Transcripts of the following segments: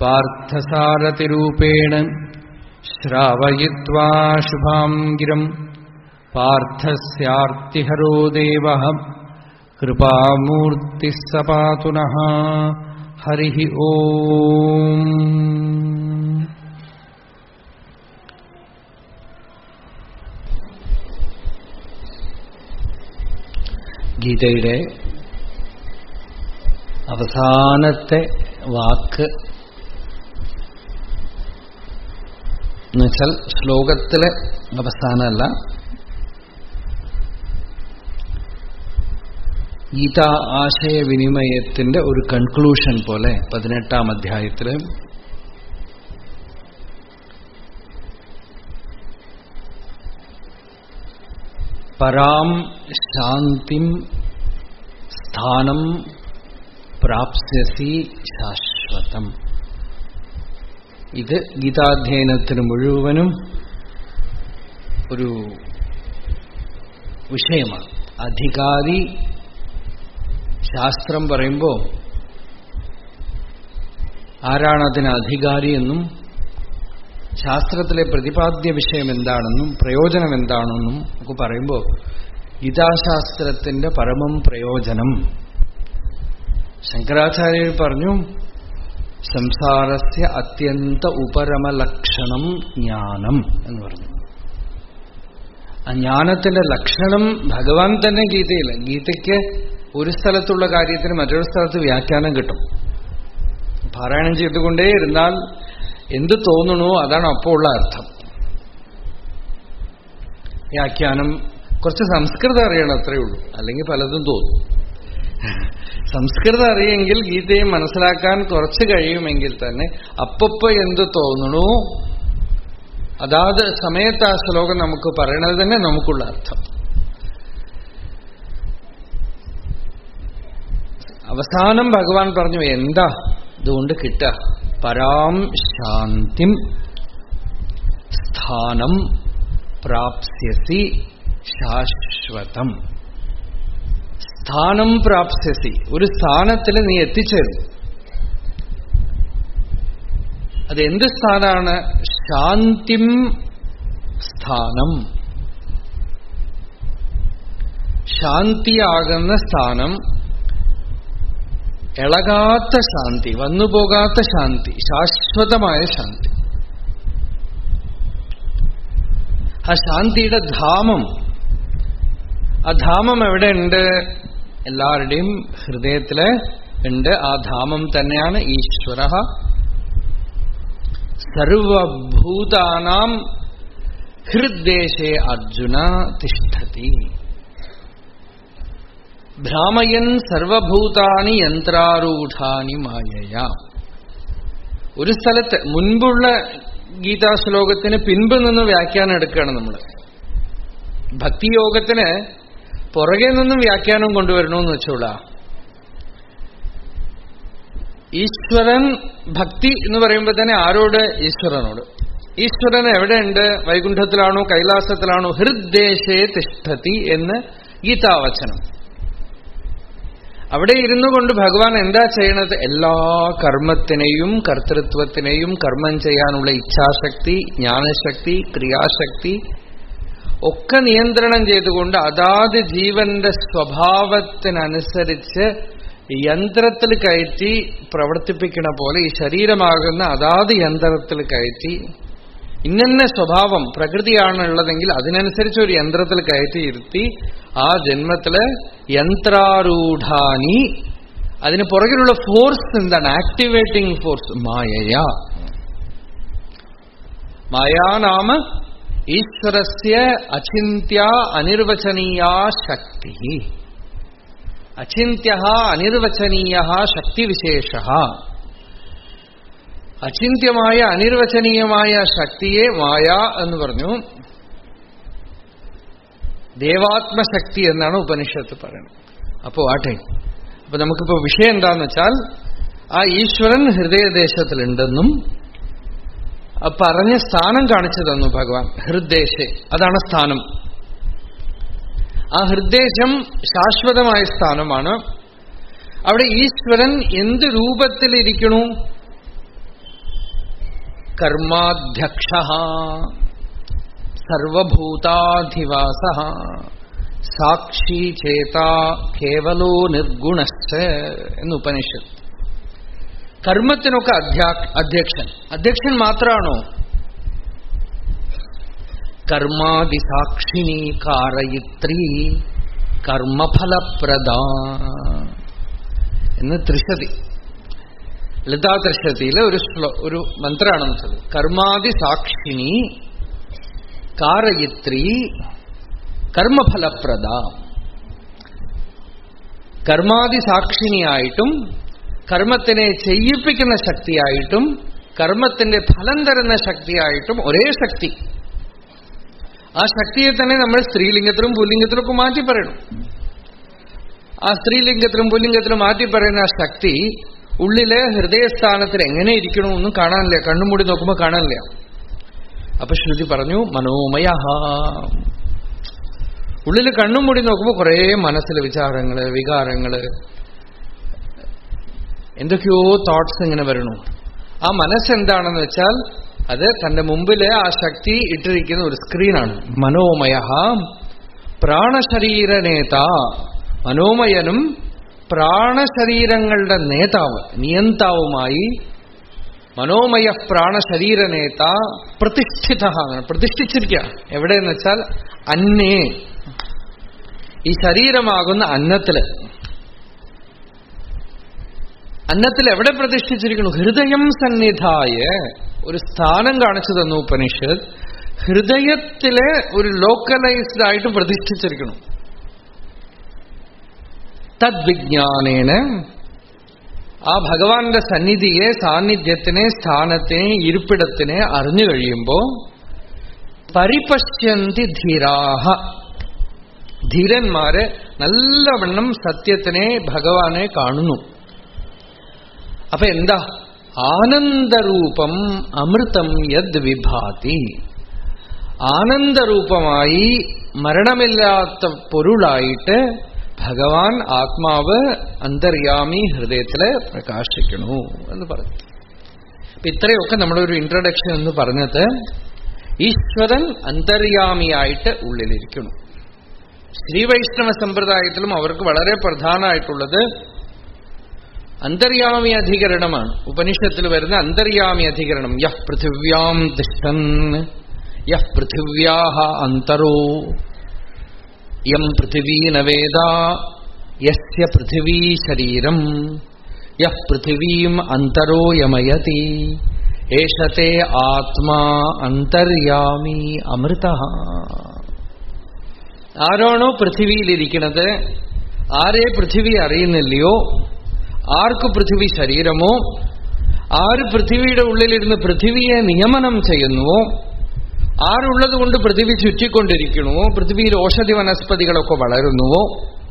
पार्थसारथिरूपेण श्रावयित्वा शुभाम् गिरम् पार्थस्यार्तिहरो देवः कृपामूर्तिः स पातु नः हरिः ओम् ഗീതയുടെ അവസാനത്തെ വാക്ക് എന്നുവെച്ചാൽ ശ്ലോകത്തിലെ അവസാനമല്ല ഗീത ആശയവിനിമയത്തിന്റെ ഒരു കൺക്ലൂഷൻ പോലെ പതിനെട്ടാം അധ്യായത്തില് പരാം ശാന്തിം സ്ഥാനം പ്രാപ്സ്യസി ശാശ്വതം ഇത് ഗീതാധ്യയനത്തിന് മുഴുവനും ഒരു വിഷയമാണ് അധികാരി ശാസ്ത്രം പറയുമ്പോൾ ആരാണ് അതിന് അധികാരി എന്നും ശാസ്ത്രത്തിലെ പ്രതിപാദ്യ വിഷയം എന്താണെന്നും പ്രയോജനം എന്താണെന്നും ഒക്കെ പറയുമ്പോൾ ഗീതാശാസ്ത്രത്തിന്റെ പരമം പ്രയോജനം ശങ്കരാചാര്യർ പറഞ്ഞു സംസാരസ്യ അത്യന്ത ഉപരമലക്ഷണം ജ്ഞാനം എന്ന് പറഞ്ഞു ആ ജ്ഞാനത്തിന്റെ ലക്ഷണം ഭഗവാൻ തന്നെ ഗീതയില്ല ഗീതയ്ക്ക് ഒരു സ്ഥലത്തുള്ള കാര്യത്തിന് മറ്റൊരു സ്ഥലത്ത് വ്യാഖ്യാനം കിട്ടും പാരായണം ചെയ്തുകൊണ്ടേ ഇരുന്നാൽ എന്ത് തോന്നണോ അതാണ് അപ്പോൾ ഉള്ള അർത്ഥം വ്യാഖ്യാനം കുറച്ച് സംസ്കൃതം അറിയണം അത്രയേ ഉള്ളൂ അല്ലെങ്കിൽ പലതും തോന്നും സംസ്കൃതം അറിയെങ്കിൽ ഗീതയെ മനസ്സിലാക്കാൻ കുറച്ച് കഴിയുമെങ്കിൽ തന്നെ അപ്പപ്പോ എന്ത് തോന്നണോ അതാത് സമയത്ത് ആ ശ്ലോകം നമുക്ക് പറയണത് തന്നെ നമുക്കുള്ള അർത്ഥം അവസാനം ഭഗവാൻ പറഞ്ഞു എന്താ ഇതുകൊണ്ട് കിട്ടുക പരാം ശാന്തിം സ്ഥാനം പ്രാപ്സ്യസി ശാശ്വതം സ്ഥാനം പ്രാപ്സ്യസി ഒരു സ്ഥാനത്തിൽ നീ എത്തിച്ചേരും അതെന്ത് സ്ഥാനാണ് ശാന്തിം സ്ഥാനം ശാന്തിയാകുന്ന സ്ഥാനം ഇളകാത്ത ശാന്തി വന്നുപോകാത്ത ശാന്തി ശാശ്വതമായ ശാന്തി ആ ശാന്തിയുടെ ധാമം ആ ധാമം എവിടെയുണ്ട് എല്ലാവരുടെയും ഹൃദയത്തില് ഉണ്ട് ആ ധാമം തന്നെയാണ് ഈശ്വര സർവഭൂതാനാം ഹൃദ്ദേശേ അർജുന തിഷ്ഠതി ഭ്രാമയൻ സർവഭൂതാനി യന്ത്രാരൂഢാനി മായയ ഒരു സ്ഥലത്ത് മുൻപുള്ള ഗീതാശ്ലോകത്തിന് പിൻപ് നിന്ന് വ്യാഖ്യാനം എടുക്കുകയാണ് നമ്മൾ ഭക്തിയോഗത്തിന് പുറകെ നിന്നും വ്യാഖ്യാനം കൊണ്ടുവരണമെന്ന് വെച്ചോളാ ഈശ്വരൻ ഭക്തി എന്ന് പറയുമ്പോൾ തന്നെ ആരോട് ഈശ്വരനോട് ഈശ്വരൻ എവിടെയുണ്ട് വൈകുണ്ഠത്തിലാണോ കൈലാസത്തിലാണോ ഹൃദ്ദേശേ തിഷ്ഠതി എന്ന് ഗീതാവചനം അവിടെ ഇരുന്നു കൊണ്ട് ഭഗവാൻ എന്താ ചെയ്യണത് എല്ലാ കർമ്മത്തിനെയും കർത്തൃത്വത്തിനെയും കർമ്മം ചെയ്യാനുള്ള ഇച്ഛാശക്തി ജ്ഞാനശക്തി ക്രിയാശക്തി ഒക്കെ നിയന്ത്രണം ചെയ്തുകൊണ്ട് അതാത് ജീവന്റെ സ്വഭാവത്തിനനുസരിച്ച് യന്ത്രത്തിൽ കയറ്റി പ്രവർത്തിപ്പിക്കണ പോലെ ഈ ശരീരമാകുന്ന അതാത് യന്ത്രത്തിൽ കയറ്റി ഇന്നെ സ്വഭാവം പ്രകൃതിയാണുള്ളതെങ്കിൽ അതിനനുസരിച്ച് ഒരു യന്ത്രത്തിൽ കയറ്റി ഇരുത്തി ആ ജന്മത്തില് യന്ത്രാരൂഢാനി അതിന് പുറകിലുള്ള ഫോഴ്സ് എന്താണ് ആക്ടിവേറ്റിംഗ് ഫോഴ്സ് മായയ മായാനാമ ഈശ്വരസ്യ അചിന്യ അനിർവചനീയ ശക്തി അചിന്യ അനിർവചനീയ ശക്തിവിശേഷ അചിന്യമായ അനിർവചനീയമായ ശക്തിയെ മായ എന്ന് പറഞ്ഞു ദേവാത്മശക്തി എന്നാണ് ഉപനിഷത്ത് പറയുന്നത് അപ്പോ ആട്ടെ അപ്പൊ നമുക്കിപ്പോ വിഷയം എന്താന്ന് വെച്ചാൽ ആ ഈശ്വരൻ ഹൃദയദേശത്തിലുണ്ടെന്നും പറഞ്ഞ സ്ഥാനം കാണിച്ചു തന്നു ഭഗവാൻ ഹൃദ്ദേശെ അതാണ് സ്ഥാനം ആ ഹൃദ്ദേശം ശാശ്വതമായ സ്ഥാനമാണ് അവിടെ ഈശ്വരൻ എന്ത് രൂപത്തിലിരിക്കണു കർമാധ്യക്ഷ സർവഭൂതാധിവാസ സാക്ഷി ചേത കേവലോ നിർഗുണശ്ച എന്ന് ഉപനിഷത്ത് കർമ്മത്തിനൊക്കെ അധ്യാ അധ്യക്ഷൻ അധ്യക്ഷൻ മാത്രമാണോ കർമാതിസാക്ഷിണി കാരയിത്രി കർമ്മഫലപ്രദ എന്ന് ത്രിശതി ലളിതാ ത്രിശതിയിലെ ഒരു ശ്ലോ ഒരു മന്ത്രമാണെന്ന് വെച്ചത് കർമാതിസാക്ഷിണി കാരയിത്രി കർമ്മഫലപ്രദ കർമാതിസാക്ഷിണിയായിട്ടും കർമ്മത്തിനെ ചെയ്യിപ്പിക്കുന്ന ശക്തിയായിട്ടും കർമ്മത്തിന്റെ ഫലം തരുന്ന ശക്തിയായിട്ടും ഒരേ ശക്തി ആ ശക്തിയെ തന്നെ നമ്മൾ സ്ത്രീലിംഗത്തിലും പുല്ലിംഗത്തിലും ഒക്കെ മാറ്റി പറയണം ആ സ്ത്രീലിംഗത്തിലും പുല്ലിംഗത്തിലും മാറ്റി പറയുന്ന ആ ശക്തി ഉള്ളിലെ ഹൃദയസ്ഥാനത്തിൽ എങ്ങനെ ഇരിക്കണമെന്നും കാണാനില്ല കണ്ണുമൂടി നോക്കുമ്പോൾ കാണാനില്ല അപ്പൊ ശ്രുതി പറഞ്ഞു മനോമയ ഉള്ളിൽ കണ്ണും മൂടി നോക്കുമ്പോൾ കുറേ മനസ്സിലെ വിചാരങ്ങള് വികാരങ്ങള് എന്തൊക്കെയോ തോട്ട്സ് ഇങ്ങനെ വരണു ആ മനസ്സെന്താണെന്ന് വെച്ചാൽ അത് തന്റെ മുമ്പില് ആ ശക്തി ഇട്ടിരിക്കുന്ന ഒരു സ്ക്രീനാണ് മനോമയ പ്രാണശരീര നേത മനോമയനും പ്രാണശരീരങ്ങളുടെ നേതാവ് നിയന്താവുമായി മനോമയ പ്രാണശരീര നേത പ്രതിഷ്ഠിത പ്രതിഷ്ഠിച്ചിരിക്കുക എവിടെയെന്ന് വെച്ചാൽ അന്നേ ഈ ശരീരമാകുന്ന അന്നത്തില് അന്നത്തിൽ എവിടെ പ്രതിഷ്ഠിച്ചിരിക്കുന്നു ഹൃദയം സന്നിധായ ഒരു സ്ഥാനം കാണിച്ചു തന്നു ഉപനിഷത്ത് ഹൃദയത്തിലെ ഒരു ലോക്കലൈസ്ഡ് ആയിട്ട് പ്രതിഷ്ഠിച്ചിരിക്കണം തദ്വിജ്ഞാനേന ആ ഭഗവാന്റെ സന്നിധിയെ സാന്നിധ്യത്തിനെ സ്ഥാനത്തിനെ ഇരിപ്പിടത്തിനെ അറിഞ്ഞു കഴിയുമ്പോൾ പരിപശ്യന്തി ധീരാഹ ധീരന്മാര് നല്ലവണ്ണം സത്യത്തിനെ ഭഗവാനെ കാണുന്നു അപ്പൊ എന്താ ആനന്ദരൂപം അമൃതം യദ് വിഭാതി ആനന്ദരൂപമായി മരണമില്ലാത്ത പൊരുളായിട്ട് ഭഗവാൻ ആത്മാവ് അന്തര്യാമി ഹൃദയത്തില് പ്രകാശിക്കണു എന്ന് പറഞ്ഞു അപ്പൊ ഇത്രയൊക്കെ നമ്മുടെ ഒരു ഇൻട്രഡക്ഷൻ എന്ന് പറഞ്ഞത് ഈശ്വരൻ അന്തര്യാമിയായിട്ട് ഉള്ളിലിരിക്കണം ശ്രീവൈഷ്ണവ സമ്പ്രദായത്തിലും അവർക്ക് വളരെ പ്രധാനമായിട്ടുള്ളത് അന്തര്യാമി അധികരണമാണ് ഉപനിഷത്തിൽ വരുന്ന അന്തര്യാമി അധികരണം യഹ് പൃഥിവ്യാം തിഷ്ടൻ യഹ് പൃഥിവ്യാഹ അന്തരോ യം പൃഥിവീ നവേദ യസ്യ പൃഥിവീ ശരീരം യഹ് പൃഥിവീം അന്തരോ യമയതി ഏഷത്തെ ആത്മാ അന്തര്യാമി അമൃത ആരാണോ പൃഥിവിയിലിരിക്കുന്നത് ആരെ പൃഥിവി അറിയുന്നില്ലയോ ആർക്ക് പൃഥിവി ശരീരമോ ആര് പൃഥിവിയുടെ ഉള്ളിലിരുന്ന് പൃഥിവിയെ നിയമനം ചെയ്യുന്നുവോ ആരുള്ളത് കൊണ്ട് പൃഥിവി ചുറ്റിക്കൊണ്ടിരിക്കണമോ പൃഥിവിയിൽ ഔഷധി വനസ്പതികളൊക്കെ വളരുന്നുവോ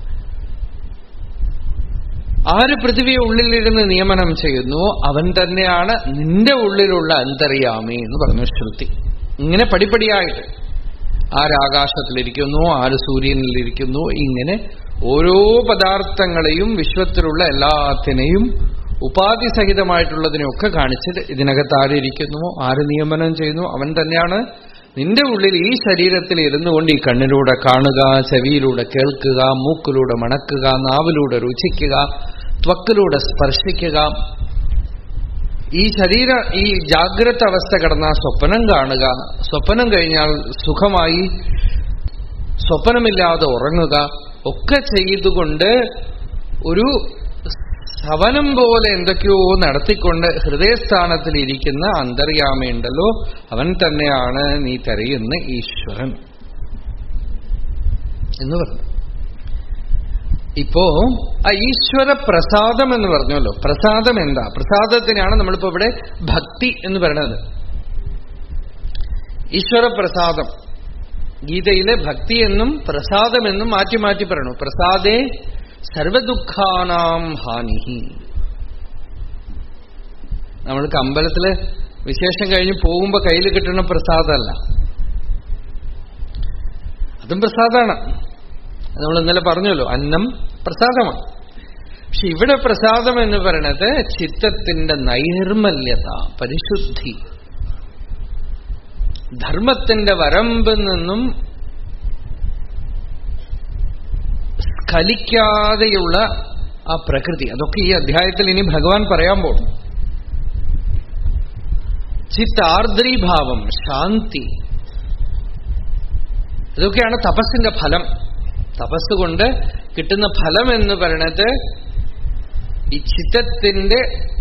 ആര് പൃഥിവിയെ ഉള്ളിലിരുന്ന് നിയമനം ചെയ്യുന്നുവോ അവൻ തന്നെയാണ് നിന്റെ ഉള്ളിലുള്ള അന്തര്യാമി എന്ന് പറഞ്ഞു ശ്രുതി ഇങ്ങനെ പടിപ്പടിയായിട്ട് ആരാകാശത്തിലിരിക്കുന്നു ആര് സൂര്യനിലിരിക്കുന്നു ഇങ്ങനെ ഓരോ പദാർത്ഥങ്ങളെയും വിശ്വത്തിലുള്ള എല്ലാത്തിനെയും ഉപാധി സഹിതമായിട്ടുള്ളതിനെയൊക്കെ കാണിച്ചിട്ട് ഇതിനകത്ത് ആരിയ്ക്കുന്നുവോ ആര് നിയമനം ചെയ്യുന്നു അവൻ തന്നെയാണ് നിന്റെ ഉള്ളിൽ ഈ ശരീരത്തിൽ ഇരുന്നു കൊണ്ട് ഈ കണ്ണിലൂടെ കാണുക ചെവിയിലൂടെ കേൾക്കുക മൂക്കിലൂടെ മണക്കുക നാവിലൂടെ രുചിക്കുക ത്വക്കിലൂടെ സ്പർശിക്കുക ഈ ശരീര ഈ ജാഗ്രത അവസ്ഥ കിടന്ന സ്വപ്നം കാണുക സ്വപ്നം കഴിഞ്ഞാൽ സുഖമായി സ്വപ്നമില്ലാതെ ഉറങ്ങുക ഒക്കെ ചെയ്തുകൊണ്ട് ഒരു സവനം പോലെ എന്തൊക്കെയോ നടത്തിക്കൊണ്ട് ഹൃദയസ്ഥാനത്തിൽ ഇരിക്കുന്ന അന്തര്യാമയുണ്ടല്ലോ അവൻ തന്നെയാണ് നീ തെരയുന്ന ഈശ്വരൻ എന്ന് പറഞ്ഞു ഇപ്പോ ആ ഈശ്വര പ്രസാദം എന്ന് പറഞ്ഞല്ലോ പ്രസാദം എന്താ പ്രസാദത്തിനാണ് നമ്മളിപ്പോ ഇവിടെ ഭക്തി എന്ന് പറയുന്നത് ഈശ്വര പ്രസാദം ഗീതയിലെ ഭക്തി എന്നും പ്രസാദമെന്നും മാറ്റി മാറ്റി പറയണു പ്രസാദേ സർവദുഃഖാനാം ഹാനി നമ്മൾക്ക് അമ്പലത്തില് വിശേഷം കഴിഞ്ഞ് പോകുമ്പോ കയ്യിൽ കിട്ടുന്ന പ്രസാദമല്ല അതും പ്രസാദമാണ് നമ്മൾ ഇന്നലെ പറഞ്ഞല്ലോ അന്നം പ്രസാദമാണ് പക്ഷെ ഇവിടെ പ്രസാദം എന്ന് പറയണത് ചിത്തത്തിന്റെ നൈർമല്യത പരിശുദ്ധി ധർമ്മത്തിന്റെ വരമ്പിൽ നിന്നും സ്ഖലിക്കാതെയുള്ള ആ പ്രകൃതി അതൊക്കെ ഈ അധ്യായത്തിൽ ഇനി ഭഗവാൻ പറയാൻ പോകും ചിത്താർദ്രീഭാവം ശാന്തി ഇതൊക്കെയാണ് തപസ്സിന്റെ ഫലം തപസ് കൊണ്ട് കിട്ടുന്ന ഫലം എന്ന് പറയണത് ഈ ചിത്തത്തിന്റെ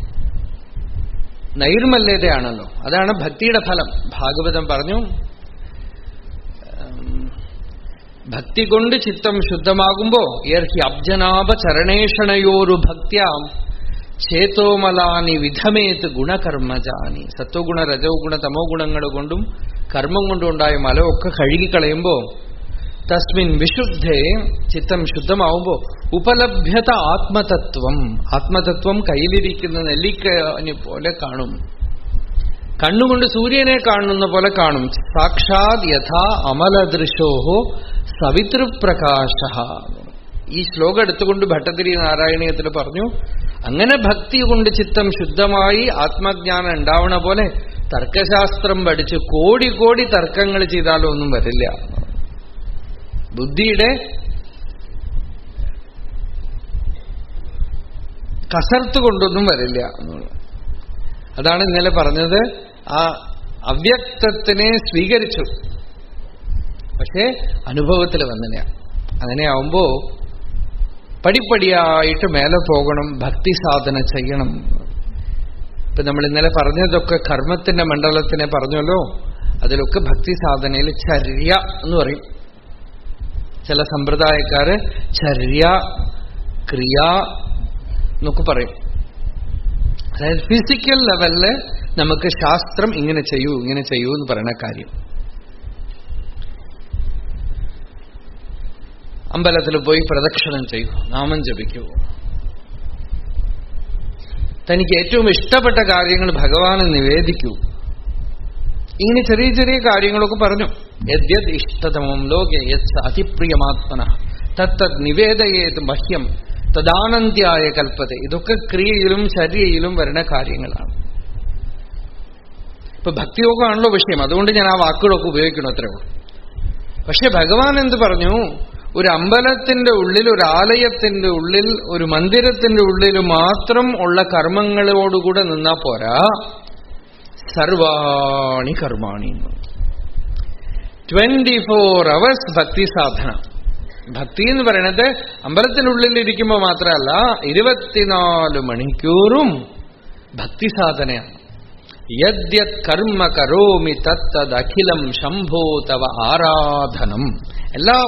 നൈർമല്യതയാണല്ലോ അതാണ് ഭക്തിയുടെ ഫലം ഭാഗവതം പറഞ്ഞു ഭക്തി കൊണ്ട് ചിത്തം ശുദ്ധമാകുമ്പോ ഏർഹി അബ്ജനാഭ ചരണേഷണയോരു ഭക്ത്യാം ചേതോമലാനി വിധമേത് ഗുണകർമ്മജാനി സത്വഗുണ രജോ ഗുണ തമോ ഗുണങ്ങൾ കൊണ്ടും കർമ്മം കൊണ്ടും ഉണ്ടായ മലമൊക്കെ കഴുകിക്കളയുമ്പോ തസ്മിൻ വിശുദ്ധേ ചിത്തം ശുദ്ധമാവുമ്പോ ഉപലഭ്യത ആത്മതത്വം ആത്മതത്വം കയ്യിലിരിക്കുന്ന നെല്ലിക്കനി പോലെ കാണും കണ്ണുകൊണ്ട് സൂര്യനെ കാണുന്ന പോലെ കാണും സാക്ഷാത് യഥാ അമലദൃശോഹോ സവിതൃപ്രകാശ ഈ ശ്ലോകം എടുത്തുകൊണ്ട് ഭട്ടതിരി നാരായണീയത്തിൽ പറഞ്ഞു അങ്ങനെ ഭക്തി കൊണ്ട് ചിത്തം ശുദ്ധമായി ആത്മജ്ഞാനം ഉണ്ടാവണ പോലെ തർക്കശാസ്ത്രം പഠിച്ച് കോടി കോടി തർക്കങ്ങൾ ചെയ്താലും ഒന്നും വരില്ല ബുദ്ധിയുടെ കസർത്ത് കൊണ്ടൊന്നും വരില്ല അതാണ് ഇന്നലെ പറഞ്ഞത് ആ അവ്യക്തത്തിനെ സ്വീകരിച്ചു പക്ഷേ അനുഭവത്തിൽ വന്നില്ല അങ്ങനെയാവുമ്പോ പടിപ്പടിയായിട്ട് മേലെ പോകണം ഭക്തി സാധന ചെയ്യണം ഇപ്പൊ നമ്മൾ ഇന്നലെ പറഞ്ഞതൊക്കെ കർമ്മത്തിന്റെ മണ്ഡലത്തിനെ പറഞ്ഞല്ലോ അതിലൊക്കെ ഭക്തി സാധനയിൽ ചര്യ എന്ന് പറയും ചില സമ്പ്രദായക്കാര് ചര്യ ക്രിയ എന്നൊക്കെ പറയും അതായത് ഫിസിക്കൽ ലെവലില് നമുക്ക് ശാസ്ത്രം ഇങ്ങനെ ചെയ്യൂ ഇങ്ങനെ ചെയ്യൂ എന്ന് പറയുന്ന കാര്യം അമ്പലത്തിൽ പോയി പ്രദക്ഷിണം ചെയ്യൂ നാമം ജപിക്കൂ തനിക്ക് ഏറ്റവും ഇഷ്ടപ്പെട്ട കാര്യങ്ങൾ ഭഗവാന് നിവേദിക്കൂ ഇങ്ങനെ ചെറിയ ചെറിയ കാര്യങ്ങളൊക്കെ പറഞ്ഞു യദ്യത് ഇഷ്ടതമം ലോകെ യത് അതിപ്രിയമാത്മന തത്തത് നിവേദയേത് മഹ്യം തദാനന്ത്യായ കൽപ്പത ഇതൊക്കെ ക്രിയയിലും ചര്യയിലും വരുന്ന കാര്യങ്ങളാണ് ഇപ്പൊ ഭക്തിയോഗമാണല്ലോ വിഷയം അതുകൊണ്ട് ഞാൻ ആ വാക്കുകളൊക്കെ ഉപയോഗിക്കണം അത്രേ ഉള്ളൂ പക്ഷെ ഭഗവാൻ എന്ത് പറഞ്ഞു ഒരു അമ്പലത്തിന്റെ ഉള്ളിൽ ഒരു ആലയത്തിന്റെ ഉള്ളിൽ ഒരു മന്ദിരത്തിന്റെ ഉള്ളിൽ മാത്രം ഉള്ള കർമ്മങ്ങളോടുകൂടെ നിന്നാ പോരാ സർവാണി കർമാണി ട്വന്റി ഫോർ അവേഴ്സ് ഭക്തി സാധന ഭക്തി എന്ന് പറയുന്നത് അമ്പലത്തിനുള്ളിൽ ഇരിക്കുമ്പോൾ മാത്രമല്ല ഇരുപത്തിനാല് മണിക്കൂറും ഭക്തി സാധനയാണ് യദ്യത് കർമ്മ കരോമി തത്തത് അഖിലം ശംഭോ തവ ആരാധനം എല്ലാം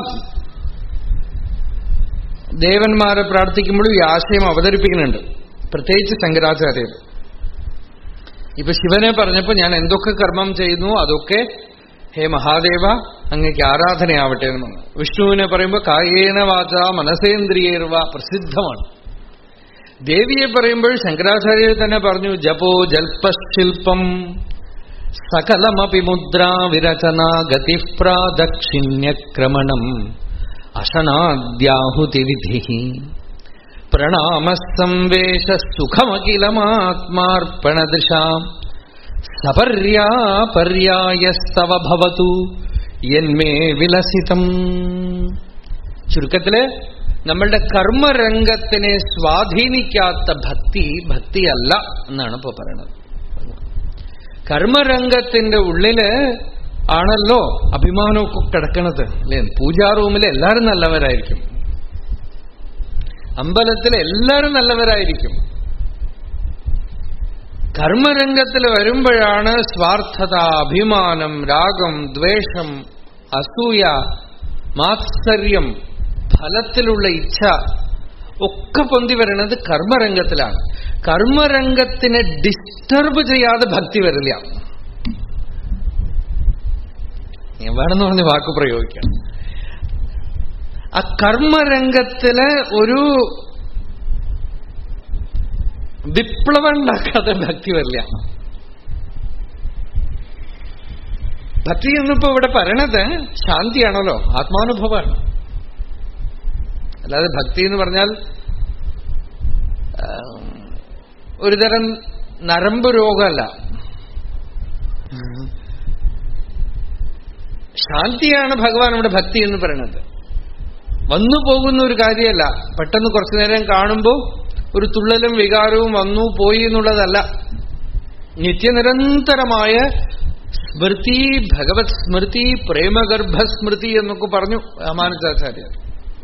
ദേവന്മാരെ പ്രാർത്ഥിക്കുമ്പോഴും ഈ ആശയം അവതരിപ്പിക്കുന്നുണ്ട് പ്രത്യേകിച്ച് ശങ്കരാചാര്യർ ഇപ്പൊ ശിവനെ പറഞ്ഞപ്പോ ഞാൻ എന്തൊക്കെ കർമ്മം ചെയ്യുന്നു അതൊക്കെ ഹേ മഹാദേവ അങ്ങക്ക് ആരാധനയാവട്ടെ എന്ന് വിഷ്ണുവിനെ പറയുമ്പോൾ കായേന വാച മനസേന്ദ്രിയേർവ പ്രസിദ്ധമാണ് ദേവിയെ പറയുമ്പോൾ ശങ്കരാചാര്യർ തന്നെ പറഞ്ഞു ജപോ ജൽപശില്പം സകലമപി മുദ്രാ വിരചന ഗതിപ്രാദക്ഷിണ്യക്രമണം അശനാദ്യാഹുതിവിധി പ്രണാമസംവേശ സുഖമഖിലമാത്മാർപ്പണദൃശാം സപര്യാപര്യായസ്തവ ഭവതു എന്മേ വിലസിതം ചുരുക്കത്തില് നമ്മളുടെ കർമ്മരംഗത്തിനെ സ്വാധീനിക്കാത്ത ഭക്തി ഭക്തിയല്ല എന്നാണ് ഇപ്പൊ പറയണത് കർമ്മരംഗത്തിന്റെ ഉള്ളില് ആണല്ലോ അഭിമാനമൊക്കെ കിടക്കണത് അല്ലേ പൂജാ റൂമിൽ എല്ലാവരും നല്ലവരായിരിക്കും അമ്പലത്തിൽ എല്ലാവരും നല്ലവരായിരിക്കും കർമ്മരംഗത്തിൽ വരുമ്പോഴാണ് സ്വാർത്ഥത അഭിമാനം രാഗം ദ്വേഷം അസൂയ മാത്സര്യം ഫലത്തിലുള്ള ഇച്ഛ ഒക്കെ പൊന്തി വരുന്നത് കർമ്മരംഗത്തിലാണ് കർമ്മരംഗത്തിനെ ഡിസ്റ്റർബ് ചെയ്യാതെ ഭക്തി വരില്ല ഞാൻ വേണമെന്ന് പറഞ്ഞ് വാക്ക് പ്രയോഗിക്കാം ആ കർമ്മരംഗത്തില് ഒരു വിപ്ലവം ഉണ്ടാക്കാതെ ഭക്തി വരില്ല ഭക്തി എന്നിപ്പോ ഇവിടെ പറയണത് ശാന്തിയാണല്ലോ ആത്മാനുഭവമാണ് അല്ലാതെ ഭക്തി എന്ന് പറഞ്ഞാൽ ഒരുതരം നരമ്പ് രോഗമല്ല ശാന്തിയാണ് ഭഗവാൻ നമ്മുടെ ഭക്തി എന്ന് പറയുന്നത് വന്നു പോകുന്ന ഒരു കാര്യമല്ല പെട്ടെന്ന് കുറച്ചു നേരം കാണുമ്പോൾ ഒരു തുള്ളലും വികാരവും വന്നു പോയി എന്നുള്ളതല്ല നിത്യനിരന്തരമായ സ്മൃതി ഭഗവത് സ്മൃതി പ്രേമഗർഭ സ്മൃതി എന്നൊക്കെ പറഞ്ഞു രാമാനുജാചാര്യർ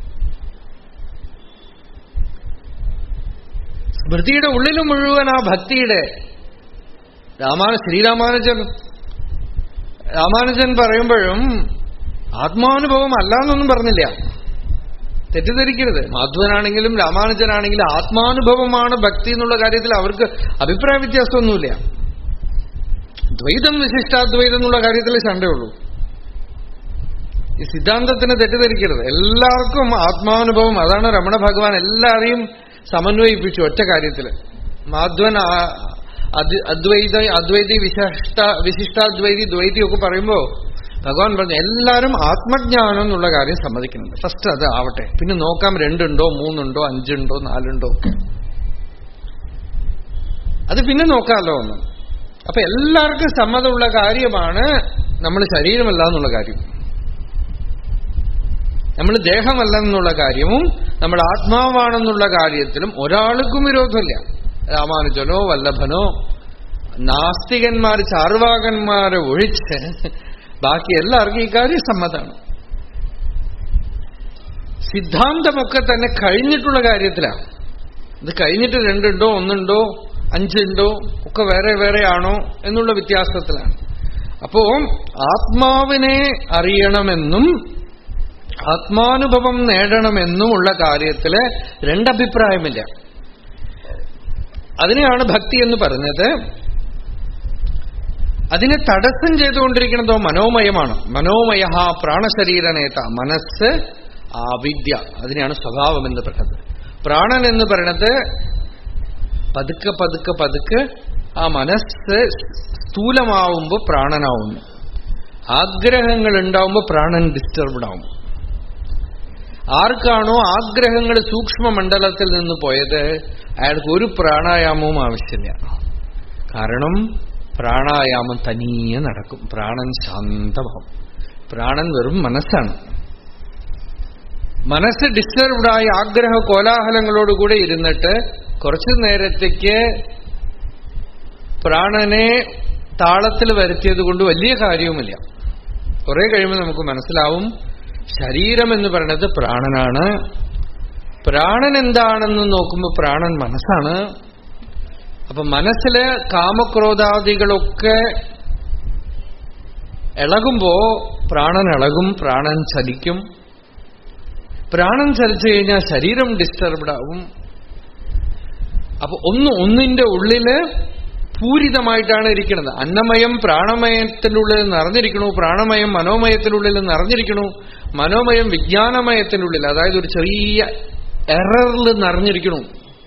സ്മൃതിയുടെ ഉള്ളിൽ മുഴുവൻ ആ ഭക്തിയുടെ രാമാന ശ്രീരാമാനുജൻ രാമാനുജൻ പറയുമ്പോഴും ആത്മാനുഭവം അല്ല എന്നൊന്നും പറഞ്ഞില്ല തെറ്റിദ്ധരിക്കരുത് മാധവനാണെങ്കിലും രാമാനുജനാണെങ്കിലും ആത്മാനുഭവമാണ് ഭക്തി എന്നുള്ള കാര്യത്തിൽ അവർക്ക് അഭിപ്രായ വ്യത്യാസമൊന്നുമില്ല ദ്വൈതം വിശിഷ്ടാദ്വൈതം എന്നുള്ള കാര്യത്തിൽ ശണ്ടയുള്ളൂ ഈ സിദ്ധാന്തത്തിന് തെറ്റിദ്ധരിക്കരുത് എല്ലാവർക്കും ആത്മാനുഭവം അതാണ് രമണ ഭഗവാൻ എല്ലാവരെയും സമന്വയിപ്പിച്ചു ഒറ്റ കാര്യത്തിൽ മാധ്വൻ അദ്വൈത അദ്വൈതി വിശിഷ്ട വിശിഷ്ടാദ്വൈതി ദ്വൈതി ഒക്കെ പറയുമ്പോ ഭഗവാൻ പറഞ്ഞു എല്ലാവരും ആത്മജ്ഞാനം എന്നുള്ള കാര്യം സമ്മതിക്കുന്നുണ്ട് ഫസ്റ്റ് അത് ആവട്ടെ പിന്നെ നോക്കാം രണ്ടുണ്ടോ മൂന്നുണ്ടോ അഞ്ചുണ്ടോ നാലുണ്ടോ ഒക്കെ അത് പിന്നെ നോക്കാമല്ലോ ഒന്ന് അപ്പൊ എല്ലാവർക്കും സമ്മതമുള്ള കാര്യമാണ് നമ്മൾ ശരീരമല്ല എന്നുള്ള കാര്യം നമ്മൾ ദേഹമല്ല എന്നുള്ള കാര്യവും നമ്മൾ ആത്മാവാണെന്നുള്ള കാര്യത്തിലും ഒരാൾക്കും വിരോധമില്ല രാമാനുജനോ വല്ലഭനോ നാസ്തികന്മാർ ചാർവാകന്മാരെ ഒഴിച്ച് ബാക്കി എല്ലാവർക്കും ഈ കാര്യം സമ്മതമാണ് സിദ്ധാന്തമൊക്കെ തന്നെ കഴിഞ്ഞിട്ടുള്ള കാര്യത്തിലാണ് ഇത് കഴിഞ്ഞിട്ട് രണ്ടുണ്ടോ ഒന്നുണ്ടോ അഞ്ചുണ്ടോ ഒക്കെ വേറെ വേറെ ആണോ എന്നുള്ള വ്യത്യാസത്തിലാണ് അപ്പോ ആത്മാവിനെ അറിയണമെന്നും ആത്മാനുഭവം നേടണമെന്നുമുള്ള കാര്യത്തില് രണ്ടഭിപ്രായമില്ല അതിനെയാണ് ഭക്തി എന്ന് പറഞ്ഞത് അതിനെ തടസ്സം ചെയ്തുകൊണ്ടിരിക്കുന്നതോ മനോമയമാണ് മനോമയ പ്രാണശരീര നേത മനസ്സ് അവിദ്യ അതിനെയാണ് സ്വഭാവം എന്ന് പറയുന്നത് പ്രാണൻ എന്ന് പറയുന്നത് പതുക്കെ പതുക്കെ പതുക്കെ ആ മനസ്സ് സ്ഥൂലമാവുമ്പോൾ പ്രാണനാവുന്നു ആഗ്രഹങ്ങൾ ഉണ്ടാവുമ്പോൾ പ്രാണൻ ഡിസ്റ്റർബ്ഡ് ആവും ആർക്കാണോ ആഗ്രഹങ്ങൾ സൂക്ഷ്മമണ്ഡലത്തിൽ നിന്ന് പോയത് അയാൾക്ക് ഒരു പ്രാണായാമവും ആവശ്യമില്ല കാരണം പ്രാണായാമം തനിയെ നടക്കും പ്രാണൻ ശാന്തമാവും പ്രാണൻ വെറും മനസ്സാണ് മനസ്സ് ഡിസ്റ്റർബ്ഡായി ആഗ്രഹ കോലാഹലങ്ങളോടുകൂടെ ഇരുന്നിട്ട് കുറച്ചു നേരത്തേക്ക് പ്രാണനെ താളത്തിൽ വരുത്തിയത് കൊണ്ട് വലിയ കാര്യവുമില്ല കുറെ കഴിയുമ്പോൾ നമുക്ക് മനസ്സിലാവും ശരീരം എന്ന് പറയുന്നത് പ്രാണനാണ് പ്രാണൻ എന്താണെന്ന് നോക്കുമ്പോൾ പ്രാണൻ മനസ്സാണ് അപ്പൊ മനസ്സില് കാമക്രോധാദികളൊക്കെ ഇളകുമ്പോ പ്രാണൻ ഇളകും പ്രാണൻ ചലിക്കും പ്രാണൻ ചലിച്ചു കഴിഞ്ഞാൽ ശരീരം ഡിസ്റ്റർബ്ഡ് ആവും അപ്പൊ ഒന്ന് ഒന്നിന്റെ ഉള്ളില് പൂരിതമായിട്ടാണ് ഇരിക്കുന്നത് അന്നമയം പ്രാണമയത്തിനുള്ളിൽ നിറഞ്ഞിരിക്കണു പ്രാണമയം മനോമയത്തിനുള്ളിൽ നിറഞ്ഞിരിക്കണു മനോമയം വിജ്ഞാനമയത്തിനുള്ളിൽ അതായത് ഒരു ചെറിയ എററിൽ നിറഞ്ഞിരിക്കണു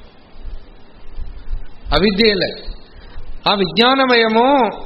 അവിദ്യയില് ആ വിജ്ഞാനമയമോ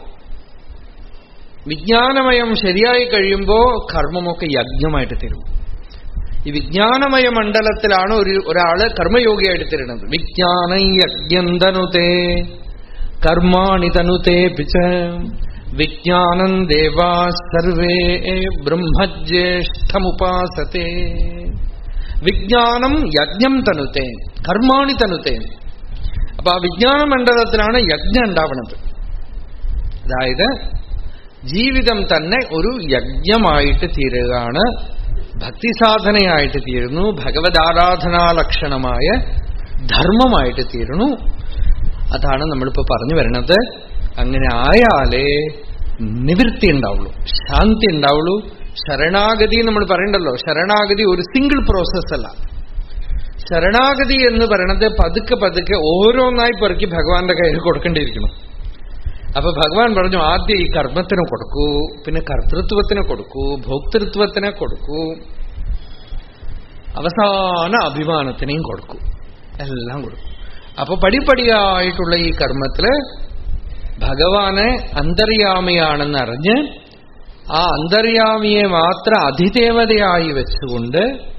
വിജ്ഞാനമയം ശരിയായി കഴിയുമ്പോ കർമ്മമൊക്കെ യജ്ഞമായിട്ട് തരും ഈ വിജ്ഞാനമയ മണ്ഡലത്തിലാണ് ഒരു ഒരാള് കർമ്മയോഗിയായിട്ട് തരുന്നത് വിജ്ഞാന യജ്ഞം തനുതേ കർമാണി തനുതേ പിച്ച വിജ്ഞാനം ദേവാ സർവേ ബ്രഹ്മജ്യേഷ്ഠമുപാസത്തെ വിജ്ഞാനം യജ്ഞം തനുതേ കർമാണി തനുതേ അപ്പൊ ആ വിജ്ഞാന മണ്ഡലത്തിലാണ് യജ്ഞം ഉണ്ടാവുന്നത് അതായത് ജീവിതം തന്നെ ഒരു യജ്ഞമായിട്ട് തീരുകയാണ് ഭക്തിസാധനയായിട്ട് തീരുന്നു ഭഗവത് ആരാധനാലക്ഷണമായ ധർമ്മമായിട്ട് തീരുന്നു അതാണ് നമ്മളിപ്പോ പറഞ്ഞു വരുന്നത് അങ്ങനെ ആയാലേ നിവൃത്തി ഉണ്ടാവുള്ളൂ ശാന്തി ഉണ്ടാവുള്ളൂ ശരണാഗതി നമ്മൾ പറയണ്ടല്ലോ ശരണാഗതി ഒരു സിംഗിൾ പ്രോസസ് അല്ല ശരണാഗതി എന്ന് പറയണത് പതുക്കെ പതുക്കെ ഓരോന്നായി പെറുക്കി ഭഗവാന്റെ കയ്യിൽ കൊടുക്കേണ്ടിയിരിക്കണം അപ്പൊ ഭഗവാൻ പറഞ്ഞു ആദ്യം ഈ കർമ്മത്തിന് കൊടുക്കൂ പിന്നെ കർത്തൃത്വത്തിന് കൊടുക്കൂ ഭോക്തൃത്വത്തിന് കൊടുക്കൂ അവസാന അഭിമാനത്തിനെയും കൊടുക്കൂ എല്ലാം കൊടുക്കും അപ്പൊ പടിപ്പടിയായിട്ടുള്ള ഈ കർമ്മത്തില് ഭഗവാന് അന്തര്യാമിയാണെന്ന് അറിഞ്ഞ് ആ അന്തര്യാമിയെ മാത്രം അധിദേവതയായി വെച്ചുകൊണ്ട്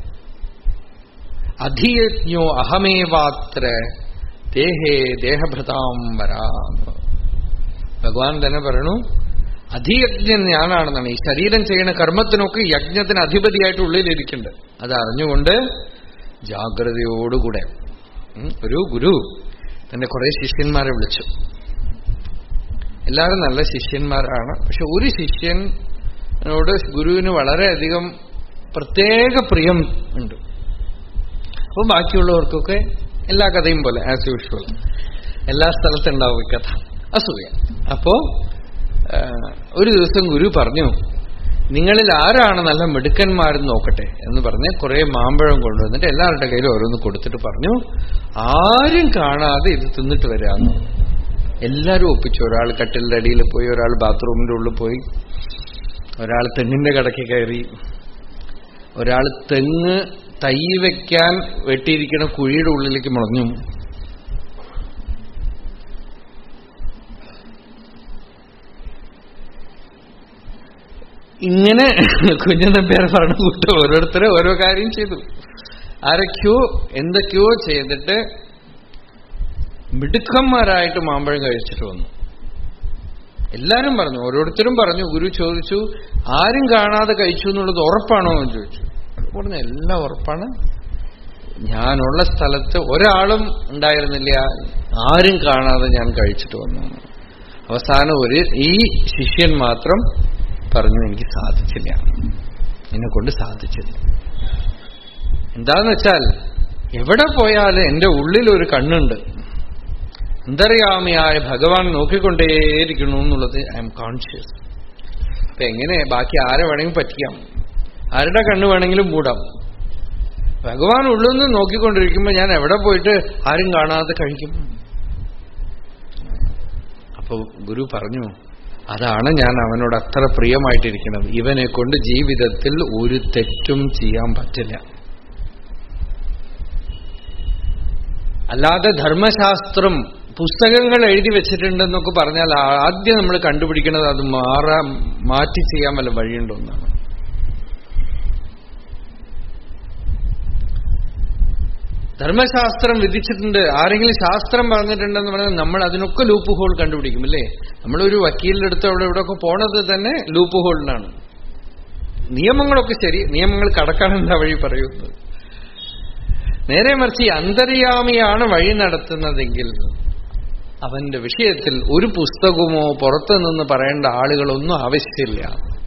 അധിയജ്ഞോ അഹമേവാത്ര ദേഹേ ദേഹഭൃതാം വരാ ഭഗവാൻ തന്നെ പറയണു അധിയജ്ഞൻ ഞാനാണെന്നാണ് ഈ ശരീരം ചെയ്യുന്ന കർമ്മത്തിനൊക്കെ യജ്ഞത്തിന് അധിപതിയായിട്ട് ഉള്ളിലിരിക്കുന്നുണ്ട് അത് അറിഞ്ഞുകൊണ്ട് ജാഗ്രതയോടുകൂടെ ഉം, ഒരു ഗുരു തന്റെ കുറെ ശിഷ്യന്മാരെ വിളിച്ചു എല്ലാവരും നല്ല ശിഷ്യന്മാരാണ് പക്ഷെ ഒരു ശിഷ്യനോട് ഗുരുവിന് വളരെയധികം പ്രത്യേക പ്രിയം ഉണ്ട് അപ്പൊ ബാക്കിയുള്ളവർക്കൊക്കെ എല്ലാ കഥയും പോലെ ആസ് യൂഷ്വൽ എല്ലാ സ്ഥലത്തുണ്ടാവും ഈ കഥ അസൂയ അപ്പോ ആ, ഒരു ദിവസം ഗുരു പറഞ്ഞു നിങ്ങളിൽ ആരാണ് നല്ല മിടുക്കന്മാരെന്ന് നോക്കട്ടെ എന്ന് പറഞ്ഞ് കുറെ മാമ്പഴം കൊണ്ടുവന്നിട്ട് എല്ലാവരുടെ കയ്യിലും ഓരോന്ന് കൊടുത്തിട്ട് പറഞ്ഞു ആരും കാണാതെ ഇത് തിന്നിട്ട് വരാമെന്ന് എല്ലാവരും ഒപ്പിച്ചു ഒരാൾ കട്ടിലിന്റെ അടിയിൽ പോയി ഒരാൾ ബാത്റൂമിന്റെ ഉള്ളിൽ പോയി ഒരാൾ തെങ്ങിന്റെ കടയ്ക്ക് കയറി ഒരാൾ തെങ്ങ് തൈ വെക്കാൻ വെട്ടിയിരിക്കുന്ന കുഴിയുടെ ഉള്ളിലേക്ക് മുളഞ്ഞു ഇങ്ങനെ കുഞ്ഞനമ്പേരെ പറഞ്ഞു കൂട്ട് ഓരോരുത്തരെ ഓരോ കാര്യം ചെയ്തു ആരൊക്കെയോ എന്തൊക്കെയോ ചെയ്തിട്ട് മിടുക്കന്മാരായിട്ട് മാമ്പഴം കഴിച്ചിട്ട് വന്നു എല്ലാരും പറഞ്ഞു ഓരോരുത്തരും പറഞ്ഞു ഗുരു ചോദിച്ചു ആരും കാണാതെ കഴിച്ചു എന്നുള്ളത് ഉറപ്പാണോ എന്ന് ചോദിച്ചു അവർ പറഞ്ഞു എല്ലാം ഉറപ്പാണ് ഞാനുള്ള സ്ഥലത്ത് ഒരാളും ഉണ്ടായിരുന്നില്ല ആരും കാണാതെ ഞാൻ കഴിച്ചിട്ട് വന്നു അവസാനം ഒരു ഈ ശിഷ്യൻ മാത്രം പറഞ്ഞു എനിക്ക് സാധിച്ചില്ല എന്നെ കൊണ്ട് സാധിച്ചില്ല എന്താന്ന് വെച്ചാൽ എവിടെ പോയാലും എന്റെ ഉള്ളിൽ ഒരു കണ്ണുണ്ട് അന്തര്യാമിയായ ഭഗവാൻ നോക്കിക്കൊണ്ടേയിരിക്കണു എന്നുള്ളത് ഐ എം കോൺഷ്യസ് അപ്പൊ എങ്ങനെ ബാക്കി ആരെ വേണമെങ്കിലും പറ്റിക്കാം ആരുടെ കണ്ണ് വേണമെങ്കിലും മൂടാം ഭഗവാൻ ഉള്ളിൽ നിന്ന് നോക്കിക്കൊണ്ടിരിക്കുമ്പോ ഞാൻ എവിടെ പോയിട്ട് ആരും കാണാതെ കഴിക്കും അപ്പൊ ഗുരു പറഞ്ഞു അതാണ് ഞാൻ അവനോട് അത്ര പ്രിയമായിട്ടിരിക്കുന്നത് ഇവനെ കൊണ്ട് ജീവിതത്തിൽ ഒരു തെറ്റും ചെയ്യാൻ പറ്റില്ല അല്ലാതെ ധർമ്മശാസ്ത്രം പുസ്തകങ്ങൾ എഴുതി വെച്ചിട്ടുണ്ടെന്നൊക്കെ പറഞ്ഞാൽ ആദ്യം നമ്മൾ കണ്ടുപിടിക്കുന്നത് അത് മാറാ മാറ്റി ചെയ്യാൻ വല്ല വഴിയുണ്ടോ എന്നാണ് ധർമ്മശാസ്ത്രം വിധിച്ചിട്ടുണ്ട് ആരെങ്കിലും ശാസ്ത്രം പറഞ്ഞിട്ടുണ്ടെന്ന് പറഞ്ഞാൽ നമ്മൾ അതിനൊക്കെ ലൂപ്പ് ഹോൾ കണ്ടുപിടിക്കും അല്ലേ നമ്മളൊരു വക്കീലിന്റെ അടുത്ത് അവിടെ ഇവിടെ ഒക്കെ പോണത് തന്നെ ലൂപ്പ് ഹോളിനാണ് നിയമങ്ങളൊക്കെ ശരി നിയമങ്ങൾ കടക്കാൻ എന്താ വഴി പറയുന്നത് നേരെ മറിച്ച് ഈ അന്തര്യാമിയാണ് വഴി നടത്തുന്നതെങ്കിൽ അവന്റെ വിഷയത്തിൽ ഒരു പുസ്തകമോ പുറത്തു നിന്ന് പറയേണ്ട ആളുകളൊന്നും ആവശ്യമില്ല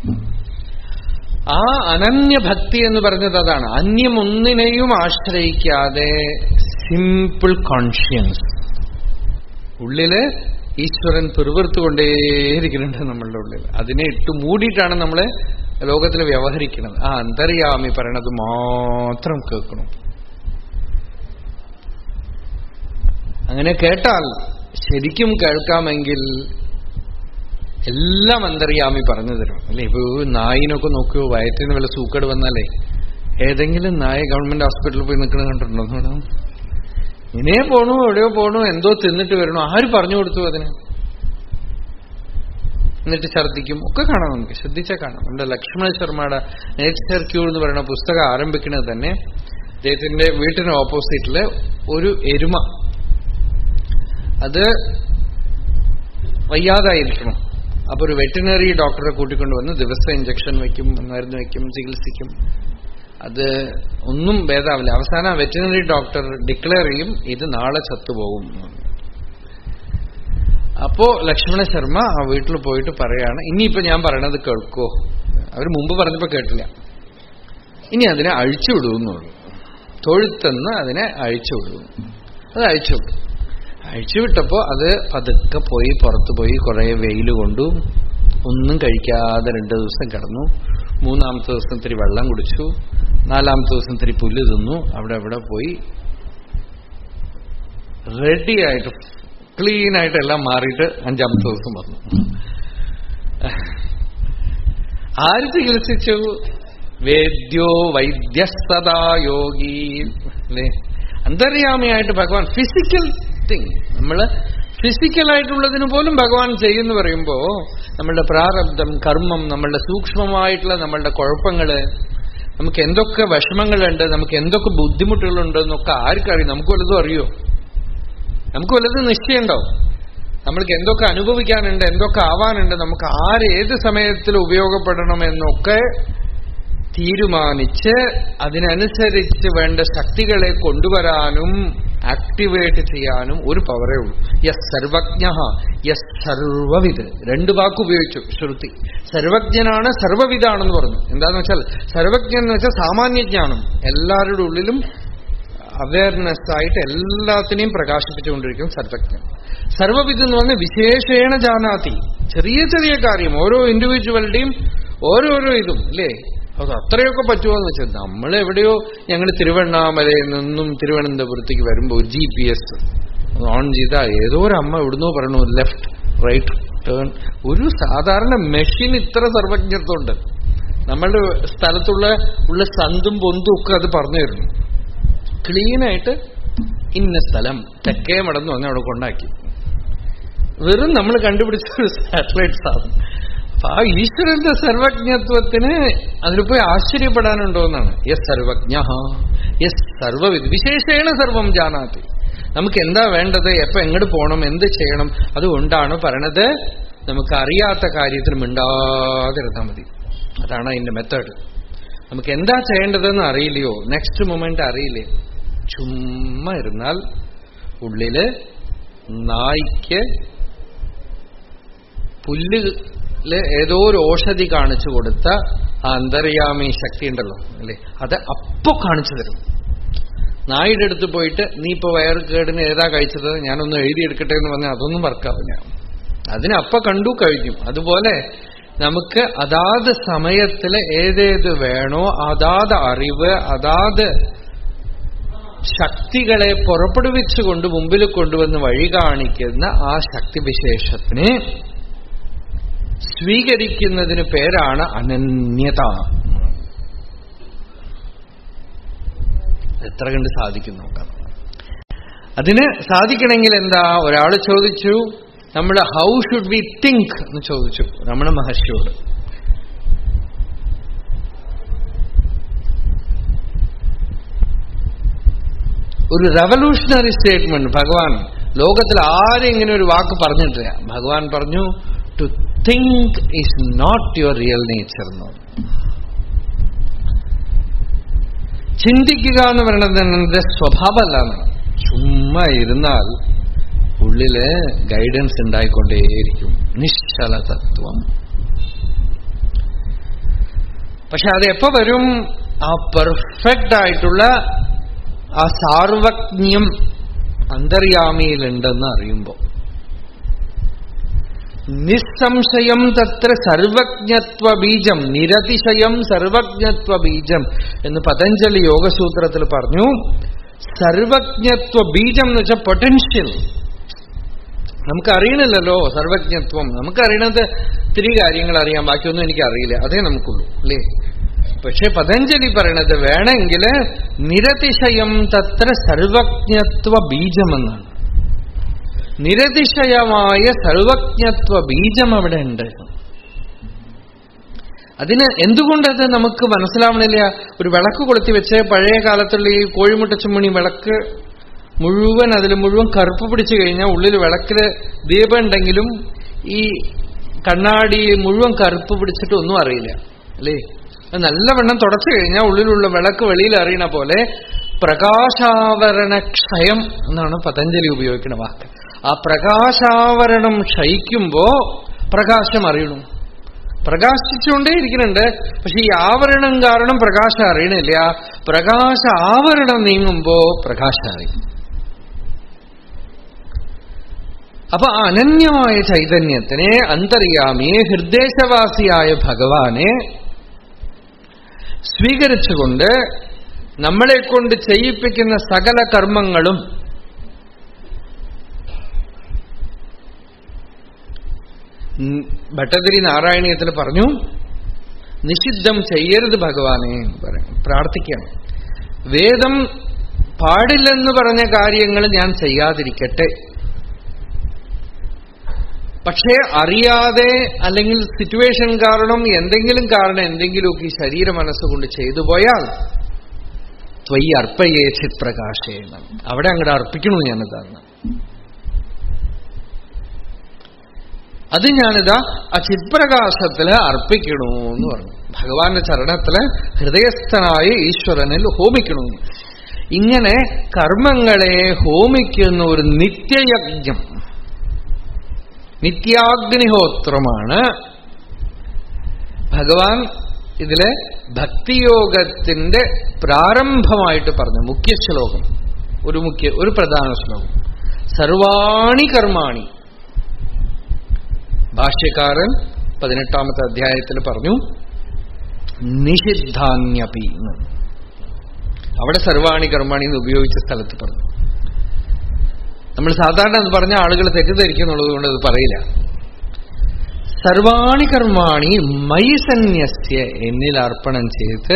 ആ അനന്യഭക്തി എന്ന് പറഞ്ഞത് അതാണ് അന്യമൊന്നിനെയും ആശ്രയിക്കാതെ സിമ്പിൾ കോൺഷ്യൻസ് ഉള്ളില് ഈശ്വരൻ പിറുപിറുത്തുകൊണ്ടേയിരിക്കുന്നുണ്ട് നമ്മളുടെ ഉള്ളിൽ അതിനെ ഇട്ട് മൂടിയിട്ടാണ് നമ്മള് ലോകത്തിൽ വ്യവഹരിക്കുന്നത് ആ അന്തര്യാമി പറയണത് മാത്രം കേൾക്കണം അങ്ങനെ കേട്ടാൽ ശരിക്കും കേൾക്കാമെങ്കിൽ എല്ലാം അന്തര്യാമി പറഞ്ഞു തരും അല്ലെ ഇപ്പൊ നായിനൊക്കെ നോക്കിയോ വയറ്റിന് വല്ല സൂക്കേട് വന്നാലേ ഏതെങ്കിലും നായ ഗവൺമെന്റ് ഹോസ്പിറ്റലിൽ പോയി നിൽക്കണ കണ്ടിട്ടുണ്ടോ മേഡം ഇങ്ങനെ പോണു എവിടെയോ പോണു എന്തോ തിന്നിട്ട് വരണു ആര് പറഞ്ഞു കൊടുത്തു അതിന് എന്നിട്ട് ഛർദ്ദിക്കും ഒക്കെ കാണാം നമുക്ക് ശ്രദ്ധിച്ചാൽ കാണാം നമ്മുടെ ലക്ഷ്മണ ശർമ്മയുടെ നേച്ചർ ക്യൂർ എന്ന് പറയുന്ന പുസ്തകം ആരംഭിക്കുന്നത് തന്നെ അദ്ദേഹത്തിന്റെ വീട്ടിന് ഓപ്പോസിറ്റില് ഒരു എരുമ അത് വയ്യാതായിരിക്കണം അപ്പൊ ഒരു വെറ്റിനറി ഡോക്ടറെ കൂട്ടിക്കൊണ്ടുവന്ന് ദിവസം ഇഞ്ചക്ഷൻ വയ്ക്കും മരുന്ന് വയ്ക്കും ചികിത്സിക്കും അത് ഒന്നും ഭേദാവില്ല അവസാനം വെറ്റിനറി ഡോക്ടർ ഡിക്ലെയർ ചെയ്യും ഇത് നാളെ ചത്തുപോകും അപ്പോ ലക്ഷ്മണ ശർമ്മ ആ വീട്ടിൽ പോയിട്ട് പറയാണ് ഇനിയിപ്പോ ഞാൻ പറയണത് കേൾക്കോ അവർ മുമ്പ് പറഞ്ഞപ്പോ കേട്ടില്ല ഇനി അതിനെ അഴിച്ചുവിടുമെന്നുള്ളൂ തൊഴുത്തെന്ന് അതിനെ അഴിച്ചുവിടും അത് അഴിച്ചുവിട്ടു അഴിച്ചുവിട്ടപ്പോ അത് പതുക്കെ പോയി പുറത്തു പോയി കുറെ വെയിൽ കൊണ്ടു ഒന്നും കഴിക്കാതെ രണ്ടു ദിവസം കിടന്നു മൂന്നാമത്തെ ദിവസം ഇത്തിരി വെള്ളം കുടിച്ചു നാലാമത്തെ ദിവസം ഇത്തിരി പുല്ല് തിന്നു അവിടെ അവിടെ പോയി റെഡി ആയിട്ട് ക്ലീൻ ആയിട്ട് എല്ലാം മാറിയിട്ട് അഞ്ചാമത്തെ ദിവസം വന്നു ആര് ചികിത്സിച്ചു വേദ്യോ വൈദ്യ സദാ യോഗി അല്ലേ അന്തര്യാമിയായിട്ട് ഭഗവാൻ ഫിസിക്കൽ തിങ് നമ്മള് ഫിസിക്കലായിട്ടുള്ളതിന് പോലും ഭഗവാൻ ചെയ്യുന്നു പറയുമ്പോ നമ്മളുടെ പ്രാരബ്ധം കർമ്മം നമ്മളുടെ സൂക്ഷ്മമായിട്ടുള്ള നമ്മളുടെ കുഴപ്പങ്ങള് നമുക്ക് എന്തൊക്കെ വിഷമങ്ങളുണ്ട് നമുക്ക് എന്തൊക്കെ ബുദ്ധിമുട്ടുകളുണ്ട് എന്നൊക്കെ ആർക്കറിയും നമുക്ക് വല്ലതും അറിയോ നമുക്ക് വല്ലതും നിശ്ചയമുണ്ടാവും നമ്മൾക്ക് എന്തൊക്കെ അനുഭവിക്കാനുണ്ട് എന്തൊക്കെ ആവാനുണ്ട് നമുക്ക് ആരേത് സമയത്തിൽ ഉപയോഗപ്പെടണം എന്നൊക്കെ തീരുമാനിച്ച് അതിനനുസരിച്ച് വേണ്ട ശക്തികളെ കൊണ്ടുവരാനും ആക്ടിവേറ്റ് ചെയ്യാനും ഒരു പവറേ ഉള്ളൂ യസ് സർവജ്ഞ യസ് സർവവിത് രണ്ട് വാക്ക് ഉപയോഗിച്ചു ശ്രുതി സർവജ്ഞനാണ് സർവവിധാണെന്ന് പറഞ്ഞു എന്താന്ന് വെച്ചാൽ സർവജ്ഞൻ എന്ന് വെച്ചാൽ സാമാന്യജ്ഞാനം എല്ലാവരുടെ ഉള്ളിലും അവയർനെസ് ആയിട്ട് എല്ലാത്തിനെയും പ്രകാശിപ്പിച്ചുകൊണ്ടിരിക്കും സർവജ്ഞൻ സർവവിധം എന്ന് പറഞ്ഞാൽ വിശേഷേണ ജാനാതി ചെറിയ ചെറിയ കാര്യം ഓരോ ഇൻഡിവിജ്വലിന്റെയും ഓരോരോ ഇതും അല്ലേ അത് അത്രയൊക്കെ പറ്റുമോ എന്ന് വെച്ചാൽ നമ്മൾ എവിടെയോ ഞങ്ങൾ തിരുവണ്ണാമലയിൽ നിന്നും തിരുവനന്തപുരത്തേക്ക് വരുമ്പോൾ ജി പി എസ് ഓൺ ചെയ്താൽ ഏതോ ഒരു അമ്മ എവിടുന്നോ പറയണു ലെഫ്റ്റ് റൈറ്റ് ടേൺ ഒരു സാധാരണ മെഷീൻ ഇത്ര സർവജ്ഞത്വമുണ്ട് നമ്മളുടെ സ്ഥലത്തുള്ള ഉള്ള സന്തും പൊന്തും ഒക്കെ അത് പറഞ്ഞു തരുന്നു ക്ലീനായിട്ട് ഇന്ന സ്ഥലം തെക്കേ മടന്നു വന്ന് അവിടെ കൊണ്ടാക്കി വെറും നമ്മൾ കണ്ടുപിടിച്ച ഒരു സാറ്റലൈറ്റ് സാധനം അപ്പൊ ആ ഈശ്വരന്റെ സർവജ്ഞത്വത്തിന് അതിൽ പോയി ആശ്ചര്യപ്പെടാനുണ്ടോ എന്നാണ് യസ് സർവജ്ഞ യസ് സർവവിധ വിശേഷേണ സർവം ജാനാത്തി നമുക്ക് എന്താ വേണ്ടത് എപ്പോ എങ്ങോട്ട് പോകണം എന്ത് ചെയ്യണം അതുകൊണ്ടാണ് പറയണത് നമുക്ക് അറിയാത്ത കാര്യത്തിൽ മിണ്ടാതിരുന്നാൽ മതി അതാണ് അതിന്റെ മെത്തേഡ് നമുക്ക് എന്താ ചെയ്യേണ്ടതെന്ന് അറിയില്ലയോ നെക്സ്റ്റ് മൊമെന്റ് അറിയില്ലേ ചുമ്മാ ഇരുന്നാൽ ഉള്ളില് നായ്ക്ക് പുല്ലില് ഏതോ ഒരു ഓഷധി കാണിച്ചു കൊടുത്ത ആ അന്തര്യാമി ശക്തി ഉണ്ടല്ലോ അല്ലേ അത് അപ്പോ കാണിച്ചു തരും നായുടെ അടുത്ത് പോയിട്ട് നീ ഇപ്പൊ വയറുകേടിന് ഏതാ കഴിച്ചത് ഞാനൊന്ന് എഴുതിയെടുക്കട്ടെ എന്ന് പറഞ്ഞാൽ അതൊന്നും വർക്കാവില്ല അതിനപ്പ കണ്ടു കഴിഞ്ഞു അതുപോലെ നമുക്ക് അതാത് സമയത്തില് ഏതേത് വേണോ അതാത് അറിവ് അതാത് ശക്തികളെ പുറപ്പെടുവിച്ചുകൊണ്ട് മുമ്പിൽ കൊണ്ടുവന്ന് വഴി കാണിക്കുന്ന ആ ശക്തിവിശേഷത്തിനെ സ്വീകരിക്കുന്നതിന് പേരാണ് അനന്യത എത്ര കണ്ട് സാധിക്കും നോക്കാം അതിന് സാധിക്കണമെങ്കിൽ എന്താ ഒരാൾ ചോദിച്ചു നമ്മൾ ഹൗ ഷുഡ് വി തിങ്ക് എന്ന് ചോദിച്ചു രമണ മഹർഷിയോട് ഒരു റവല്യൂഷണറി സ്റ്റേറ്റ്മെന്റ് ഭഗവാൻ ലോകത്തിൽ ആരും ഇങ്ങനെ ഒരു വാക്ക് പറഞ്ഞിട്ടില്ല ഭഗവാൻ പറഞ്ഞു to think is not your real nature എന്ന് ചിന്തിക്കുക എന്ന് പറയുന്നത് എന്റെ സ്വഭാവമല്ല എന്നാണ് ചുമ്മാ ഇരുന്നാൽ ഉള്ളില് ഗൈഡൻസ് ഉണ്ടായിക്കൊണ്ടേയിരിക്കും നിശ്ചല തത്വം പക്ഷെ അത് എപ്പോ വരും ആ പെർഫെക്റ്റ് ആയിട്ടുള്ള ആ സാർവജ്ഞം അന്തര്യാമിയിലുണ്ടെന്ന് അറിയുമ്പോൾ നിസ്സംശയം തത്ര സർവജ്ഞത്വ ബീജം നിരതിശയം സർവജ്ഞത്വ ബീജം എന്ന് പതഞ്ജലി യോഗസൂത്രത്തിൽ പറഞ്ഞു സർവജ്ഞത്വ ബീജം എന്ന് വെച്ചാൽ പൊട്ടൻഷ്യൽ നമുക്കറിയണില്ലല്ലോ സർവജ്ഞത്വം നമുക്കറിയണത് ഇത്തിരി കാര്യങ്ങൾ അറിയാം ബാക്കിയൊന്നും എനിക്ക് അറിയില്ല അതേ നമുക്കുള്ളൂ അല്ലേ പക്ഷെ പതഞ്ജലി പറയണത് വേണമെങ്കിൽ നിരതിശയം തത്ര സർവജ്ഞത്വ ബീജമെന്നാണ് നിരതിശയമായ സർവജ്ഞത്വ ബീജം അവിടെ ഉണ്ട് അതിന് എന്തുകൊണ്ടത് നമുക്ക് മനസ്സിലാവണില്ല ഒരു വിളക്ക് കൊളുത്തി വെച്ച് പഴയ കാലത്തുള്ള ഈ കോഴിമുട്ടച്ചുമണി വിളക്ക് മുഴുവൻ അതിൽ മുഴുവൻ കറുപ്പ് പിടിച്ചു കഴിഞ്ഞാൽ ഉള്ളിൽ വിളക്കില് ദീപം ഉണ്ടെങ്കിലും ഈ കണ്ണാടി മുഴുവൻ കറുപ്പ് പിടിച്ചിട്ട് ഒന്നും അറിയില്ല അല്ലേ നല്ലവണ്ണം തുടച്ചു കഴിഞ്ഞാൽ ഉള്ളിലുള്ള വിളക്ക് വെളിയിൽ അറിയണ പോലെ പ്രകാശാവരണ ക്ഷയം എന്നാണ് പതഞ്ജലി ഉപയോഗിക്കുന്ന വാക്ക് ആ പ്രകാശാവരണം ക്ഷയിക്കുമ്പോ പ്രകാശം അറിയണു പ്രകാശിച്ചുകൊണ്ടേ ഇരിക്കുന്നുണ്ട് പക്ഷെ ഈ ആവരണം കാരണം പ്രകാശം അറിയണില്ല പ്രകാശ ആവരണം നീങ്ങുമ്പോ പ്രകാശം അറിയും അപ്പൊ ആ അനന്യമായ ചൈതന്യത്തിനെ അന്തര്യാമിയെ ഹൃദയവാസിയായ ഭഗവാനെ സ്വീകരിച്ചുകൊണ്ട് നമ്മളെ കൊണ്ട് ചെയ്യിപ്പിക്കുന്ന സകല കർമ്മങ്ങളും ഭട്ടതിരി നാരായണീയത്തിൽ പറഞ്ഞു നിഷിദ്ധം ചെയ്യരുത് ഭഗവാനെ പറയും പ്രാർത്ഥിക്കണം വേദം പാടില്ലെന്ന് പറഞ്ഞ കാര്യങ്ങൾ ഞാൻ ചെയ്യാതിരിക്കട്ടെ പക്ഷേ അറിയാതെ അല്ലെങ്കിൽ സിറ്റുവേഷൻ കാരണം എന്തെങ്കിലും കാരണം എന്തെങ്കിലുമൊക്കെ ഈ ശരീര മനസ്സുകൊണ്ട് ചെയ്തു പോയാൽ ത്വയി അർപ്പയേച്ചിത് പ്രകാശേണം അവിടെ അങ്ങോട്ട് അർപ്പിക്കണു ഞാനതാണ് അത് ഞാനിതാ ആ ചിത്പ്രകാശത്തില് അർപ്പിക്കണു എന്ന് പറഞ്ഞു ഭഗവാന്റെ ചരണത്തില് ഹൃദയസ്ഥനായ ഈശ്വരനിൽ ഹോമിക്കണു ഇങ്ങനെ കർമ്മങ്ങളെ ഹോമിക്കുന്ന ഒരു നിത്യയജ്ഞം നിത്യാഗ്നിഹോത്രമാണ് ഭഗവാൻ ഇതിലെ ഭക്തിയോഗത്തിന്റെ പ്രാരംഭമായിട്ട് പറഞ്ഞു മുഖ്യ ശ്ലോകം ഒരു മുഖ്യ ഒരു പ്രധാന ശ്ലോകം സർവാണി കർമാണി ഭാഷ്യക്കാരൻ പതിനെട്ടാമത്തെ അധ്യായത്തിൽ പറഞ്ഞു നിഷിദ്ധാന്യപി എന്ന് അവിടെ സർവാണി കർമാണി എന്ന് ഉപയോഗിച്ച സ്ഥലത്ത് പറഞ്ഞു നമ്മൾ സാധാരണ എന്ന് പറഞ്ഞ ആളുകൾ തെറ്റിദ്ധരിക്കുന്നുള്ളത് കൊണ്ട് അത് പറയില്ല സർവാണി കർമാണി മയി സന്യസ്യ എന്നിൽ അർപ്പണം ചെയ്ത്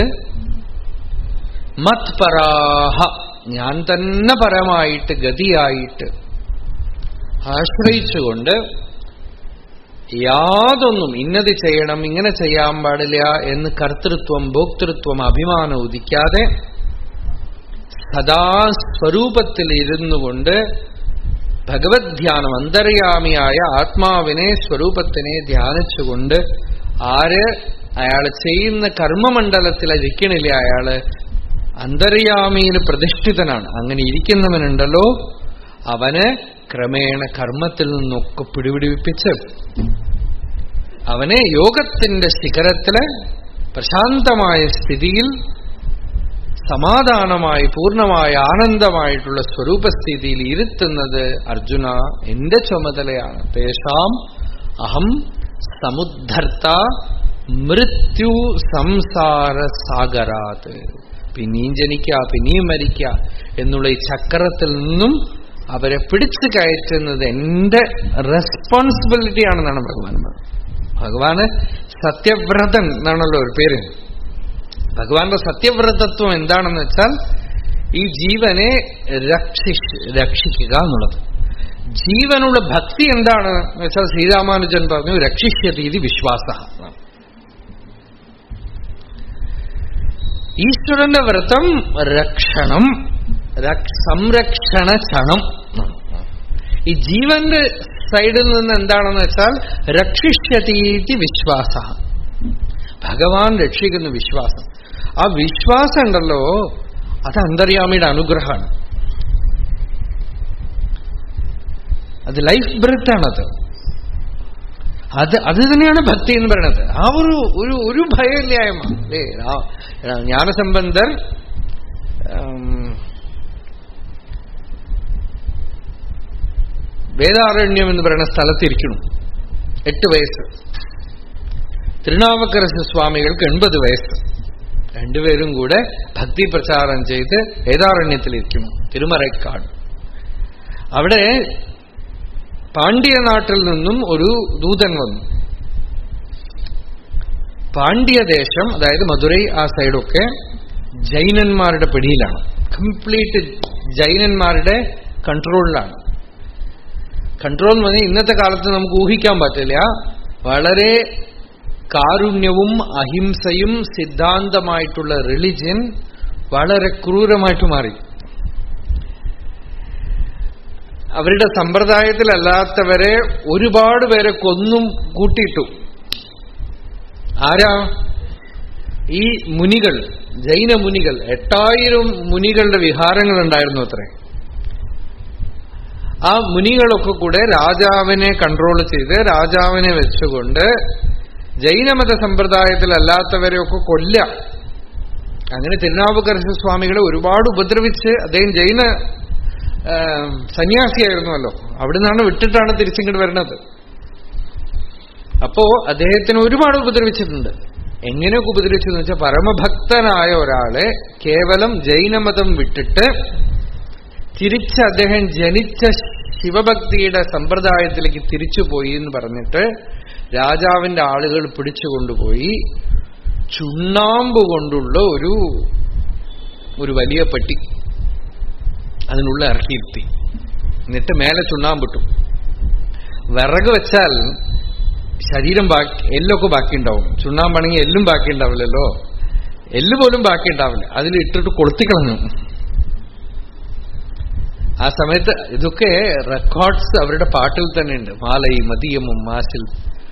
മത് പരാഹ ഞാൻ തന്നെ പരമായിട്ട് ഗതിയായിട്ട് ആശ്രയിച്ചുകൊണ്ട് യാതൊന്നും ഇന്നത് ചെയ്യണം ഇങ്ങനെ ചെയ്യാൻ പാടില്ല എന്ന് കർത്തൃത്വം ഭോക്തൃത്വം അഭിമാനം ഉദിക്കാതെ സദാ സ്വരൂപത്തിൽ ഇരുന്നു കൊണ്ട് ഭഗവത് ധ്യാനം അന്തര്യാമിയായ ആത്മാവിനെ സ്വരൂപത്തിനെ ധ്യാനിച്ചുകൊണ്ട് ആര് അയാൾ ചെയ്യുന്ന കർമ്മമണ്ഡലത്തിൽ ഇരിക്കണില്ല അയാള് അന്തര്യാമിയിൽ പ്രതിഷ്ഠിതനാണ് അങ്ങനെ ഇരിക്കുന്നവനുണ്ടല്ലോ അവന് ക്രമേണ കർമ്മത്തിൽ നിന്നൊക്കെ പിടിപിടിപ്പിച്ച് അവനെ യോഗത്തിന്റെ ശിഖരത്തില് പ്രശാന്തമായ സ്ഥിതിയിൽ സമാധാനമായി പൂർണ്ണമായ ആനന്ദമായിട്ടുള്ള സ്വരൂപസ്ഥിതിയിൽ ഇരുത്തുന്നത് അർജുന എന്റെ ചുമതലയാണ് തേഷാം അഹം സമുദ്ധർത്ത മൃത്യു സംസാര സാഗരാത് പിന്നെയും ജനിക്കുക പിന്നെയും മരിക്കുക എന്നുള്ള ഈ ചക്രത്തിൽ നിന്നും അവരെ പിടിച്ചു കയറ്റുന്നത് എന്റെ റെസ്പോൺസിബിലിറ്റിയാണെന്നാണ് ഭഗവാൻ പറഞ്ഞത് ഭഗവാന് സത്യവ്രതൻ എന്നാണല്ലോ ഒരു പേര് ഭഗവാന്റെ സത്യവ്രതത്വം എന്താണെന്ന് വെച്ചാൽ ഈ ജീവനെ രക്ഷി രക്ഷിക്കുക എന്നുള്ളത് ജീവനുള്ള ഭക്തി എന്താണ് എന്ന് വെച്ചാൽ ശ്രീരാമാനുജൻ പറഞ്ഞു രക്ഷിഷ്യതീതി വിശ്വാസ ഈശ്വരന്റെ വ്രതം രക്ഷണം സംരക്ഷണ ക്ഷണം ഈ ജീവന്റെ സൈഡിൽ നിന്ന് എന്താണെന്ന് വെച്ചാൽ രക്ഷിഷ്യതീതി വിശ്വാസ ഭഗവാൻ രക്ഷിക്കുന്ന വിശ്വാസം ആ വിശ്വാസം ഉണ്ടല്ലോ അത് അന്തര്യാമിയുടെ അനുഗ്രഹമാണ് അത് ലൈഫ് ബ്രത്താണത് അത് അത് തന്നെയാണ് ഭക്തി എന്ന് പറയുന്നത് ആ ഒരു ഒരു ഒരു ഭയമില്ലായ്മ അല്ലേ ജ്ഞാനസംബന്ധർ വേദാരണ്യം എന്ന് പറയുന്ന സ്ഥലത്തിരിക്കണം എട്ട് വയസ്സ് തിരുനാവക്കരശ സ്വാമികൾക്ക് എൺപത് വയസ്സ് രണ്ടുപേരും കൂടെ ഭക്തി പ്രചാരം ചെയ്ത് വേദാരണ്യത്തിലിരിക്കുന്നു തിരുമറൈക്കാട് അവിടെ പാണ്ഡ്യ നാട്ടിൽ നിന്നും ഒരു ദൂതൻ വന്നു പാണ്ഡ്യദേശം അതായത് മധുരൈ ആ സൈഡൊക്കെ ജൈനന്മാരുടെ പിടിയിലാണ് കംപ്ലീറ്റ് ജൈനന്മാരുടെ കൺട്രോളിലാണ് കൺട്രോൾ എന്ന് പറഞ്ഞാൽ ഇന്നത്തെ കാലത്ത് നമുക്ക് ഊഹിക്കാൻ പറ്റില്ല വളരെ കാരുണ്യവും അഹിംസയും സിദ്ധാന്തമായിട്ടുള്ള റിലിജ്യൻ വളരെ ക്രൂരമായിട്ട് മാറി അവരുടെ സമ്പ്രദായത്തിലല്ലാത്തവരെ ഒരുപാട് പേരെ കൊന്നും കൂട്ടിയിട്ടു ആരാ ഈ മുനികൾ ജൈന മുനികൾ എട്ടായിരം മുനികളുടെ വിഹാരങ്ങൾ ഉണ്ടായിരുന്നു അത്രേ ആ മുനികളൊക്കെ കൂടെ രാജാവിനെ കൺട്രോൾ ചെയ്ത് രാജാവിനെ വെച്ചുകൊണ്ട് ജൈനമത സമ്പ്രദായത്തിലല്ലാത്തവരെയൊക്കെ കൊല്ല അങ്ങനെ തിരുനാവുകർഷ സ്വാമികളെ ഒരുപാട് ഉപദ്രവിച്ച് അദ്ദേഹം ജൈന സന്യാസിയായിരുന്നുവല്ലോ അവിടുന്നാണ് വിട്ടിട്ടാണ് തിരിച്ചിങ്ങോട്ട് വരുന്നത് അപ്പോ അദ്ദേഹത്തിന് ഒരുപാട് ഉപദ്രവിച്ചിട്ടുണ്ട് എങ്ങനെയൊക്കെ ഉപദ്രവിച്ചെന്ന് വെച്ചാൽ പരമഭക്തനായ ഒരാളെ കേവലം ജൈനമതം വിട്ടിട്ട് തിരിച്ച് അദ്ദേഹം ജനിച്ച ശിവഭക്തിയുടെ സമ്പ്രദായത്തിലേക്ക് തിരിച്ചുപോയി എന്ന് പറഞ്ഞിട്ട് രാജാവിന്റെ ആളുകൾ പിടിച്ചുകൊണ്ടുപോയി ചുണ്ണാമ്പ് കൊണ്ടുള്ള ഒരു ഒരു വലിയ പെട്ടി അതിനുള്ള ഇറക്കിയിരുത്തി എന്നിട്ട് മേലെ ചുണ്ണാമ്പിട്ടു വിറക് വെച്ചാൽ ശരീരം ബാക്കി എല്ലൊക്കെ ബാക്കിയുണ്ടാവും ചുണ്ണാമ്പാണെങ്കിൽ എല്ലും ബാക്കി ഉണ്ടാവില്ലല്ലോ എല്ല് പോലും ബാക്കി ഉണ്ടാവില്ല അതിൽ ഇട്ടിട്ട് കൊളുത്തിക്കളഞ്ഞു ആ സമയത്ത് ഇതൊക്കെ റെക്കോർഡ്സ് അവരുടെ പാട്ടിൽ തന്നെ ഉണ്ട് മാലൈ മതിയമും മാസിൽ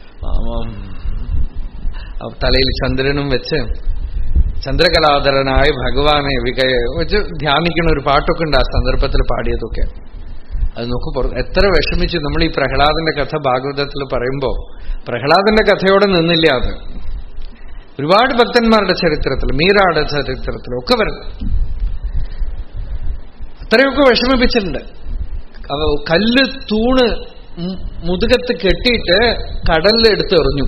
തലയിൽ ചന്ദ്രനും വെച്ച് ചന്ദ്രകലാധരനായ ഭഗവാനെ വികയ വെച്ച് ധ്യാനിക്കുന്ന ഒരു പാട്ടൊക്കെ ഉണ്ട് ആ സന്ദർഭത്തിൽ പാടിയതൊക്കെ അത് നോക്കൂ എത്ര വിഷമിച്ചു നമ്മൾ ഈ പ്രഹ്ലാദന്റെ കഥ ഭാഗവതത്തിൽ പറയുമ്പോൾ പ്രഹ്ലാദന്റെ കഥയോടെ നിന്നില്ല അത് ഒരുപാട് ഭക്തന്മാരുടെ ചരിത്രത്തിൽ മീരാടെ ചരിത്രത്തിൽ ഒക്കെ വരുന്നു അത്രയൊക്കെ വിഷമിപ്പിച്ചിട്ടുണ്ട് കല്ല് തൂണ് മുതുകത്ത് കെട്ടിയിട്ട് കടലിലെടുത്ത് എറിഞ്ഞു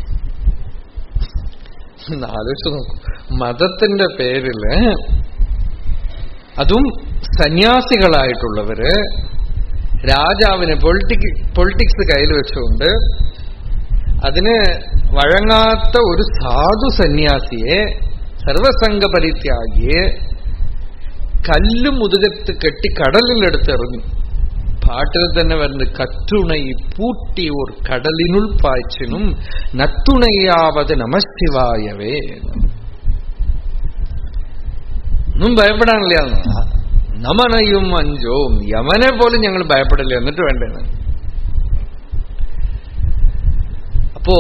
ആലോചിച്ച് നോക്കൂ മതത്തിന്റെ പേരില് അതും സന്യാസികളായിട്ടുള്ളവര് രാജാവിന് പൊളിറ്റിക് പൊളിറ്റിക്സ് കയ്യിൽ വെച്ചുകൊണ്ട് അതിന് വഴങ്ങാത്ത ഒരു സാധു സന്യാസിയെ സർവസംഘ പരിത്യാഗിയെ കല്ല് മുതുകത്ത് കെട്ടി കടലിലെടുത്തെറിഞ്ഞു പാട്ടിൽ തന്നെ വരുന്നത് കറ്റുണൈ പൂട്ടി ഓർ കടലിനുൾ പാய்ச்சிനും നത്തുണയാവത് നമശിവായവേ ഒന്നും ഭയപ്പെടാനില്ല നമനയും അഞ്ചോം യമനെ പോലും ഞങ്ങൾ ഭയപ്പെടില്ല എന്നിട്ട് വേണ്ടേന്ന് അപ്പോ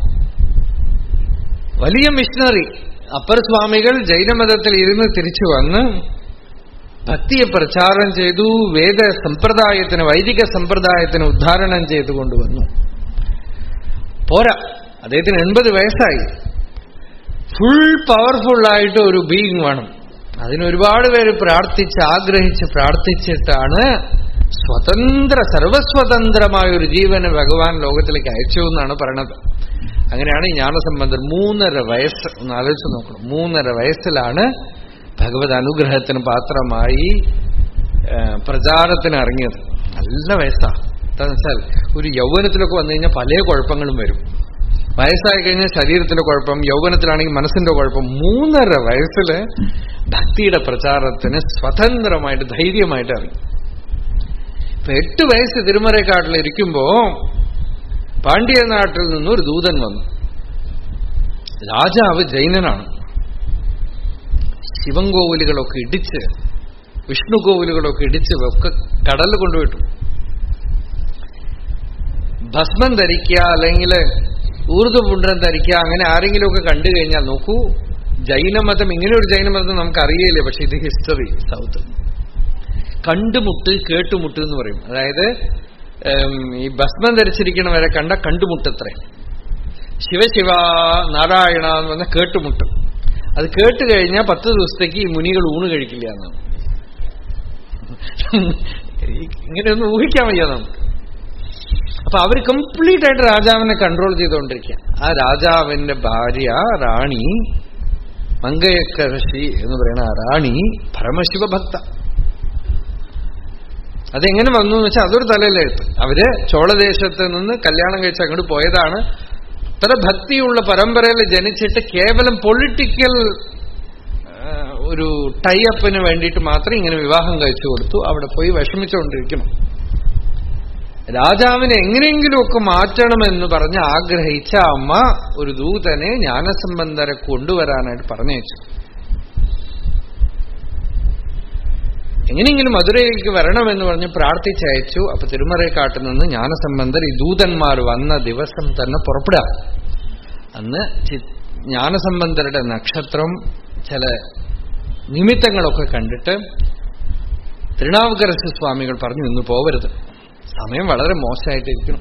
വലിയ മിഷണറി അപ്പർ സ്വാമികൾ ജൈനമതത്തിൽ ഇരുന്ന് തിരിച്ചു വന്ന് ഭക്തിയെ പ്രചാരം ചെയ്തു വേദ സമ്പ്രദായത്തിന് വൈദിക സമ്പ്രദായത്തിന് ഉദ്ധാരണം ചെയ്തു കൊണ്ടുവന്നു പോരാ അദ്ദേഹത്തിന് എൺപത് വയസ്സായി ഫുൾ പവർഫുള്ളായിട്ട് ഒരു ബീയിങ് വേണം അതിനൊരുപാട് പേര് പ്രാർത്ഥിച്ച് ആഗ്രഹിച്ച് പ്രാർത്ഥിച്ചിട്ടാണ് സ്വതന്ത്ര സർവസ്വതന്ത്രമായ ഒരു ജീവന് ഭഗവാൻ ലോകത്തിലേക്ക് അയച്ചു എന്നാണ് പറയണത് അങ്ങനെയാണ് ഈ ജ്ഞാനസംബന്ധം മൂന്നര വയസ്സ് ഒന്ന് ആലോചിച്ച് നോക്കണം മൂന്നര വയസ്സിലാണ് ഭഗവത് അനുഗ്രഹത്തിന് പാത്രമായി പ്രചാരത്തിന് ഇറങ്ങിയത് നല്ല വയസ്സാ എന്താണെന്ന് വെച്ചാൽ ഒരു യൗവനത്തിലൊക്കെ വന്നു കഴിഞ്ഞാൽ പല കുഴപ്പങ്ങളും വരും വയസ്സായി കഴിഞ്ഞാൽ ശരീരത്തിന്റെ കുഴപ്പം യൗവനത്തിലാണെങ്കിൽ മനസ്സിന്റെ കുഴപ്പം മൂന്നര വയസ്സില് ഭക്തിയുടെ പ്രചാരത്തിന് സ്വതന്ത്രമായിട്ട് ധൈര്യമായിട്ട് ഇറങ്ങി ഇപ്പൊ എട്ട് വയസ്സ് തിരുമറക്കാട്ടിൽ ഇരിക്കുമ്പോ പാണ്ഡ്യ നാട്ടിൽ നിന്ന് ഒരു ദൂതൻ വന്നു രാജാവ് ജൈനനാണ് ശിവൻകോവിലുകളൊക്കെ ഇടിച്ച് വിഷ്ണു കോവിലുകളൊക്കെ ഇടിച്ച് ഒക്കെ കടലിൽ കൊണ്ടുപോയിട്ടു ഭസ്മം ധരിക്കുക അല്ലെങ്കിൽ ഊർധ്വപുണ്ഡ്രം ധരിക്കുക അങ്ങനെ ആരെങ്കിലുമൊക്കെ കണ്ടു കഴിഞ്ഞാൽ നോക്കൂ ജൈനമതം ഇങ്ങനെ ഒരു ജൈനമതം നമുക്ക് അറിയില്ലേ പക്ഷെ ഇത് ഹിസ്റ്ററി സൗത്ത് കണ്ടുമുട്ട് കേട്ടുമുട്ട് എന്ന് പറയും അതായത് ഈ ഭസ്മം ധരിച്ചിരിക്കണവരെ കണ്ട കണ്ടുമുട്ടത്രേ ശിവശിവ നാരായണ എന്ന് പറഞ്ഞ കേട്ടുമുട്ട് അത് കേട്ട് കഴിഞ്ഞാൽ പത്ത് ദിവസത്തേക്ക് ഈ മുനികൾ ഊണ് കഴിക്കില്ല എന്നാണ് ഇങ്ങനെയൊന്നും ഊഹിക്കാൻ വയ്യ നമുക്ക് അപ്പൊ അവർ കംപ്ലീറ്റ് ആയിട്ട് രാജാവിനെ കൺട്രോൾ ചെയ്തുകൊണ്ടിരിക്കുക ആ രാജാവിന്റെ ഭാര്യ റാണി മങ്കയക്കരശി എന്ന് പറയുന്ന ആ റാണി പരമശിവഭക്ത അതെങ്ങനെ വന്നു എന്ന് വെച്ചാൽ അതൊരു തലയിലെഴുത്ത് അവര് ചോളദേശത്ത് നിന്ന് കല്യാണം കഴിച്ച് അങ്ങോട്ട് പോയതാണ് അത്ര ഭക്തിയുള്ള പരമ്പരയിൽ ജനിച്ചിട്ട് കേവലം പൊളിറ്റിക്കൽ ഒരു ടൈഅപ്പിന് വേണ്ടിയിട്ട് മാത്രം ഇങ്ങനെ വിവാഹം കഴിച്ചു കൊടുത്തു അവിടെ പോയി വിഷമിച്ചുകൊണ്ടിരിക്കണം രാജാവിനെ എങ്ങനെയെങ്കിലുമൊക്കെ മാറ്റണമെന്ന് പറഞ്ഞ് ആഗ്രഹിച്ച അമ്മ ഒരു ദൂതനെ ജ്ഞാനസംബന്ധരെ കൊണ്ടുവരാനായിട്ട് പറഞ്ഞയച്ചു എങ്ങനെയെങ്കിലും മധുരയിലേക്ക് വരണമെന്ന് പറഞ്ഞ് പ്രാർത്ഥിച്ചയച്ചു അപ്പൊ തിരുമറൈക്കാട്ടിൽ നിന്ന് ജ്ഞാനസംബന്ധർ ഈ ദൂതന്മാർ വന്ന ദിവസം തന്നെ പുറപ്പെടുക അന്ന് ജ്ഞാനസംബന്ധരുടെ നക്ഷത്രം ചില നിമിത്തങ്ങളൊക്കെ കണ്ടിട്ട് തിരുനാവുകരശ സ്വാമികൾ പറഞ്ഞു ഇന്ന് പോവരുത് സമയം വളരെ മോശമായിട്ടിരിക്കണം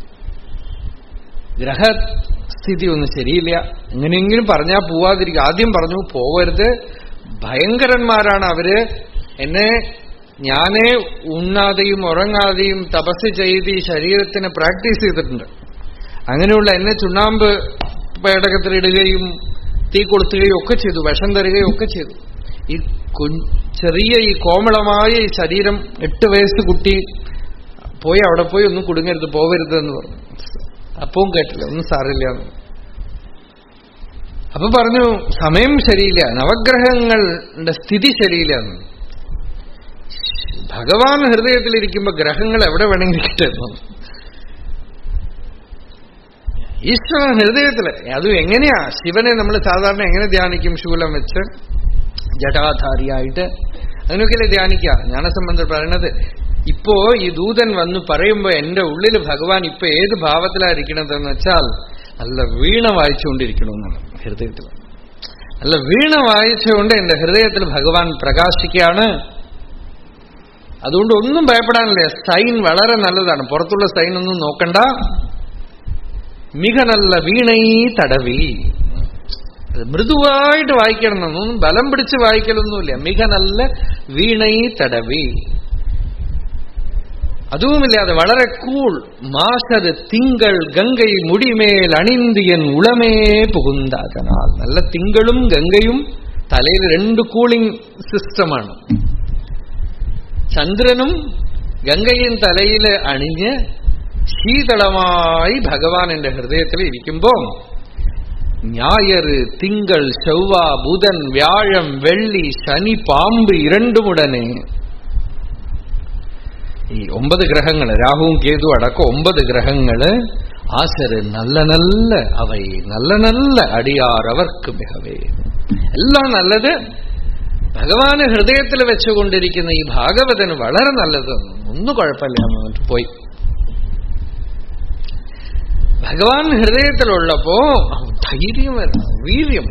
ഗ്രഹസ്ഥിതി ഒന്നും ശരിയില്ല എങ്ങനെയെങ്കിലും പറഞ്ഞാൽ പോവാതിരിക്കും ആദ്യം പറഞ്ഞു പോവരുത് ഭയങ്കരന്മാരാണ് അവര് എന്നെ ഞാനേ ഉണ്ണാതെയും ഉറങ്ങാതെയും തപസ് ചെയ്ത് ഈ ശരീരത്തിന് പ്രാക്ടീസ് ചെയ്തിട്ടുണ്ട് അങ്ങനെയുള്ള എന്നെ ചുണ്ണാമ്പ് പേടകത്തിലിടുകയും തീ കൊളുത്തുകയും ഒക്കെ ചെയ്തു വിഷം തരികയും ഒക്കെ ചെയ്തു ഈ ചെറിയ ഈ കോമളമായ ഈ ശരീരം എട്ട് വയസ്സ് കുട്ടി പോയി അവിടെ പോയി ഒന്നും കുടുങ്ങരുത് പോവരുത് എന്ന് പറഞ്ഞു അപ്പവും കേട്ടില്ല ഒന്നും സാറില്ല എന്ന് അപ്പൊ പറഞ്ഞു സമയം ശരിയില്ല നവഗ്രഹങ്ങളുടെ സ്ഥിതി ശരിയില്ല എന്ന് ഭഗവാൻ ഹൃദയത്തിലിരിക്കുമ്പോ ഗ്രഹങ്ങൾ എവിടെ വേണമെങ്കിൽ കിട്ടുന്നു ഈശ്വരൻ ഹൃദയത്തില് അതും എങ്ങനെയാ ശിവനെ നമ്മൾ സാധാരണ എങ്ങനെ ധ്യാനിക്കും ശൂലം വെച്ച് ജടാധാരിയായിട്ട് അതിനൊക്കെയല്ലേ ധ്യാനിക്കുക ജ്ഞാനസംബന്ധർ പറയണത് ഇപ്പോ ഈ ദൂതൻ വന്ന് പറയുമ്പോ എന്റെ ഉള്ളിൽ ഭഗവാൻ ഇപ്പൊ ഏത് ഭാവത്തിലായിരിക്കണതെന്ന് വെച്ചാൽ നല്ല വീണ വായിച്ചുകൊണ്ടിരിക്കണമെന്നാണ് ഹൃദയത്തിൽ നല്ല വീണ വായിച്ചുകൊണ്ട് എന്റെ ഹൃദയത്തിൽ ഭഗവാൻ പ്രകാശിക്കുകയാണ് അതുകൊണ്ട് ഒന്നും ഭയപ്പെടാനില്ല സൈൻ വളരെ നല്ലതാണ് പുറത്തുള്ള സൈൻ ഒന്നും നോക്കണ്ട മിക നല്ല വീണൈ തടവി അത് മൃദുവായിട്ട് വായിക്കണം എന്നൊന്നും ബലം പിടിച്ച് വായിക്കലൊന്നുമില്ല മിക നല്ല വീണൈ തടവി അതുവുമില്ലാതെ വളരെ കൂൾ മാസത് തിങ്കൾ ഗംഗൈ മുടിമേൽ അണിന്തിയൻ ഉളമേ പുകുന്താതനാൽ നല്ല തിങ്കളും ഗംഗയും തലയിൽ രണ്ട് കൂളിംഗ് സിസ്റ്റമാണ് ചന്ദ്രനും ഗംഗയും തലയിൽ അണിഞ്ഞ് ശീതളമായി ഭഗവാൻ എന്റെ ഹൃദയത്തിൽ ഇരിക്കുമ്പോ ഞായറ് തിങ്കൾ ചൊവ്വ ബുധൻ വ്യാഴം വെള്ളി ശനി പാമ്പ് ഇരണ്ടുമുടനെ ഈ ഒമ്പത് ഗ്രഹങ്ങള് രാഹുവും കേതു അടക്കം ഒമ്പത് ഗ്രഹങ്ങള് ആസര് നല്ല നല്ല അവൈ നല്ല നല്ല അടിയാർ അവർക്ക് മികവേ എല്ലാം നല്ലത് ഭഗവാന് ഹൃദയത്തിൽ വെച്ചുകൊണ്ടിരിക്കുന്ന ഈ ഭാഗവതന് വളരെ നല്ലത് ഒന്നും കുഴപ്പമില്ല എന്ന് പറഞ്ഞിട്ട് പോയി ഭഗവാൻ ഹൃദയത്തിലുള്ളപ്പോ ധൈര്യം വരണം വീര്യം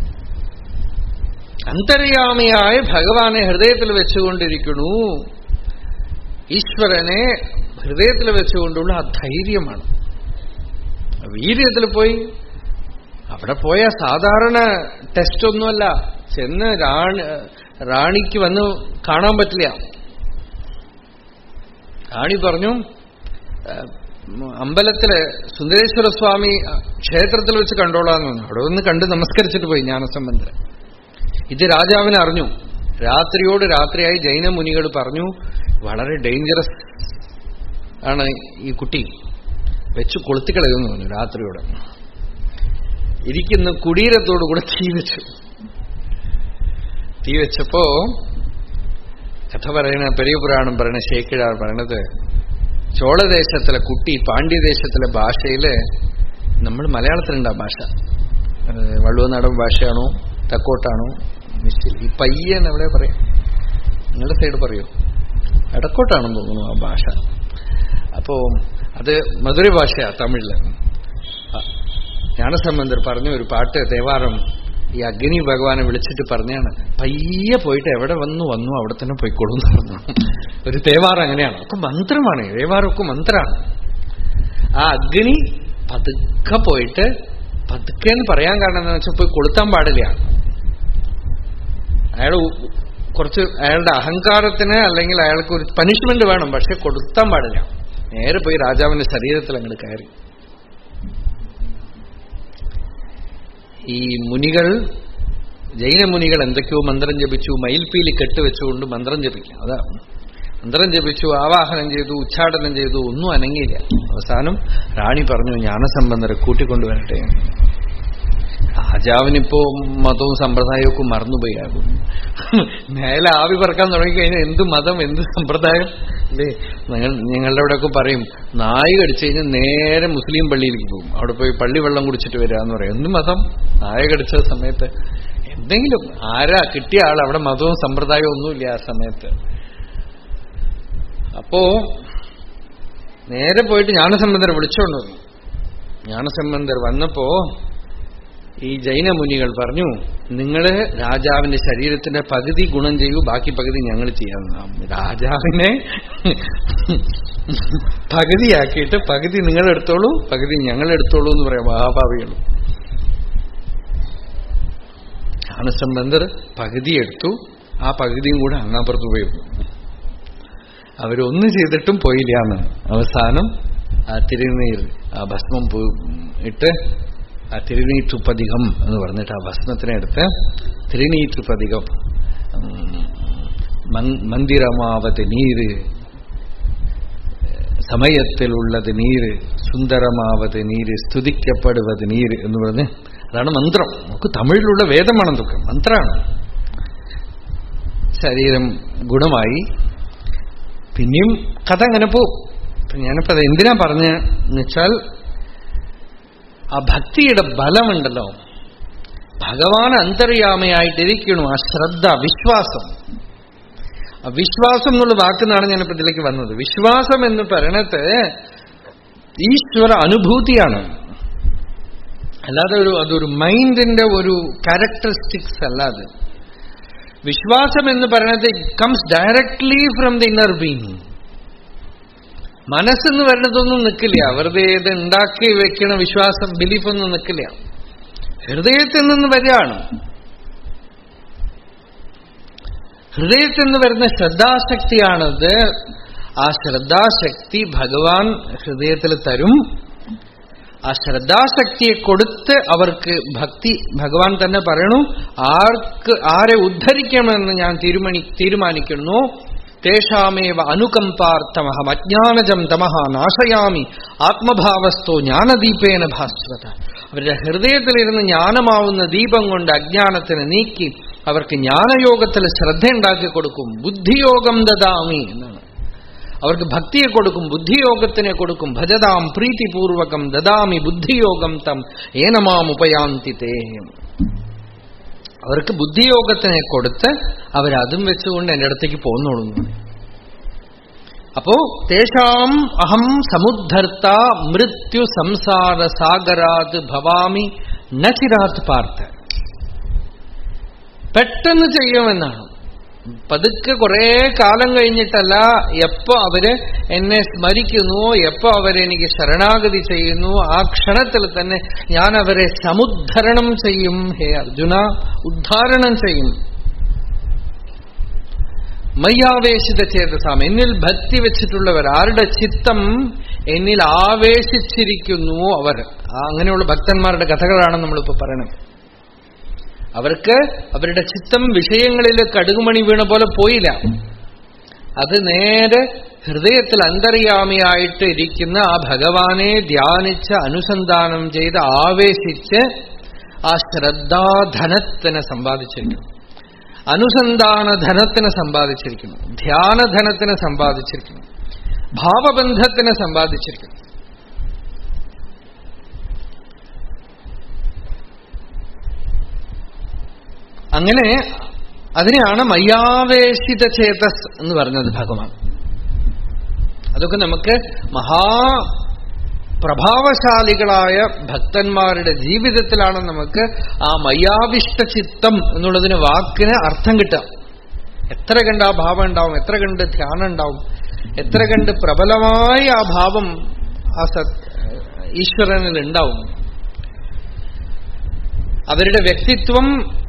അന്തര്യാമിയായ ഭഗവാനെ ഹൃദയത്തിൽ വെച്ചുകൊണ്ടിരിക്കണു ഈശ്വരനെ ഹൃദയത്തിൽ വെച്ചുകൊണ്ടുള്ള ആ ധൈര്യമാണ് വീര്യത്തിൽ പോയി അവിടെ പോയ സാധാരണ ടെസ്റ്റ് ഒന്നുമല്ല ചെന്ന് റാണി റാണിക്ക് വന്ന് കാണാൻ പറ്റില്ല റാണി പറഞ്ഞു അമ്പലത്തില് സുന്ദരേശ്വര സ്വാമി ക്ഷേത്രത്തിൽ വെച്ച് കണ്ടോളാന്ന് പറഞ്ഞു അവിടെ ഒന്ന് കണ്ട് നമസ്കരിച്ചിട്ട് പോയി ജ്ഞാനസംബന്ധം ഇത് രാജാവിന് അറിഞ്ഞു രാത്രിയോട് രാത്രിയായി ജൈനമുനികൾ പറഞ്ഞു വളരെ ഡേഞ്ചറസ് ആണ് ഈ കുട്ടി വെച്ച് കൊളുത്തിക്കളയുമെന്ന് പറഞ്ഞു രാത്രിയോട് ഇരിക്കുന്ന കുടീരത്തോടുകൂടെ തീ വെച്ചു തീ വെച്ചപ്പോ കഥ പറയണ പെരിയ പുരാണം പറയണ ശേക്കിഴാർ പറയണത് ചോളദേശത്തിലെ കുട്ടി പാണ്ഡ്യദേശത്തിലെ ഭാഷയില് നമ്മൾ മലയാളത്തിലുണ്ട് ആ ഭാഷ വള്ളുവനാടൻ ഭാഷയാണോ തെക്കോട്ടാണോ മിസ്സിൽ ഈ പയ്യൻ എവിടെ പറയാം നിങ്ങളുടെ സൈഡ് പറയൂ ഇടക്കോട്ടാണെന്ന് തോന്നുന്നു ആ ഭാഷ അപ്പോ അത് മധുര ഭാഷയാ തമിഴില് ജ്ഞാനസംബന്ധർ പറഞ്ഞു ഒരു പാട്ട് ദേവാരം ഈ അഗ്നി ഭഗവാനെ വിളിച്ചിട്ട് പറഞ്ഞാണ് പയ്യെ പോയിട്ട് എവിടെ വന്നു വന്നു അവിടെ തന്നെ പോയിക്കോളൂ എന്ന് പറഞ്ഞു ഒരു തേവാരം അങ്ങനെയാണ് ഒക്കെ മന്ത്രമാണ് തേവാരമൊക്കെ മന്ത്രമാണ് ആ അഗ്നി പതുക്കെ പോയിട്ട് പതുക്കെ എന്ന് പറയാൻ കാരണം എന്താ വെച്ചാൽ പോയി കൊളുത്താൻ പാടില്ല അയാൾ കുറച്ച് അയാളുടെ അഹങ്കാരത്തിന് അല്ലെങ്കിൽ അയാൾക്ക് ഒരു പനിഷ്മെന്റ് വേണം പക്ഷെ കൊടുത്താൻ പാടില്ല നേരെ പോയി രാജാവിന്റെ ശരീരത്തിൽ അങ്ങോട്ട് കയറി ഈ മുനികൾ ജൈനമുനികൾ എന്തൊക്കെയോ മന്ത്രം ജപിച്ചു മയിൽപ്പീലി കെട്ടുവെച്ചുകൊണ്ട് മന്ത്രം ജപിക്കും അതാ മന്ത്രം ജപിച്ചു ആവാഹനം ചെയ്തു ഉച്ചാടനം ചെയ്തു ഒന്നും അനങ്ങിയില്ല അവസാനം റാണി പറഞ്ഞു ജ്ഞാനസംബന്ധരെ കൂട്ടിക്കൊണ്ടുവരട്ടെ രാജാവിനിപ്പോ മതവും സമ്പ്രദായവും ഒക്കെ മറന്നുപോയാകും മേലെ ആവി പറക്കാൻ തുടങ്ങിക്കഴിഞ്ഞാൽ എന്ത് മതം എന്ത് സമ്പ്രദായം അല്ലേ നിങ്ങൾ ഞങ്ങളുടെ അവിടെയൊക്കെ പറയും നായി കടിച്ചു കഴിഞ്ഞാൽ നേരെ മുസ്ലിം പള്ളിയിലേക്ക് പോകും അവിടെ പോയി പള്ളി വെള്ളം കുടിച്ചിട്ട് വരിക എന്ന് പറയും എന്ത് മതം നായ കടിച്ച സമയത്ത് എന്തെങ്കിലും ആരാ കിട്ടിയ ആൾ അവിടെ മതവും സമ്പ്രദായവും ഒന്നുമില്ല ആ സമയത്ത് അപ്പോ നേരെ പോയിട്ട് ജ്ഞാനസംബന്ധർ വിളിച്ചോണ്ട് വന്നു ജ്ഞാനസംബന്ധർ വന്നപ്പോ ഈ ജൈനമുനികൾ പറഞ്ഞു നിങ്ങള് രാജാവിന്റെ ശരീരത്തിന്റെ പകുതി ഗുണം ചെയ്യൂ ബാക്കി പകുതി ഞങ്ങൾ ചെയ്യാം രാജാവിനെ പകുതിയാക്കിയിട്ട് പകുതി നിങ്ങൾ എടുത്തോളൂ പകുതി ഞങ്ങൾ എടുത്തോളൂ എന്ന് പറയാം മഹാഭാവികൾ ജ്ഞാനസംബന്ധർ പകുതി എടുത്തു ആ പകുതിയും കൂടെ അങ്ങാപ്പുറത്ത് പോയി അവരൊന്നും ചെയ്തിട്ടും പോയില്ല എന്ന് അവസാനം ആ തിരുനീർ ആ ഭസ്മം ഇട്ട് ആ തിരുനീറ്റുപതികം എന്ന് പറഞ്ഞിട്ട് ആ ഭസ്മത്തിനെ എടുത്ത് തിരുനീറ്റുപതികം മന്ദിരമാവത് നീര് സമയത്തിലുള്ളത് നീര് സുന്ദരമാവത് നീര് സ്തുതിക്കപ്പെടുവത് നീര് എന്ന് പറഞ്ഞ് അതാണ് മന്ത്രം നമുക്ക് തമിഴിലുള്ള വേദമാണ് അതൊക്കെ മന്ത്രമാണ് ശരീരം ഗുണമായി പിന്നെയും കഥ അങ്ങനെ പോവും ഞാനിപ്പോ അത് എന്തിനാ പറഞ്ഞെന്ന് വെച്ചാൽ ആ ഭക്തിയുടെ ബലമുണ്ടല്ലോ ഭഗവാൻ അന്തര്യാമയായിട്ടിരിക്കണം ആ ശ്രദ്ധ വിശ്വാസം വിശ്വാസം എന്നുള്ള വാക്കുന്നാണ് ഞാനിപ്പോ ഇതിലേക്ക് വന്നത് വിശ്വാസം എന്ന് പറയണത് ഈശ്വര അനുഭൂതിയാണ് അല്ലാതെ ഒരു അതൊരു മൈൻഡിന്റെ ഒരു ക്യാരക്ടറിസ്റ്റിക്സ് അല്ലാതെ വിശ്വാസം എന്ന് പറയുന്നത് comes directly from the inner being മനസ്സെന്ന് പറയുന്നതൊന്നും നിൽക്കില്ല വെറുതെ ഇത് ഉണ്ടാക്കി വെക്കണ വിശ്വാസം ബിലീഫൊന്നും നിൽക്കില്ല ഹൃദയത്തിൽ നിന്ന് വരികയാണ് ഹൃദയത്തിൽ നിന്ന് വരുന്ന ശ്രദ്ധാശക്തിയാണത് ആ ശ്രദ്ധാശക്തി ഭഗവാൻ ഹൃദയത്തിൽ തരും ആ ശ്രദ്ധാശക്തിയെ കൊടുത്ത് അവർക്ക് ഭക്തി ഭഗവാൻ തന്നെ പറയണു ആർക്ക് ആരെ ഉദ്ധരിക്കണമെന്ന് ഞാൻ തീരുമാനി തീരുമാനിക്കുന്നു തേഷാമേവ അനുകമ്പാർത്ഥമഹം അജ്ഞാനജം തമഹ നാശയാമി ആത്മഭാവസ്ഥോ ജ്ഞാനദീപേന ഭാസ്വത അവരുടെ ഹൃദയത്തിലിരുന്ന് ജ്ഞാനമാവുന്ന ദീപം കൊണ്ട് അജ്ഞാനത്തിന് നീക്കി അവർക്ക് ജ്ഞാനയോഗത്തിൽ ശ്രദ്ധയുണ്ടാക്കി കൊടുക്കും ബുദ്ധിയോഗം ദദാമി എന്നാണ് അവർക്ക് ഭക്തിയെ കൊടുക്കും ബുദ്ധിയോഗത്തിനെ കൊടുക്കും ഭജതാം പ്രീതിപൂർവകം ദദാമി ബുദ്ധിയോഗം തം ഏനമാം ഉപയാന്തി തേ അവർക്ക് ബുദ്ധിയോഗത്തിനെ കൊടുത്ത് അവരതും വെച്ചുകൊണ്ട് എൻ്റെ അടുത്തേക്ക് പോന്നോളൂ അപ്പോ തേഷാം അഹം സമുദ്ധർത്ത മൃത്യു സംസാര സാഗരാത് ഭവാമി നചിരാത് പാർത്ത് പെട്ടെന്ന് ചെയ്യുമെന്നാണ് പതുക്കെ കുറെ കാലം കഴിഞ്ഞിട്ടല്ല എപ്പോ അവര് എന്നെ സ്മരിക്കുന്നുവോ എപ്പോ അവരെനിക്ക് ശരണാഗതി ചെയ്യുന്നു ആ ക്ഷണത്തിൽ തന്നെ ഞാൻ അവരെ സമുദ്ധരണം ചെയ്യും ഹേ അർജുന ഉദ്ധാരണം ചെയ്യും മയ്യാവേശിത ചേതസാം എന്നിൽ ഭക്തി വെച്ചിട്ടുള്ളവർ ആരുടെ ചിത്തം എന്നിൽ ആവേശിച്ചിരിക്കുന്നുവോ അവർ അങ്ങനെയുള്ള ഭക്തന്മാരുടെ കഥകളാണ് നമ്മളിപ്പോ പറയണത് അവർക്ക് അവരുടെ ചിത്തം വിഷയങ്ങളിൽ കടുകുമണി വീണ പോലെ പോയില്ല അത് നേരെ ഹൃദയത്തിൽ അന്തര്യാമിയായിട്ട് ഇരിക്കുന്ന ആ ഭഗവാനെ ധ്യാനിച്ച് അനുസന്ധാനം ചെയ്ത് ആവേശിച്ച് ആ ശ്രദ്ധാധനത്തിനെ സമ്പാദിച്ചിരിക്കുന്നു അനുസന്ധാന ധനത്തിന് സമ്പാദിച്ചിരിക്കുന്നു ധ്യാനധനത്തിന് സമ്പാദിച്ചിരിക്കുന്നു ഭാവബന്ധത്തിന് സമ്പാദിച്ചിരിക്കുന്നു അങ്ങനെ അതിനെയാണ് മയ്യാവേശിത ചേതസ് എന്ന് പറഞ്ഞത് ഭഗവാൻ അതൊക്കെ നമുക്ക് മഹാ പ്രഭാവശാലികളായ ഭക്തന്മാരുടെ ജീവിതത്തിലാണ് നമുക്ക് ആ മയ്യാവിഷ്ട ചിത്തം എന്നുള്ളതിന് വാക്കിന് അർത്ഥം കിട്ടുക എത്ര കണ്ട് ആ ഭാവം ഉണ്ടാവും എത്ര കണ്ട് ധ്യാനം ഉണ്ടാവും എത്ര കണ്ട് പ്രബലമായ ആ ഭാവം ആ സത് ഈശ്വരനിൽ ഉണ്ടാവും അവരുടെ വ്യക്തിത്വം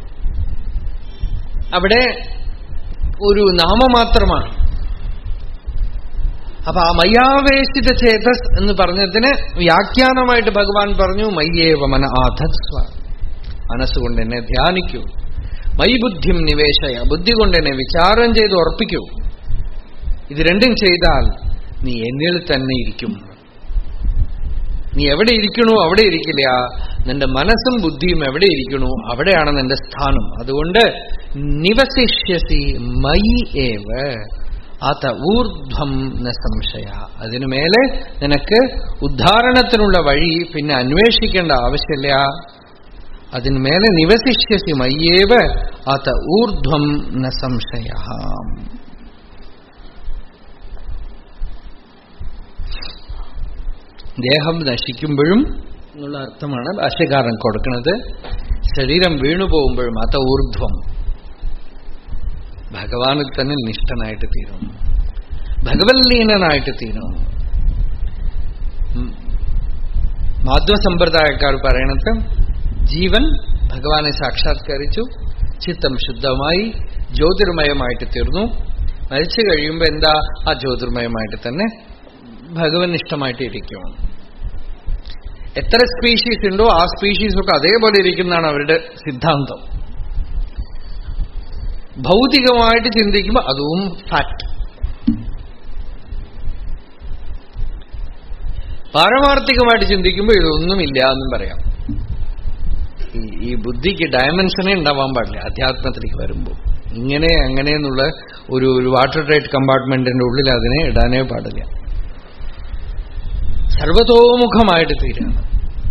അവിടെ ഒരു നാമമാത്രമാണ് അപ്പൊ ആ മയ്യാവേശിത ചേതസ് എന്ന് പറഞ്ഞതിന് വ്യാഖ്യാനമായിട്ട് ഭഗവാൻ പറഞ്ഞു മയ്യേവ മന ആധസ്വ മനസ്സുകൊണ്ട് എന്നെ ധ്യാനിക്കൂ മൈ ബുദ്ധിം നിവേശയ ബുദ്ധി കൊണ്ട് എന്നെ വിചാരം ചെയ്ത് ഉറപ്പിക്കൂ ഇത് രണ്ടും ചെയ്താൽ നീ എന്നിൽ തന്നെ ഇരിക്കും നീ എവിടെ ഇരിക്കണോ അവിടെ ഇരിക്കില്ല നിന്റെ മനസ്സും ബുദ്ധിയും എവിടെ ഇരിക്കണോ അവിടെയാണ് നിന്റെ സ്ഥാനം അതുകൊണ്ട് നിവസിഷ്യസി മൈ ഏവ അത ഊർധ്വം ന സംശയ അതിനു മേലെ നിനക്ക് ഉദ്ധാരണത്തിനുള്ള വഴി പിന്നെ അന്വേഷിക്കേണ്ട ആവശ്യമില്ല അതിന്മേലെ നിവസിഷ്യസി മയ്യേവ അത ഊർധ്വം ന സംശയ ദേഹം നശിക്കുമ്പോഴും എന്നുള്ള അർത്ഥമാണ് ഭാഷ്യകാരൻ കൊടുക്കുന്നത് ശരീരം വീണുപോകുമ്പോഴും അത ഊർധ്വം ഭഗവാനിൽ തന്നെ നിഷ്ഠനായിട്ട് തീരും ഭഗവല്ലീനനായിട്ട് തീരും മാധ്വസമ്പ്രദായക്കാർ പറയണത് ജീവൻ ഭഗവാനെ സാക്ഷാത്കരിച്ചു ചിത്തം ശുദ്ധമായി ജ്യോതിർമയമായിട്ട് തീർന്നു മരിച്ചു കഴിയുമ്പോൾ എന്താ ആ ജ്യോതിർമയമായിട്ട് തന്നെ ഭഗവൻ ഇഷ്ടമായിട്ട് ഇരിക്കും എത്ര സ്പീഷീസ് ഉണ്ടോ ആ സ്പീഷീസൊക്കെ അതേപോലെ ഇരിക്കുന്നതാണ് അവരുടെ സിദ്ധാന്തം ഭൗതികമായിട്ട് ചിന്തിക്കുമ്പോൾ അതും ഫാക്ട് പാരമാർത്ഥികമായിട്ട് ചിന്തിക്കുമ്പോൾ ഇതൊന്നുമില്ല എന്നും പറയാം ഈ ബുദ്ധിക്ക് ഡയമെൻഷനേ ഉണ്ടാവാൻ പാടില്ല അധ്യാത്മത്തിലേക്ക് വരുമ്പോൾ ഇങ്ങനെ അങ്ങനെ എന്നുള്ള ഒരു ഒരു വാട്ടർ ടൈറ്റ് കമ്പാർട്ട്മെന്റിന്റെ ഉള്ളിൽ അതിനെ ഇടാനേ പാടില്ല സർവതോമുഖമായിട്ട് തീരാണ്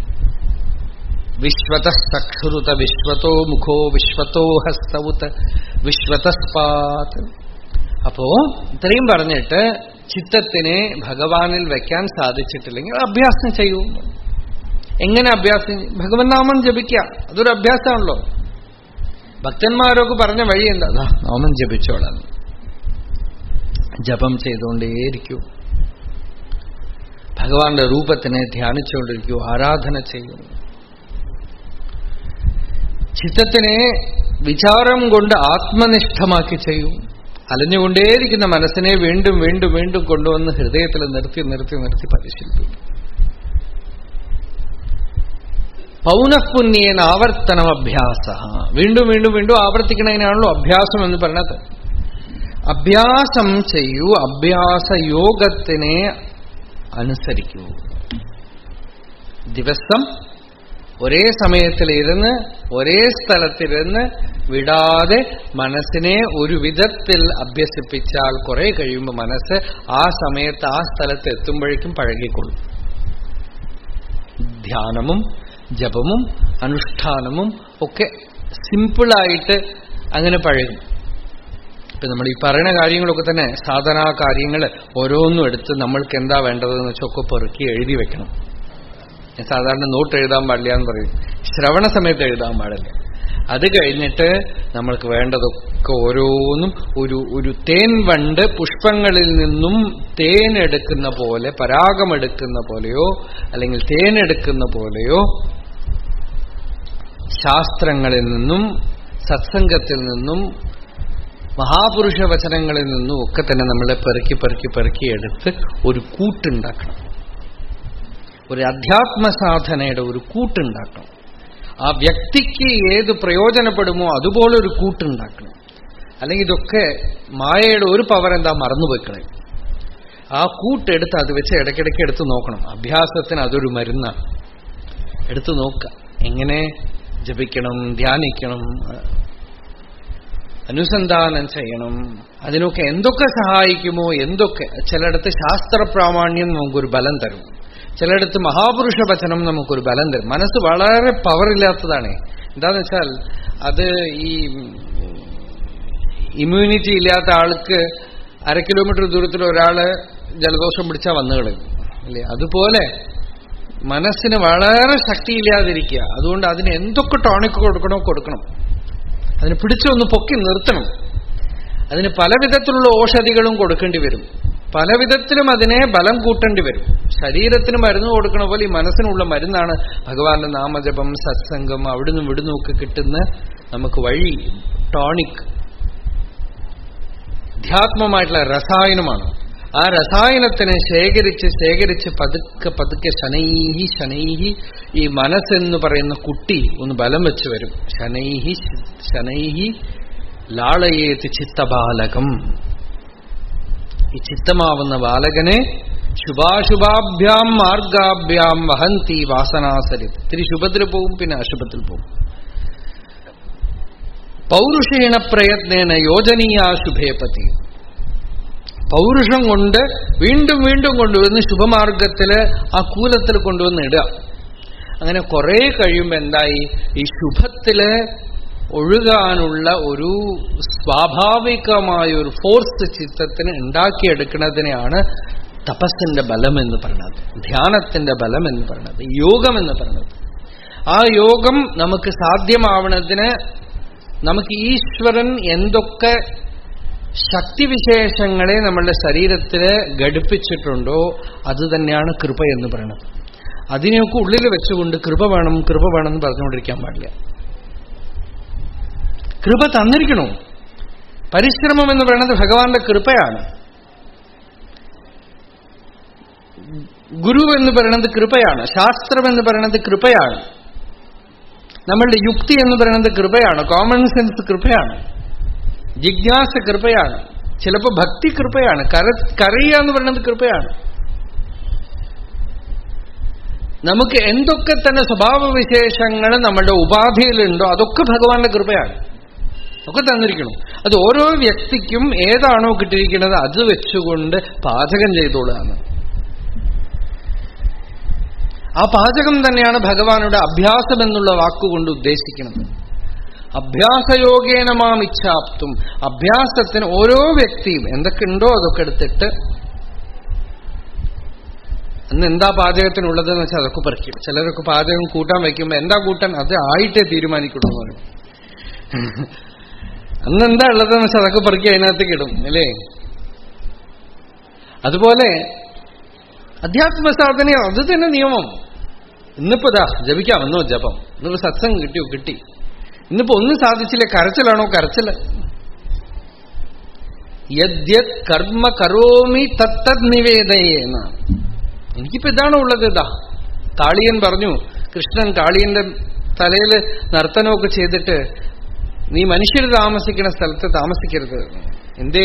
വിശ്വതസ്തക്ഷുരുത വിശ്വത്തോ മുഖോ വിശ്വത്തോ ഹസ്തവുത വിശ്വതസ്പാത് അപ്പോ ഇത്രയും പറഞ്ഞിട്ട് ചിത്തത്തിനെ ഭഗവാനിൽ വെക്കാൻ സാധിച്ചിട്ടില്ലെങ്കിൽ അഭ്യാസം ചെയ്യൂ എങ്ങനെ അഭ്യാസം ഭഗവൻ നാമം ജപിക്കുക അതൊരു അഭ്യാസമാണല്ലോ ഭക്തന്മാരൊക്കെ പറഞ്ഞ വഴി എന്താ ദാ, നാമം ജപിച്ചോളാം ജപം ചെയ്തുകൊണ്ടേയിരിക്കൂ ഭഗവാന്റെ രൂപത്തിനെ ധ്യാനിച്ചുകൊണ്ടിരിക്കൂ ആരാധന ചെയ്യൂ ചിത്തത്തിനെ വിചാരം കൊണ്ട് ആത്മനിഷ്ഠമാക്കി ചെയ്യൂ അലഞ്ഞുകൊണ്ടേയിരിക്കുന്ന മനസ്സിനെ വീണ്ടും വീണ്ടും വീണ്ടും കൊണ്ടുവന്ന് ഹൃദയത്തിൽ നിർത്തി നിർത്തി നിർത്തി പരിശീലിപ്പിക്കും പൗനഃപുണ്യേന ആവർത്തനം അഭ്യാസ വീണ്ടും വീണ്ടും വീണ്ടും ആവർത്തിക്കണതിനാണല്ലോ അഭ്യാസം എന്ന് പറഞ്ഞത് അഭ്യാസം ചെയ്യൂ അഭ്യാസ യോഗത്തിനെ അനുസരിക്കൂ ദിവസം ഒരേ സമയത്തിലിരുന്ന് ഒരേ സ്ഥലത്തിരുന്ന് വിടാതെ മനസ്സിനെ ഒരു വിധത്തിൽ അഭ്യസിപ്പിച്ചാൽ കുറെ കഴിയുമ്പോൾ മനസ്സ് ആ സമയത്ത് ആ സ്ഥലത്ത് എത്തുമ്പോഴേക്കും പഴകിക്കൊള്ളും ധ്യാനവും ജപവും അനുഷ്ഠാനവും ഒക്കെ സിമ്പിളായിട്ട് അങ്ങനെ പഴകും ഇപ്പൊ നമ്മൾ ഈ പറയുന്ന കാര്യങ്ങളൊക്കെ തന്നെ സാധനാ കാര്യങ്ങൾ ഓരോന്നും എടുത്ത് നമ്മൾക്ക് എന്താ വേണ്ടതെന്ന് വെച്ചൊക്കെ പെറുക്കി എഴുതി വെക്കണം ഞാൻ സാധാരണ നോട്ട് എഴുതാൻ പാടില്ല എന്ന് പറയും ശ്രവണ സമയത്ത് എഴുതാൻ പാടില്ല അത് കഴിഞ്ഞിട്ട് നമ്മൾക്ക് വേണ്ടതൊക്കെ ഓരോന്നും ഒരു ഒരു തേൻ വണ്ട് പുഷ്പങ്ങളിൽ നിന്നും തേൻ എടുക്കുന്ന പോലെ പരാഗമെടുക്കുന്ന പോലെയോ അല്ലെങ്കിൽ തേൻ എടുക്കുന്ന പോലെയോ ശാസ്ത്രങ്ങളിൽ നിന്നും സത്സംഗത്തിൽ നിന്നും മഹാപുരുഷ വചനങ്ങളിൽ നിന്നും ഒക്കെ തന്നെ നമ്മളെ പെറുക്കി പെറുക്കി പെറുക്കി എടുത്ത് ഒരു കൂട്ടുണ്ടാക്കണം ഒരു അധ്യാത്മ സാധനയുടെ ഒരു കൂട്ടുണ്ടാക്കണം ആ വ്യക്തിക്ക് ഏത് പ്രയോജനപ്പെടുമോ അതുപോലെ ഒരു കൂട്ടുണ്ടാക്കണം അല്ലെങ്കിൽ ഇതൊക്കെ മായയുടെ ഒരു പവർ എന്താ മറന്നുപോയിക്കളെ ആ കൂട്ടെടുത്ത് അത് വെച്ച് ഇടയ്ക്കിടയ്ക്ക് എടുത്ത് നോക്കണം അഭ്യാസത്തിന് അതൊരു മരുന്നാണ് എടുത്തു നോക്കുക എങ്ങനെ ജപിക്കണം ധ്യാനിക്കണം അനുസന്ധാനം ചെയ്യണം അതിനൊക്കെ എന്തൊക്കെ സഹായിക്കുമോ എന്തൊക്കെ ചിലയിടത്ത് ശാസ്ത്ര പ്രാമാണ്യം നമുക്കൊരു ബലം തരും ചിലയിടത്ത് മഹാപുരുഷ വചനം നമുക്കൊരു ബലം തരും മനസ്സ് വളരെ പവറില്ലാത്തതാണ് എന്താന്ന് വെച്ചാൽ അത് ഈ ഇമ്മ്യൂണിറ്റി ഇല്ലാത്ത ആൾക്ക് അര കിലോമീറ്റർ ദൂരത്തിൽ ഒരാള് ജലദോഷം പിടിച്ചാൽ വന്നു കളയും അല്ലേ അതുപോലെ മനസ്സിന് വളരെ ശക്തിയില്ലാതിരിക്കുക അതുകൊണ്ട് അതിന് എന്തൊക്കെ ടോണിക് കൊടുക്കണോ കൊടുക്കണം അതിന് പിടിച്ചൊന്ന് പൊക്കി നിർത്തണം അതിന് പല വിധത്തിലുള്ള ഔഷധികളും കൊടുക്കേണ്ടി വരും പല വിധത്തിലും അതിനെ ബലം കൂട്ടേണ്ടി വരും ശരീരത്തിന് മരുന്ന് കൊടുക്കണ പോലെ ഈ മനസ്സിനുള്ള മരുന്നാണ് ഭഗവാന്റെ നാമജപം സത്സംഗം അവിടുന്ന് ഇവിടുന്ന് ഒക്കെ കിട്ടുന്ന നമുക്ക് വഴി ടോണിക് അധ്യാത്മമായിട്ടുള്ള രസായനമാണ് ആ രസായനത്തിനെ ശേഖരിച്ച് ശേഖരിച്ച് പതുക്കെ പതുക്കെ ശനൈഹി ശനൈഹി ഈ മനസ്സെന്ന് പറയുന്ന കുട്ടി ഒന്ന് ബലം വെച്ച് വരും ശനൈഹി ശനൈഹി ലാളയേത് ചിത്തബാലകം ഈ ചിത്തമാവുന്ന ബാലകനെ ശുഭാശുഭാഭ്യാം മാർഗാഭ്യാം വഹന്തി വാസനാസരി ഇത്തിരി ശുഭത്തിൽ പോവും പിന്നെ അശുഭത്തിൽ പോവും പൗരുഷേണ പ്രയത്നേന യോജനീയ ശുഭേപതി പൗരുഷം കൊണ്ട് വീണ്ടും വീണ്ടും കൊണ്ടുവന്ന് ശുഭമാർഗത്തില് ആ കൂലത്തിൽ കൊണ്ടുവന്ന് ഇടുക അങ്ങനെ കുറെ കഴിയുമ്പോൾ എന്തായി ഈ ശുഭത്തില് ഒഴുകാനുള്ള ഒരു സ്വാഭാവികമായ ഒരു ഫോഴ്സ് ചിത്തത്തിന് ഉണ്ടാക്കിയെടുക്കുന്നതിനെയാണ് തപസ്സിന്റെ ബലം എന്ന് പറയുന്നത് ധ്യാനത്തിന്റെ ബലം എന്ന് പറയുന്നത് യോഗം എന്ന് പറയുന്നത് ആ യോഗം നമുക്ക് സാധ്യമാവണതിന് നമുക്ക് ഈശ്വരൻ എന്തൊക്കെ ശക്തിവിശേഷങ്ങളെ നമ്മളുടെ ശരീരത്തിൽ ഘടിപ്പിച്ചിട്ടുണ്ടോ അത് തന്നെയാണ് കൃപ എന്ന് പറയുന്നത് അതിനെയൊക്കെ ഉള്ളിൽ വെച്ചുകൊണ്ട് കൃപ വേണം കൃപ വേണം എന്ന് പറഞ്ഞുകൊണ്ടിരിക്കാൻ പാടില്ല കൃപ തന്നിരിക്കണു പരിശ്രമം എന്ന് പറയുന്നത് ഭഗവാന്റെ കൃപയാണ് ഗുരു എന്ന് പറയുന്നത് കൃപയാണ് ശാസ്ത്രം എന്ന് പറയുന്നത് കൃപയാണ് നമ്മളുടെ യുക്തി എന്ന് പറയുന്നത് കൃപയാണ് കോമൺ സെൻസ് കൃപയാണ് ജിജ്ഞാസ കൃപയാണ് ചിലപ്പോൾ ഭക്തി കൃപയാണ് കര കരയുക എന്ന് പറയുന്നത് കൃപയാണ് നമുക്ക് എന്തൊക്കെ തന്നെ സ്വഭാവവിശേഷങ്ങൾ നമ്മളുടെ ഉപാധിയിലുണ്ടോ അതൊക്കെ ഭഗവാന്റെ കൃപയാണ് ഒക്കെ തന്നിരിക്കണം അത് ഓരോ വ്യക്തിക്കും ഏതാണോ കിട്ടിയിരിക്കുന്നത് അത് വെച്ചുകൊണ്ട് പാചകം ചെയ്തോളാണ് ആ പാചകം തന്നെയാണ് ഭഗവാനുടെ അഭ്യാസം എന്നുള്ള വാക്കുകൊണ്ട് ഉദ്ദേശിക്കുന്നത് അഭ്യാസയോഗേന മാം ഇച്ഛാപ്തും അഭ്യാസത്തിന് ഓരോ വ്യക്തിയും എന്തൊക്കെ ഉണ്ടോ അതൊക്കെ എടുത്തിട്ട് അന്ന് എന്താ പാചകത്തിനുള്ളതെന്ന് വെച്ചാൽ അതൊക്കെ പറിക്കും ചിലരൊക്കെ പാചകം കൂട്ടാൻ വയ്ക്കുമ്പോൾ എന്താ കൂട്ടാൻ അത് ആയിട്ടേ തീരുമാനിക്കുള്ളൂ എന്ന് പറയും അന്ന് എന്താ ഉള്ളതെന്ന് വെച്ചാൽ അതൊക്കെ പറിക്കുക അതിനകത്തേക്ക് ഇടും അല്ലേ അതുപോലെ അധ്യാത്മ സാധന അത് തന്നെ നിയമം ഇന്നിപ്പോ ഇതാ ജപിക്കാം എന്നോ ജപം ഇന്നിപ്പോ സത്സംഗം കിട്ടിയോ കിട്ടി ഇന്നിപ്പോ ഒന്നും സാധിച്ചില്ല കരച്ചിലാണോ കരച്ചില് യദ്യത് കർമ്മ കരോമി തത്തത് നിവേദയേ എന്നാണ് എനിക്കിപ്പോ ഇതാണ് ഉള്ളത് ഇതാ കാളിയൻ പറഞ്ഞു കൃഷ്ണൻ കാളിയന്റെ തലയിൽ നർത്തനമൊക്കെ ചെയ്തിട്ട് നീ മനുഷ്യർ താമസിക്കുന്ന സ്ഥലത്ത് താമസിക്കരുത് എന്തേ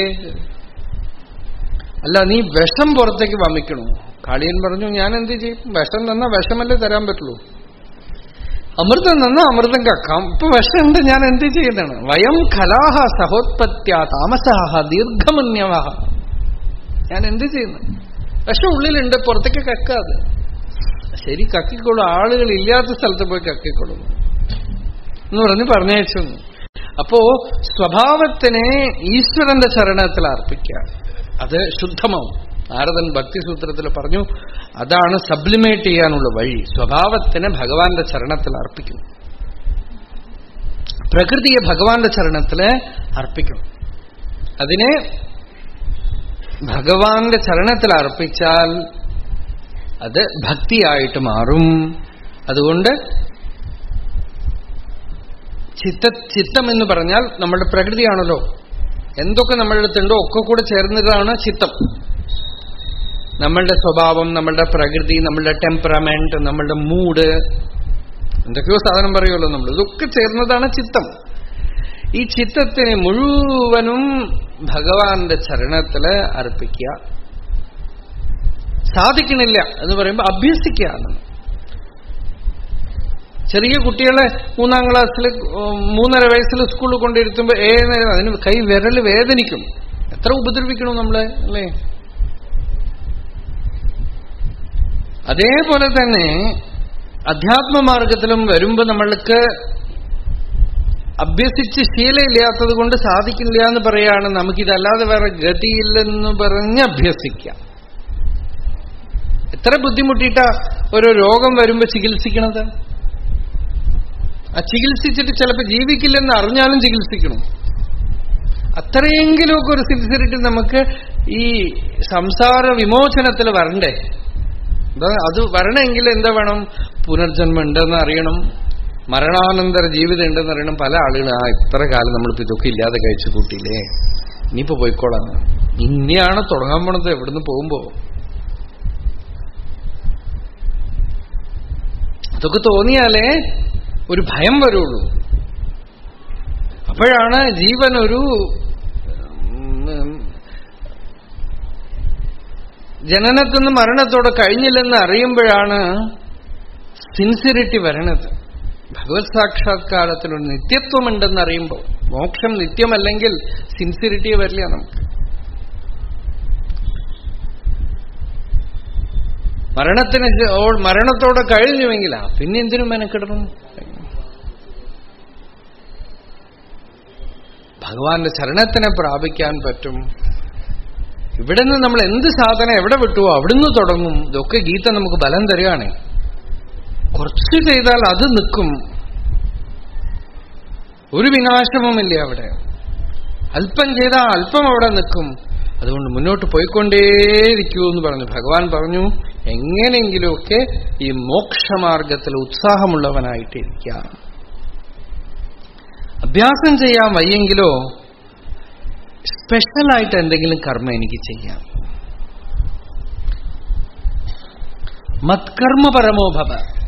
അല്ല നീ വിഷം പുറത്തേക്ക് വമിക്കണു കാളിയൻ പറഞ്ഞു ഞാൻ എന്ത് ചെയ്യും വിഷം തന്നാ വിഷമല്ലേ തരാൻ പറ്റുള്ളൂ അമൃതം തന്നാ അമൃതം കക്കാം ഇപ്പൊ വിഷമുണ്ട് ഞാൻ എന്ത് ചെയ്യുന്നതാണ് വയം കലാഹ സഹോത്പത്യ താമസാഹ ദീർഘമന്യവ ഞാൻ എന്ത് ചെയ്യുന്നു വിഷം ഉള്ളിലുണ്ട് പുറത്തേക്ക് കക്കാതെ ശരി കക്കിക്കോളൂ ആളുകൾ ഇല്ലാത്ത സ്ഥലത്ത് പോയി കക്കിക്കോളൂ എന്ന് പറഞ്ഞ് പറഞ്ഞയച്ചു അപ്പോ സ്വഭാവത്തിനെ ഈശ്വരന്റെ ചരണത്തിൽ അർപ്പിക്കുക അത് ശുദ്ധമാവും നാരദൻ ഭക്തിസൂത്രത്തിൽ പറഞ്ഞു അതാണ് സബ്ലിമേറ്റ് ചെയ്യാനുള്ള വഴി സ്വഭാവത്തിനെ ഭഗവാന്റെ ചരണത്തിൽ അർപ്പിക്കും പ്രകൃതിയെ ഭഗവാന്റെ ചരണത്തില് അർപ്പിക്കും അതിനെ ഭഗവാന്റെ ചരണത്തിൽ അർപ്പിച്ചാൽ അത് ഭക്തിയായിട്ട് മാറും അതുകൊണ്ട് ചിത്ത ചിത്തം എന്ന് പറഞ്ഞാൽ നമ്മുടെ പ്രകൃതിയാണല്ലോ എന്തൊക്കെ നമ്മളുടെ അടുത്തുണ്ടോ ഒക്കെ കൂടെ ചേർന്നതാണ് ചിത്തം നമ്മളുടെ സ്വഭാവം നമ്മളുടെ പ്രകൃതി നമ്മളുടെ ടെമ്പറമെന്റ് നമ്മളുടെ മൂഡ് എന്തൊക്കെയോ സാധനം പറയുമല്ലോ നമ്മൾ ഇതൊക്കെ ചേർന്നതാണ് ചിത്തം ഈ ചിത്തത്തിനെ മുഴുവനും ഭഗവാന്റെ ചരണത്തില് അർപ്പിക്കുക സാധിക്കണില്ല എന്ന് പറയുമ്പോൾ അഭ്യസിക്കുക ചെറിയ കുട്ടികളെ മൂന്നാം ക്ലാസ്സിൽ മൂന്നര വയസ്സിൽ സ്കൂളിൽ കൊണ്ടിരുത്തുമ്പോൾ ഏ അതിന് കൈ വിരൽ വേദനിക്കും എത്ര ഉപദ്രവിക്കണം നമ്മളെ അല്ലേ അതേപോലെ തന്നെ അധ്യാത്മമാർഗത്തിലും വരുമ്പോൾ നമ്മൾക്ക് അഭ്യസിച്ച് ശീലമില്ലാത്തത് കൊണ്ട് സാധിക്കില്ല എന്ന് പറയാണ് നമുക്കിതല്ലാതെ വേറെ ഗതിയില്ലെന്ന് പറഞ്ഞ് അഭ്യസിക്കാം എത്ര ബുദ്ധിമുട്ടിയിട്ടാ ഓരോ രോഗം വരുമ്പോ ചികിത്സിക്കണത് ആ ചികിത്സിച്ചിട്ട് ചിലപ്പോൾ ജീവിക്കില്ലെന്ന് അറിഞ്ഞാലും ചികിത്സിക്കണം അത്രയെങ്കിലുമൊക്കെ ഒരു സിൻസിയറിറ്റി നമുക്ക് ഈ സംസാര വിമോചനത്തിൽ വരണ്ടേ അത് വരണമെങ്കിൽ എന്താ വേണം പുനർജന്മം ഉണ്ടെന്ന് അറിയണം മരണാനന്തര ജീവിതം ഉണ്ടെന്ന് അറിയണം പല ആളുകൾ ആ ഇത്ര കാലം നമ്മളിപ്പോ ഇതൊക്കെ ഇല്ലാതെ കഴിച്ചു കൂട്ടിയില്ലേ ഇനിയിപ്പോ പോയിക്കോളാം ഇനിയാണ് തുടങ്ങാൻ പോണത് എവിടുന്ന് പോകുമ്പോ അതൊക്കെ തോന്നിയാലേ ഒരു ഭയം വരുള്ളൂ അപ്പോഴാണ് ജീവൻ ഒരു ജനനത്തിൽ നിന്ന് മരണത്തോടെ കഴിഞ്ഞില്ലെന്ന് അറിയുമ്പോഴാണ് സിൻസിയറിറ്റി വരണത് ഭഗവത് സാക്ഷാത്കാരത്തിലൊരു നിത്യത്വമുണ്ടെന്ന് അറിയുമ്പോൾ മോക്ഷം നിത്യമല്ലെങ്കിൽ സിൻസിയറിറ്റിയെ വരില്ല നമുക്ക് മരണത്തിന് മരണത്തോടെ കഴിഞ്ഞുവെങ്കിലാ പിന്നെ എന്തിനും മെനക്കിടണം ഭഗവാന്റെ ചരണത്തിനെ പ്രാപിക്കാൻ പറ്റും ഇവിടെ നിന്ന് നമ്മൾ എന്ത് സാധന എവിടെ വിട്ടുവോ അവിടുന്ന് തുടങ്ങും ഇതൊക്കെ ഗീത നമുക്ക് ബലം തരികയാണ് കുറച്ച് ചെയ്താൽ അത് നിൽക്കും ഒരു വിനാശവുമില്ല അവിടെ അല്പം ചെയ്താൽ അല്പം അവിടെ നിൽക്കും അതുകൊണ്ട് മുന്നോട്ട് പോയിക്കൊണ്ടേയിരിക്കൂ എന്ന് പറഞ്ഞു ഭഗവാൻ പറഞ്ഞു എങ്ങനെയെങ്കിലുമൊക്കെ ഈ മോക്ഷമാർഗത്തിൽ ഉത്സാഹമുള്ളവനായിട്ടിരിക്കുക അഭ്യാസം ചെയ്യാൻ വയ്യെങ്കിലോ സ്പെഷ്യലായിട്ട് എന്തെങ്കിലും കർമ്മ എനിക്ക് ചെയ്യാം മത്കർമ്മപരമോ ഭവ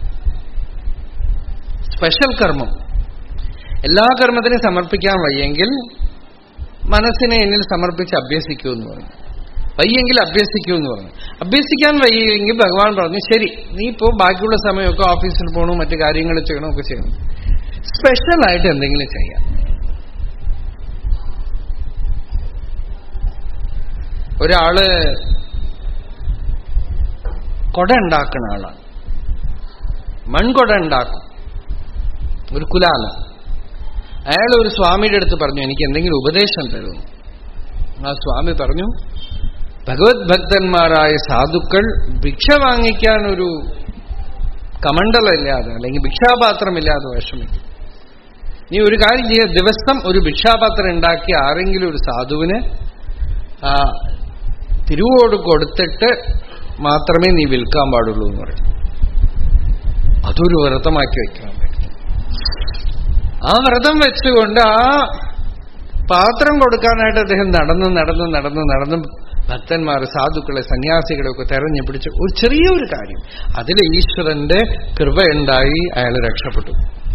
സ്പെഷ്യൽ കർമ്മം എല്ലാ കർമ്മത്തിനും സമർപ്പിക്കാൻ വയ്യെങ്കിൽ മനസ്സിനെ എന്നിൽ സമർപ്പിച്ച് അഭ്യസിക്കൂ എന്ന് പറഞ്ഞു വയ്യെങ്കിൽ അഭ്യസിക്കൂ എന്ന് പറഞ്ഞു അഭ്യസിക്കാൻ വയ്യെങ്കിൽ ഭഗവാൻ പറഞ്ഞു ശരി നീ ഇപ്പോൾ ബാക്കിയുള്ള സമയമൊക്കെ ഓഫീസിൽ പോകണോ മറ്റു കാര്യങ്ങൾ ചെയ്യണോ ഒക്കെ ചെയ്യണം സ്പെഷ്യലായിട്ട് എന്തെങ്കിലും ചെയ്യാം ഒരാള് കൊട ഉണ്ടാക്കുന്ന ആളാണ് മൺകൊട ഉണ്ടാക്കും ഒരു കുലാല അയാൾ ഒരു സ്വാമിയുടെ അടുത്ത് പറഞ്ഞു എനിക്ക് എന്തെങ്കിലും ഉപദേശം തരുന്നു ആ സ്വാമി പറഞ്ഞു ഭഗവത് ഭക്തന്മാരായ സാധുക്കൾ ഭിക്ഷ വാങ്ങിക്കാൻ ഒരു കമണ്ടലമില്ലാതെ അല്ലെങ്കിൽ ഭിക്ഷാപാത്രമില്ലാതെ വിഷമിക്കും നീ ഒരു കാര്യം ചെയ്യുക ദിവസം ഒരു ഭിക്ഷാപാത്രം ഉണ്ടാക്കി ആരെങ്കിലും ഒരു സാധുവിന് ആ തിരുവോട് കൊടുത്തിട്ട് മാത്രമേ നീ വിൽക്കാൻ പാടുള്ളൂ എന്ന് പറയും അതൊരു വ്രതമാക്കി വയ്ക്കാൻ പറ്റും ആ വ്രതം വെച്ചുകൊണ്ട് ആ പാത്രം കൊടുക്കാനായിട്ട് അദ്ദേഹം നടന്ന് നടന്ന് നടന്ന് നടന്ന് ഭക്തന്മാർ സാധുക്കളെ സന്യാസികളെ ഒക്കെ തെരഞ്ഞു പിടിച്ച് ഒരു ചെറിയൊരു കാര്യം അതിൽ ഈശ്വരന്റെ കൃപയുണ്ടായി അയാൾ രക്ഷപ്പെട്ടു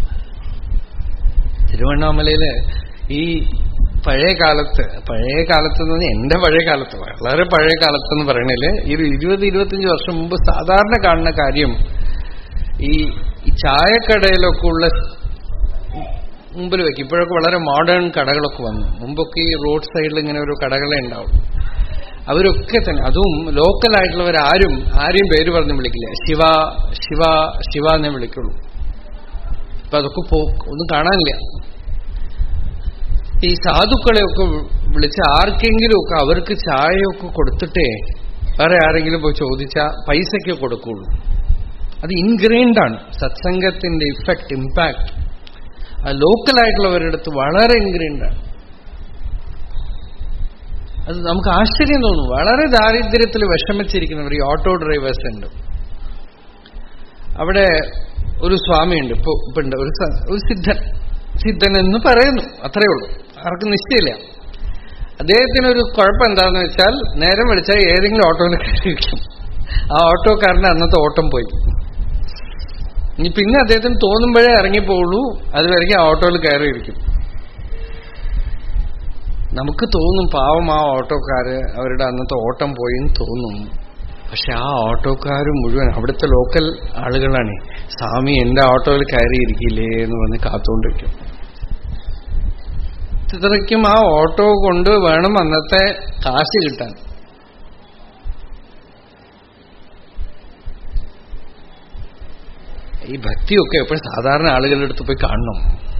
തിരുവണ്ണാമലയില് ഈ പഴയ കാലത്ത് പഴയ കാലത്ത് എന്ന് പറഞ്ഞാൽ എന്റെ പഴയ കാലത്ത് വളരെ പഴയ കാലത്തെന്ന് പറയണേല് ഒരു ഇരുപത് ഇരുപത്തിയഞ്ച് വർഷം മുമ്പ് സാധാരണ കാണുന്ന കാര്യം ഈ ഈ ചായക്കടയിലൊക്കെ ഉള്ള മുമ്പിൽ വെക്കും ഇപ്പോഴൊക്കെ വളരെ മോഡേൺ കടകളൊക്കെ വന്നു മുമ്പൊക്കെ ഈ റോഡ് സൈഡിൽ ഇങ്ങനെ ഒരു കടകളെ ഉണ്ടാവും അവരൊക്കെ തന്നെ അതും ലോക്കലായിട്ടുള്ളവരാരും ആരെയും പേര് പറഞ്ഞ് വിളിക്കില്ല ശിവ ശിവ ശിവ എന്നേ വിളിക്കുള്ളൂ അപ്പൊ അതൊക്കെ പോ ഒന്നും കാണാനില്ല ഈ സാധുക്കളെയൊക്കെ വിളിച്ച് ആർക്കെങ്കിലുമൊക്കെ അവർക്ക് ചായയൊക്കെ കൊടുത്തിട്ടേ വേറെ ആരെങ്കിലും പോയി ചോദിച്ചാൽ പൈസയ്ക്ക് കൊടുക്കുള്ളൂ അത് ഇൻഗ്രെയിൻഡ് ആണ് സത്സംഗത്തിന്റെ ഇഫക്റ്റ് ഇമ്പാക്ട് ആ ലോക്കലായിട്ടുള്ളവരുടെ അടുത്ത് വളരെ ഇൻഗ്രെയിൻഡ് ആണ് അത് നമുക്ക് ആശ്ചര്യം തോന്നും വളരെ ദാരിദ്ര്യത്തിൽ വിഷമിച്ചിരിക്കുന്നവർ ഈ ഓട്ടോ ഡ്രൈവേഴ്സ് ഉണ്ട് അവിടെ ഒരു സ്വാമിയുണ്ട് ഇപ്പൊ ഇപ്പൊ ഉണ്ട് ഒരു സ- ഒരു സിദ്ധൻ സിദ്ധൻ എന്ന് പറയുന്നു അത്രയേ ഉള്ളൂ ആർക്കും നിശ്ചയമില്ല അദ്ദേഹത്തിന് ഒരു കുഴപ്പം എന്താണെന്ന് വെച്ചാൽ നേരം വിളിച്ചാൽ ഏതെങ്കിലും ഓട്ടോയിൽ കയറിയിരിക്കും ആ ഓട്ടോക്കാരന് അന്നത്തെ ഓട്ടം പോയി ഇനി പിന്നെ അദ്ദേഹത്തിന് തോന്നുമ്പോഴേ ഇറങ്ങിപ്പോളൂ അതുവരെയ്ക്കും ആ ഓട്ടോയിൽ കയറിയിരിക്കും നമുക്ക് തോന്നും പാവം ആ ഓട്ടോക്കാര് അവരുടെ അന്നത്തെ ഓട്ടം പോയി എന്ന് തോന്നും പക്ഷെ ആ ഓട്ടോക്കാർ മുഴുവൻ അവിടുത്തെ ലോക്കൽ ആളുകളാണ് സ്വാമി എന്റെ ഓട്ടോയിൽ കയറിയിരിക്കില്ലേ എന്ന് പറഞ്ഞ് കാത്തുകൊണ്ടിരിക്കും ഇത്രയ്ക്കും ആ ഓട്ടോ കൊണ്ട് വേണം അന്നത്തെ കാശ് കിട്ടാൻ ഈ ഭക്തിയൊക്കെ എപ്പോഴും സാധാരണ ആളുകളുടെ അടുത്ത് പോയി കാണണം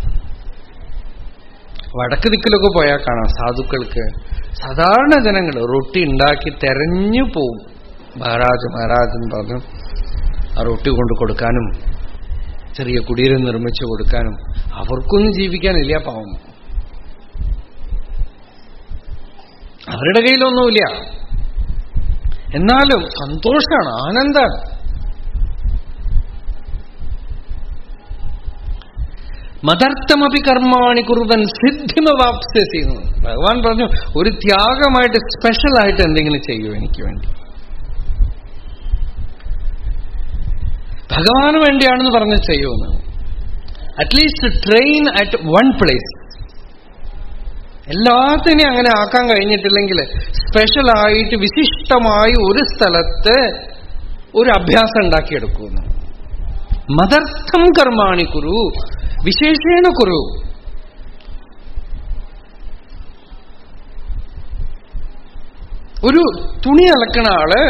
വടക്ക് ദിക്കിലൊക്കെ പോയാൽ കാണാം സാധുക്കൾക്ക് സാധാരണ ജനങ്ങൾ റൊട്ടി ഉണ്ടാക്കി തെരഞ്ഞു പോവും മഹാരാജ് മഹാരാജ് എന്ന് പറഞ്ഞു ആ റൊട്ടി കൊണ്ട് കൊടുക്കാനും ചെറിയ കുടീരം നിർമ്മിച്ചു കൊടുക്കാനും അവർക്കൊന്നും ജീവിക്കാനില്ല പാവം അവരുടെ കയ്യിലൊന്നുമില്ല എന്നാലും സന്തോഷമാണ് ആനന്ദാണ് മതർത്ഥമപി കർമാണി കുറുവൻ സിദ്ധിമവാപ്സ്യസി എന്ന് ഭഗവാൻ പറഞ്ഞു ഒരു ത്യാഗമായിട്ട് സ്പെഷ്യലായിട്ട് എന്തെങ്കിലും ചെയ്യൂ എനിക്ക് വേണ്ടി ഭഗവാന് വേണ്ടിയാണെന്ന് പറഞ്ഞ് ചെയ്യുമെന്ന് at least train at one place എല്ലാത്തിനെയും അങ്ങനെ ആക്കാൻ കഴിഞ്ഞിട്ടില്ലെങ്കിൽ സ്പെഷ്യലായിട്ട് വിശിഷ്ടമായി ഒരു സ്ഥലത്ത് ഒരു അഭ്യാസം ഉണ്ടാക്കിയെടുക്കുന്നു മതർത്ഥം കർമാണി കുരു വിശേഷേണ കുരു ഒരു തുണി അലക്കണ ആള്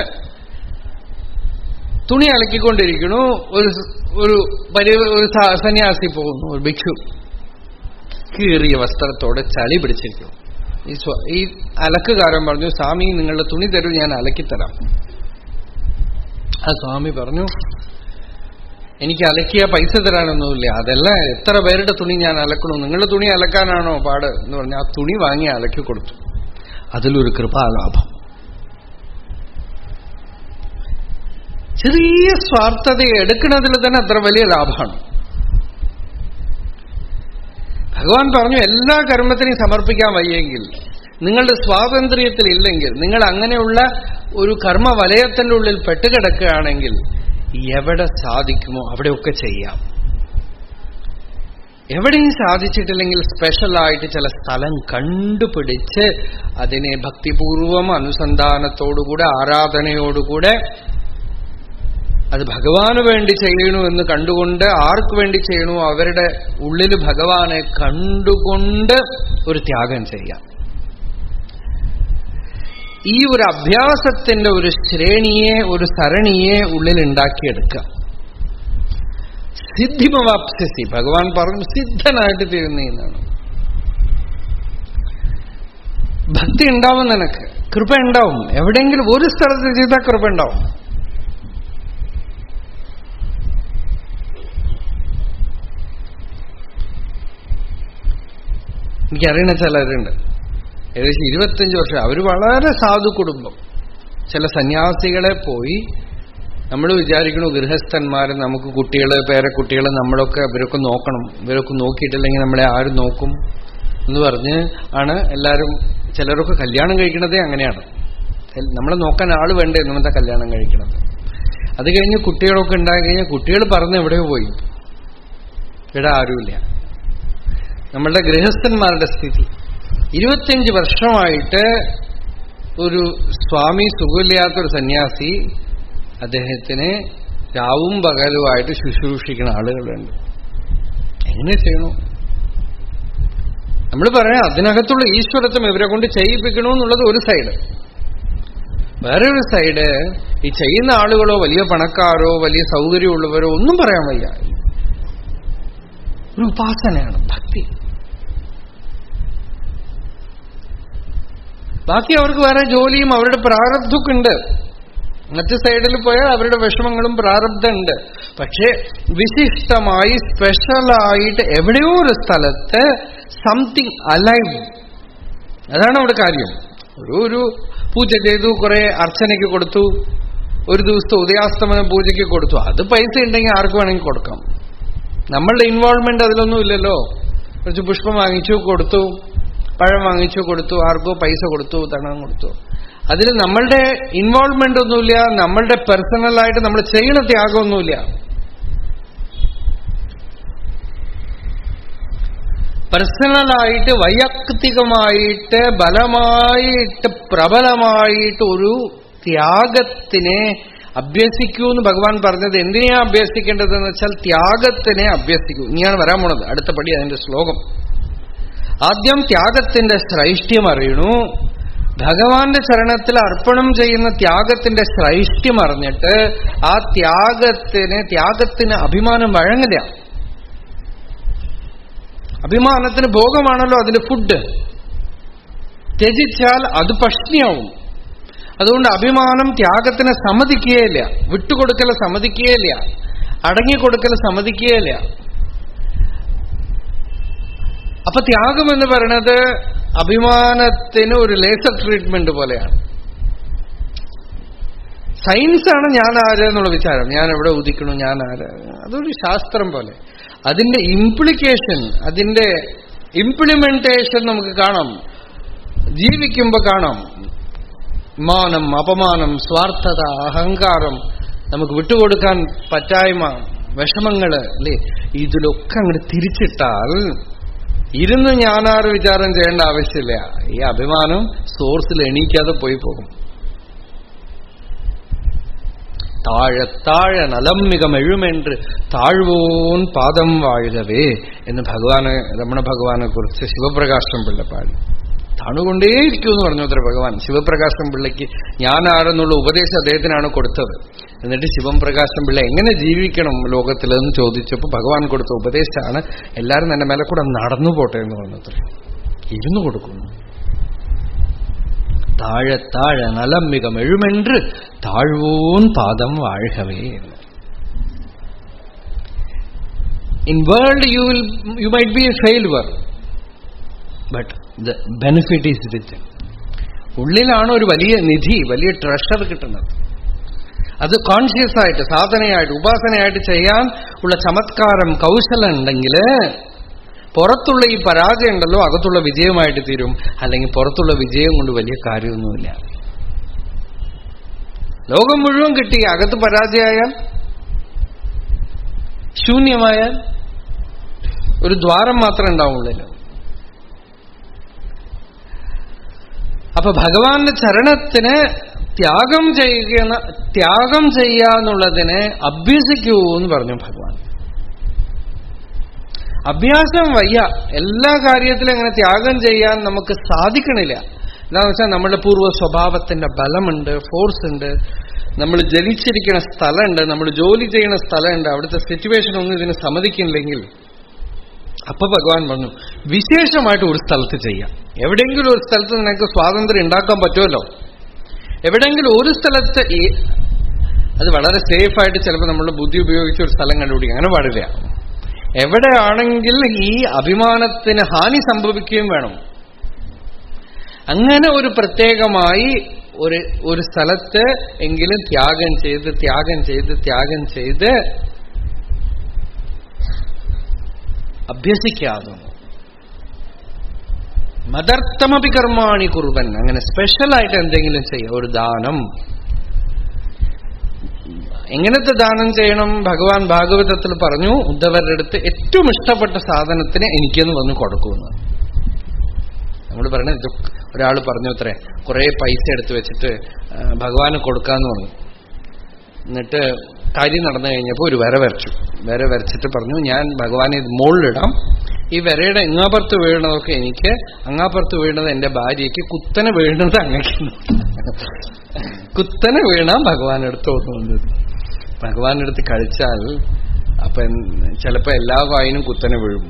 തുണി അലക്കിക്കൊണ്ടിരിക്കണു ഒരു ഒരു പരി ഒരു സ- സന്യാസി പോകുന്നു ഒരു ഭിക്ഷു കീറിയ വസ്ത്രത്തോടെ ചളി പിടിച്ചിരിക്കുന്നു ഈ സ്വ- ഈ അലക്കുകാരൻ പറഞ്ഞു സ്വാമി നിങ്ങളുടെ തുണി തരൂ ഞാൻ അലക്കിത്തരാം ആ സ്വാമി പറഞ്ഞു എനിക്ക് അലക്കിയ പൈസ തരാനൊന്നുമില്ല അതല്ല എത്ര പേരുടെ തുണി ഞാൻ അലക്കണു നിങ്ങളുടെ തുണി അലക്കാനാണോ പാട് എന്ന് പറഞ്ഞ് ആ തുണി വാങ്ങി അലക്കി കൊടുത്തു അതിലൊരു കൃപാലാഭം ചെറിയ സ്വാർത്ഥത എടുക്കുന്നതിൽ തന്നെ അത്ര വലിയ ലാഭമാണ് ഭഗവാൻ പറഞ്ഞു എല്ലാ കർമ്മത്തിനെയും സമർപ്പിക്കാൻ വയ്യെങ്കിൽ നിങ്ങളുടെ സ്വാതന്ത്ര്യത്തിൽ ഇല്ലെങ്കിൽ നിങ്ങൾ അങ്ങനെയുള്ള ഒരു കർമ്മ വലയത്തിന്റെ ഉള്ളിൽ പെട്ടുകിടക്കുകയാണെങ്കിൽ എവിടെ സാധിക്കുമോ അവിടെയൊക്കെ ചെയ്യാം എവിടെയും സാധിച്ചിട്ടില്ലെങ്കിൽ സ്പെഷ്യലായിട്ട് ചില സ്ഥലം കണ്ടുപിടിച്ച് അതിനെ ഭക്തിപൂർവം അനുസന്ധാനത്തോടുകൂടെ ആരാധനയോടുകൂടെ അത് ഭഗവാന് വേണ്ടി ചെയ്യണു എന്ന് കണ്ടുകൊണ്ട് ആർക്ക് വേണ്ടി ചെയ്യണു അവരുടെ ഉള്ളിൽ ഭഗവാനെ കണ്ടുകൊണ്ട് ഒരു ത്യാഗം ചെയ്യാം ഈ ഒരു അഭ്യാസത്തിന്റെ ഒരു ശ്രേണിയെ ഒരു സരണിയെ ഉള്ളിൽ ഉണ്ടാക്കിയെടുക്കുക സിദ്ധിമവാപ്സ്യസി ഭഗവാൻ പറഞ്ഞു സിദ്ധനായിട്ട് തീരുന്നതാണ് ഭക്തി ഉണ്ടാവും നിനക്ക് കൃപ ഉണ്ടാവും എവിടെയെങ്കിലും ഒരു സ്ഥലത്ത് ചെയ്താൽ കൃപ ഉണ്ടാവും എനിക്കറിയണ ചിലരുണ്ട് ഏകദേശം ഇരുപത്തഞ്ച് വർഷം അവർ വളരെ സാധു കുടുംബം ചില സന്യാസികളെ പോയി നമ്മൾ വിചാരിക്കണു ഗൃഹസ്ഥന്മാർ നമുക്ക് കുട്ടികൾ പേരക്കുട്ടികൾ നമ്മളൊക്കെ ഇവരൊക്കെ നോക്കണം ഇവരൊക്കെ നോക്കിയിട്ടില്ലെങ്കിൽ നമ്മളെ ആരും നോക്കും എന്ന് പറഞ്ഞ് ആണ് എല്ലാവരും ചിലരൊക്കെ കല്യാണം കഴിക്കണതേ അങ്ങനെയാണ് നമ്മളെ നോക്കാൻ ആൾ വേണ്ടേ നമ്മത്തെ കല്യാണം കഴിക്കണത് അത് കഴിഞ്ഞ് കുട്ടികളൊക്കെ ഉണ്ടായി കഴിഞ്ഞാൽ കുട്ടികൾ പറഞ്ഞ് എവിടെയോ പോയി ഇവിടെ ആരുമില്ല നമ്മളുടെ ഗൃഹസ്ഥന്മാരുടെ സ്ഥിതി ഇരുപത്തിയഞ്ച് വർഷമായിട്ട് ഒരു സ്വാമി സുഖമില്ലാത്തൊരു സന്യാസി അദ്ദേഹത്തിന് രാവും പകലുമായിട്ട് ശുശ്രൂഷിക്കുന്ന ആളുകളുണ്ട് എങ്ങനെ ചെയ്യണു നമ്മൾ പറയാം അതിനകത്തുള്ള ഈശ്വരത്വം ഇവരെ കൊണ്ട് ചെയ്യിപ്പിക്കണമെന്നുള്ളത് ഒരു സൈഡ് വേറൊരു സൈഡ് ഈ ചെയ്യുന്ന ആളുകളോ വലിയ പണക്കാരോ വലിയ സൗകര്യമുള്ളവരോ ഒന്നും പറയാൻ വയ്യ ഒരു ഉപാസനയാണ് ഭക്തി ബാക്കി അവർക്ക് വേറെ ജോലിയും അവരുടെ പ്രാരബ്ധമൊക്കെ ഉണ്ട് മറ്റു സൈഡിൽ പോയാൽ അവരുടെ വിഷമങ്ങളും പ്രാരബ്ധമുണ്ട് പക്ഷേ വിശിഷ്ടമായി സ്പെഷ്യലായിട്ട് എവിടെയോ ഒരു സ്ഥലത്ത് സംതിങ് അലൈവ് അതാണ് അവിടെ കാര്യം ഒരു ഒരു പൂജ ചെയ്തു കുറെ അർച്ചനയ്ക്ക് കൊടുത്തു ഒരു ദിവസത്തെ ഉദയാസ്തമന പൂജയ്ക്ക് കൊടുത്തു അത് പൈസ ഉണ്ടെങ്കിൽ ആർക്ക് വേണമെങ്കിൽ കൊടുക്കാം നമ്മളുടെ ഇൻവോൾവ്മെന്റ് അതിലൊന്നും ഇല്ലല്ലോ കുറച്ച് പുഷ്പം വാങ്ങിച്ചു കൊടുത്തു പഴം വാങ്ങിച്ചു കൊടുത്തു ആർക്കോ പൈസ കൊടുത്തു തണം കൊടുത്തു അതിൽ നമ്മളുടെ ഇൻവോൾവ്മെന്റ് ഒന്നുമില്ല നമ്മളുടെ പേഴ്സണലായിട്ട് നമ്മൾ ചെയ്യണ ത്യാഗമൊന്നുമില്ല പേഴ്സണലായിട്ട് വൈയക്തികമായിട്ട് ബലമായിട്ട് പ്രബലമായിട്ട് ഒരു ത്യാഗത്തിനെ അഭ്യസിക്കൂ എന്ന് ഭഗവാൻ പറഞ്ഞത് എന്തിനെയാ അഭ്യസിക്കേണ്ടതെന്ന് വെച്ചാൽ ത്യാഗത്തിനെ അഭ്യസിക്കൂ ഇനിയാണ് വരാൻ പോണത് അടുത്ത പടി അതിന്റെ ശ്ലോകം ആദ്യം ത്യാഗത്തിന്റെ ശ്രൈഷ്ഠ്യം അറിയണു ഭഗവാന്റെ ചരണത്തിൽ അർപ്പണം ചെയ്യുന്ന ത്യാഗത്തിന്റെ ശ്രൈഷ്ഠ്യം അറിഞ്ഞിട്ട് ആ ത്യാഗത്തിന് ത്യാഗത്തിന് അഭിമാനം വഴങ്ങില്ല അഭിമാനത്തിന് ഭോഗമാണല്ലോ അതിന്റെ ഫുഡ് ത്യജിച്ചാൽ അത് പഷ്ണിയാവും അതുകൊണ്ട് അഭിമാനം ത്യാഗത്തിന് സമ്മതിക്കുകയില്ല വിട്ടുകൊടുക്കൽ സമ്മതിക്കുകയില്ല അടങ്ങിക്കൊടുക്കൽ സമ്മതിക്കുകയില്ല അപ്പൊ ത്യാഗം എന്ന് പറയുന്നത് അഭിമാനത്തിന് ഒരു ലേസർ ട്രീറ്റ്മെന്റ് പോലെയാണ് സയൻസാണ് ഞാൻ ആര് എന്നുള്ള വിചാരം ഞാൻ എവിടെ ഉദിക്കണു ഞാൻ ആര് അതൊരു ശാസ്ത്രം പോലെ അതിന്റെ ഇംപ്ലിക്കേഷൻ അതിന്റെ ഇംപ്ലിമെന്റേഷൻ നമുക്ക് കാണാം ജീവിക്കുമ്പോ കാണാം മാനം അപമാനം സ്വാർത്ഥത അഹങ്കാരം നമുക്ക് വിട്ടുകൊടുക്കാൻ പറ്റായ്മ വിഷമങ്ങള് അല്ലേ ഇതിലൊക്കെ അങ്ങോട്ട് തിരിച്ചിട്ടാൽ ഇരുന്ന് ഞാനാറ് വിചാരം ചെയ്യേണ്ട ആവശ്യമില്ല ഈ അഭിമാനം സോഴ്സിൽ എണീക്കാതെ പോയി പോകും താഴെ താഴെ നലമ്മികം എഴുമെன்று താഴ്വോൻ പാദം വാഴുകവേ എന്ന് ഭഗവാന് രമണ ഭഗവാനെ കുറിച്ച് ശിവപ്രകാശം പിള്ള പാടി താണുകൊണ്ടേയിരിക്കും എന്ന് പറഞ്ഞു അത്ര ഭഗവാൻ ശിവപ്രകാശം പിള്ളയ്ക്ക് ഞാനാരെന്നുള്ള ഉപദേശം അദ്ദേഹത്തിനാണ് കൊടുത്തത് എന്നിട്ട് ശിവം പ്രകാശം പിള്ള എങ്ങനെ ജീവിക്കണം ലോകത്തിലെന്ന് ചോദിച്ചപ്പോൾ ഭഗവാൻ കൊടുത്ത ഉപദേശമാണ് എല്ലാവരും എന്റെ മേലെ കൂടെ നടന്നു പോട്ടെ എന്ന് പറഞ്ഞത്ര ഇരുന്നു കൊടുക്കുന്നു താഴെ താഴെ നലമ്മികം എഴുമെன்று താഴ്വോൻ പാദം വാഴകവേ എന്ന് in world you will you might be a failure but the benefit is with ഉള്ളിലാണ് ഒരു വലിയ നിധി വലിയ ട്രഷർ കിട്ടുന്നത് അത് കോൺഷ്യസ് ആയിട്ട് സാധനയായിട്ട് ഉപാസനയായിട്ട് ചെയ്യാൻ ഉള്ള ചമത്കാരം കൗശലം ഉണ്ടെങ്കിൽ പുറത്തുള്ള ഈ പരാജയം ഉണ്ടല്ലോ അകത്തുള്ള വിജയമായിട്ട് തീരും അല്ലെങ്കിൽ പുറത്തുള്ള വിജയം കൊണ്ട് വലിയ കാര്യമൊന്നുമില്ല ലോകം മുഴുവൻ കിട്ടി അകത്ത് പരാജയമായാൽ ശൂന്യമായാൽ ഒരു ദ്വാരം മാത്രമേ ഉണ്ടാവുള്ളൂ അപ്പൊ ഭഗവാന്റെ ചരണത്തിന് ത്യാഗം ചെയ്യുക ത്യാഗം ചെയ്യാന്നുള്ളതിനെ അഭ്യസിക്കൂ എന്ന് പറഞ്ഞു ഭഗവാൻ അഭ്യാസം വയ്യ എല്ലാ കാര്യത്തിലും അങ്ങനെ ത്യാഗം ചെയ്യാൻ നമുക്ക് സാധിക്കണില്ല എന്താണെന്ന് വെച്ചാൽ നമ്മുടെ പൂർവ്വ സ്വഭാവത്തിന്റെ ബലമുണ്ട് ഫോഴ്സ് ഉണ്ട് നമ്മൾ ജനിച്ചിരിക്കുന്ന സ്ഥലമുണ്ട് നമ്മൾ ജോലി ചെയ്യുന്ന സ്ഥലമുണ്ട് അവിടുത്തെ സിറ്റുവേഷൻ ഒന്നും ഇതിന് സമ്മതിക്കുന്നില്ലെങ്കിൽ അപ്പൊ ഭഗവാൻ പറഞ്ഞു വിശേഷമായിട്ട് ഒരു സ്ഥലത്ത് ചെയ്യാം എവിടെയെങ്കിലും ഒരു സ്ഥലത്ത് നിനക്ക് സ്വാതന്ത്ര്യം ഉണ്ടാക്കാൻ പറ്റുമല്ലോ എവിടെയെങ്കിലും ഒരു സ്ഥലത്ത് ഈ അത് വളരെ സേഫായിട്ട് ചിലപ്പോൾ നമ്മൾ ബുദ്ധി ഉപയോഗിച്ച് ഒരു സ്ഥലം കണ്ടുപിടിക്കും അങ്ങനെ പാടില്ല എവിടെയാണെങ്കിൽ ഈ അഭിമാനത്തിന് ഹാനി സംഭവിക്കുകയും വേണം അങ്ങനെ ഒരു പ്രത്യേകമായി ഒരു ഒരു സ്ഥലത്ത് എങ്കിലും ത്യാഗം ചെയ്ത് ത്യാഗം ചെയ്ത് ത്യാഗം ചെയ്ത് അഭ്യസിക്കാതെ മദർത്ഥമപി കർമാണി കുറുവൻ അങ്ങനെ സ്പെഷ്യലായിട്ട് എന്തെങ്കിലും ചെയ്യുക ഒരു ദാനം എങ്ങനത്തെ ദാനം ചെയ്യണം ഭഗവാൻ ഭാഗവതത്തിൽ പറഞ്ഞു ഉദ്ധവരുടെ അടുത്ത് ഏറ്റവും ഇഷ്ടപ്പെട്ട സാധനത്തിന് എനിക്കെന്ന് വന്ന് കൊടുക്കുമെന്ന് നമ്മൾ പറഞ്ഞ ഒരാൾ പറഞ്ഞു അത്രേ കുറെ പൈസ എടുത്ത് വെച്ചിട്ട് ഭഗവാന് കൊടുക്കാന്ന് പറഞ്ഞു എന്നിട്ട് കാര്യം നടന്നു കഴിഞ്ഞപ്പോൾ ഒരു വര വരച്ചു വര വരച്ചിട്ട് പറഞ്ഞു ഞാൻ ഭഗവാനെ ഇത് മുകളിലിടാം ഈ വരയുടെ ഇങ്ങാപ്പുറത്ത് വീഴുന്നതൊക്കെ എനിക്ക് അങ്ങാപ്പുറത്ത് വീഴുന്നത് എന്റെ ഭാര്യയ്ക്ക് കുത്തനെ വീഴുന്നത് അങ്ങക്ക് കുത്തനെ വീണാം ഭഗവാൻ എടുത്ത് വന്നത് ഭഗവാൻ എടുത്ത് കളിച്ചാൽ അപ്പൊ ചിലപ്പോ എല്ലാ വായിനും കുത്തനെ വീഴും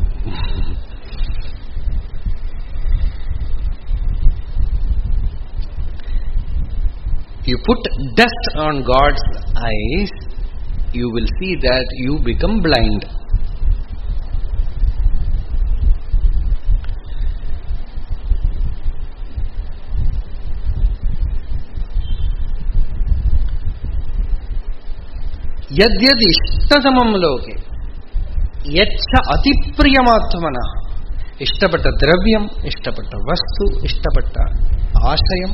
you put dust on God's eyes, you will see that you become blind. യദ്യത് ഇഷ്ടതമം ലോകെ യച്ഛ അതിപ്രിയമാത്മന ഇഷ്ടപ്പെട്ട ദ്രവ്യം ഇഷ്ടപ്പെട്ട വസ്തു ഇഷ്ടപ്പെട്ട ആശയം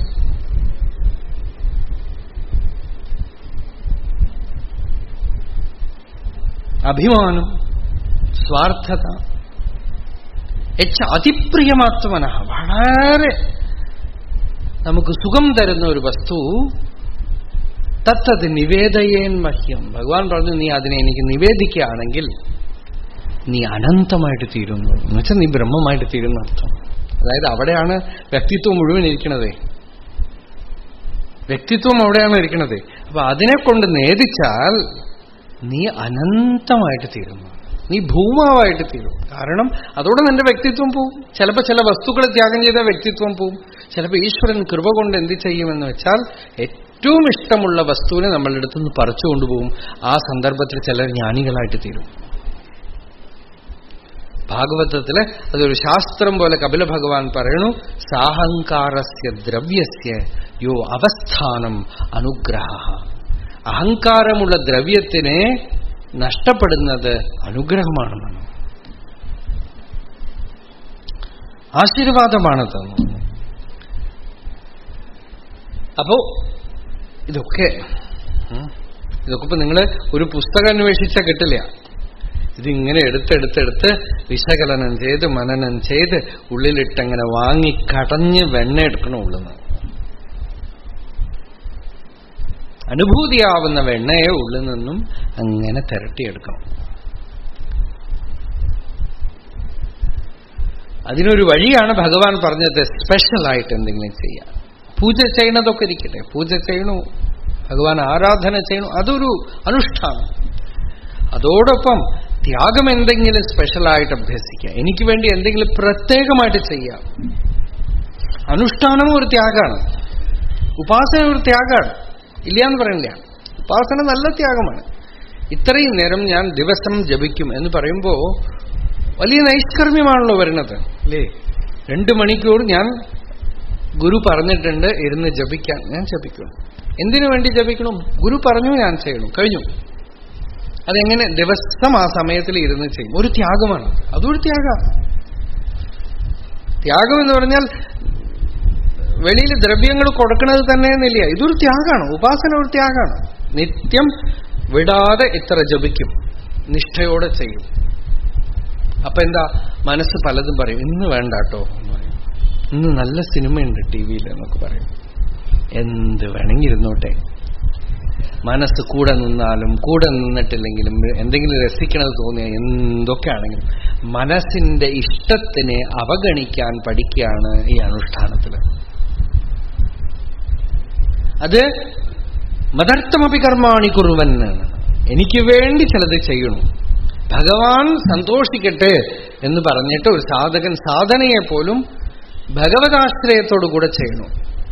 അഭിമാനം സ്വാർത്ഥത എച്ച അതിപ്രിയമാത്മന വളരെ നമുക്ക് സുഖം തരുന്ന ഒരു വസ്തു തത്തത് നിവേദയേൻ മഹ്യം ഭഗവാൻ പറഞ്ഞു നീ അതിനെ എനിക്ക് നിവേദിക്കുകയാണെങ്കിൽ നീ അനന്തമായിട്ട് തീരുന്നു എന്നുവെച്ചാൽ നീ ബ്രഹ്മമായിട്ട് തീരുന്ന അർത്ഥം അതായത് അവിടെയാണ് വ്യക്തിത്വം മുഴുവൻ ഇരിക്കണതേ വ്യക്തിത്വം അവിടെയാണ് ഇരിക്കണത് അപ്പൊ അതിനെ കൊണ്ട് നേദിച്ചാൽ നീ അനന്തമായിട്ട് തീരുന്നു നീ ഭൂമാവായിട്ട് തീരും കാരണം അതോടെ നിന്റെ വ്യക്തിത്വം പോവും ചിലപ്പോൾ ചില വസ്തുക്കളെ ത്യാഗം ചെയ്ത വ്യക്തിത്വം പോവും ചിലപ്പോൾ ഈശ്വരൻ കൃപ കൊണ്ട് എന്ത് ചെയ്യുമെന്ന് വെച്ചാൽ ഏറ്റവും ഇഷ്ടമുള്ള വസ്തുവിനെ നമ്മളുടെ അടുത്തുനിന്ന് പറിച്ചു കൊണ്ടുപോകും ആ സന്ദർഭത്തിൽ ചിലർ ജ്ഞാനികളായിട്ട് തീരും ഭാഗവതത്തില് അതൊരു ശാസ്ത്രം പോലെ കപില ഭഗവാൻ പറയണു സാഹങ്കാരസ്യ ദ്രവ്യസ്യ യോ അവസ്ഥാനം അനുഗ്രഹ അഹങ്കാരമുള്ള ദ്രവ്യത്തിനെ നഷ്ടപ്പെടുന്നത് അനുഗ്രഹമാണെന്നാണ് ആശീർവാദമാണത് അപ്പോ ഇതൊക്കെ ഇതൊക്കെ ഇപ്പൊ നിങ്ങൾ ഒരു പുസ്തകം അന്വേഷിച്ചാൽ കിട്ടില്ല ഇതിങ്ങനെ എടുത്തെടുത്തെടുത്ത് വിശകലനം ചെയ്ത് മനനം ചെയ്ത് ഉള്ളിലിട്ടങ്ങനെ വാങ്ങി കടഞ്ഞ് വെണ്ണ എടുക്കണം ഉള്ളുന്ന് അനുഭൂതിയാവുന്ന വെണ്ണയെ ഉള്ളിൽ നിന്നും അങ്ങനെ തിരട്ടിയെടുക്കണം അതിനൊരു വഴിയാണ് ഭഗവാൻ പറഞ്ഞത് സ്പെഷ്യലായിട്ട് എന്തെങ്കിലും ചെയ്യാം പൂജ ചെയ്യണതൊക്കെ ഇരിക്കട്ടെ പൂജ ചെയ്യണു ഭഗവാൻ ആരാധന ചെയ്യണു അതൊരു അനുഷ്ഠാനം അതോടൊപ്പം ത്യാഗം എന്തെങ്കിലും സ്പെഷ്യലായിട്ട് അഭ്യസിക്കുക എനിക്ക് വേണ്ടി എന്തെങ്കിലും പ്രത്യേകമായിട്ട് ചെയ്യാം അനുഷ്ഠാനവും ഒരു ത്യാഗമാണ് ഉപാസന ഒരു ത്യാഗമാണ് ഇല്ല എന്ന് പറയുന്നില്ല ഉപാസന നല്ല ത്യാഗമാണ് ഇത്രയും നേരം ഞാൻ ദിവസം ജപിക്കും എന്ന് പറയുമ്പോ വലിയ നൈഷ്കർമ്മ്യമാണല്ലോ വരുന്നത് അല്ലേ രണ്ടു മണിക്കൂർ ഞാൻ ഗുരു പറഞ്ഞിട്ടുണ്ട് ഇരുന്ന് ജപിക്കാൻ ഞാൻ ജപിക്കണം എന്തിനു വേണ്ടി ജപിക്കണം ഗുരു പറഞ്ഞു ഞാൻ ചെയ്യണം കഴിഞ്ഞു അതെങ്ങനെ ദിവസം ആ സമയത്തിൽ ഇരുന്ന് ചെയ്യും ഒരു ത്യാഗമാണ് അതൊരു ത്യാഗ ത്യാഗം എന്ന് പറഞ്ഞാൽ വെളിയിൽ ദ്രവ്യങ്ങൾ കൊടുക്കുന്നത് തന്നെ എന്നില്ല ഇതൊരു ത്യാഗമാണ് ഉപാസന ഒരു ത്യാഗമാണ് നിത്യം വിടാതെ ഇത്ര ജപിക്കും നിഷ്ഠയോടെ ചെയ്യും അപ്പൊ എന്താ മനസ്സ് പലതും പറയും ഇന്ന് വേണ്ട കേട്ടോ എന്ന് പറയും ഇന്ന് നല്ല സിനിമയുണ്ട് ടി വിയിൽ എന്നൊക്കെ പറയും എന്ത് വേണമെങ്കിൽ ഇരുന്നോട്ടെ മനസ്സ് കൂടെ നിന്നാലും കൂടെ നിന്നിട്ടില്ലെങ്കിലും എന്തെങ്കിലും രസിക്കണത് തോന്നിയ എന്തൊക്കെയാണെങ്കിലും മനസ്സിന്റെ ഇഷ്ടത്തിനെ അവഗണിക്കാൻ പഠിക്കുകയാണ് ഈ അനുഷ്ഠാനത്തിൽ അത് മദർത്ഥമപി കർമാണി കുറുവൻ എനിക്ക് വേണ്ടി ചിലത് ചെയ്യണം ഭഗവാൻ സന്തോഷിക്കട്ടെ എന്ന് പറഞ്ഞിട്ട് ഒരു സാധകൻ സാധനയെ പോലും ഭഗവതാശ്രയത്തോടു കൂടെ ചെയ്യണം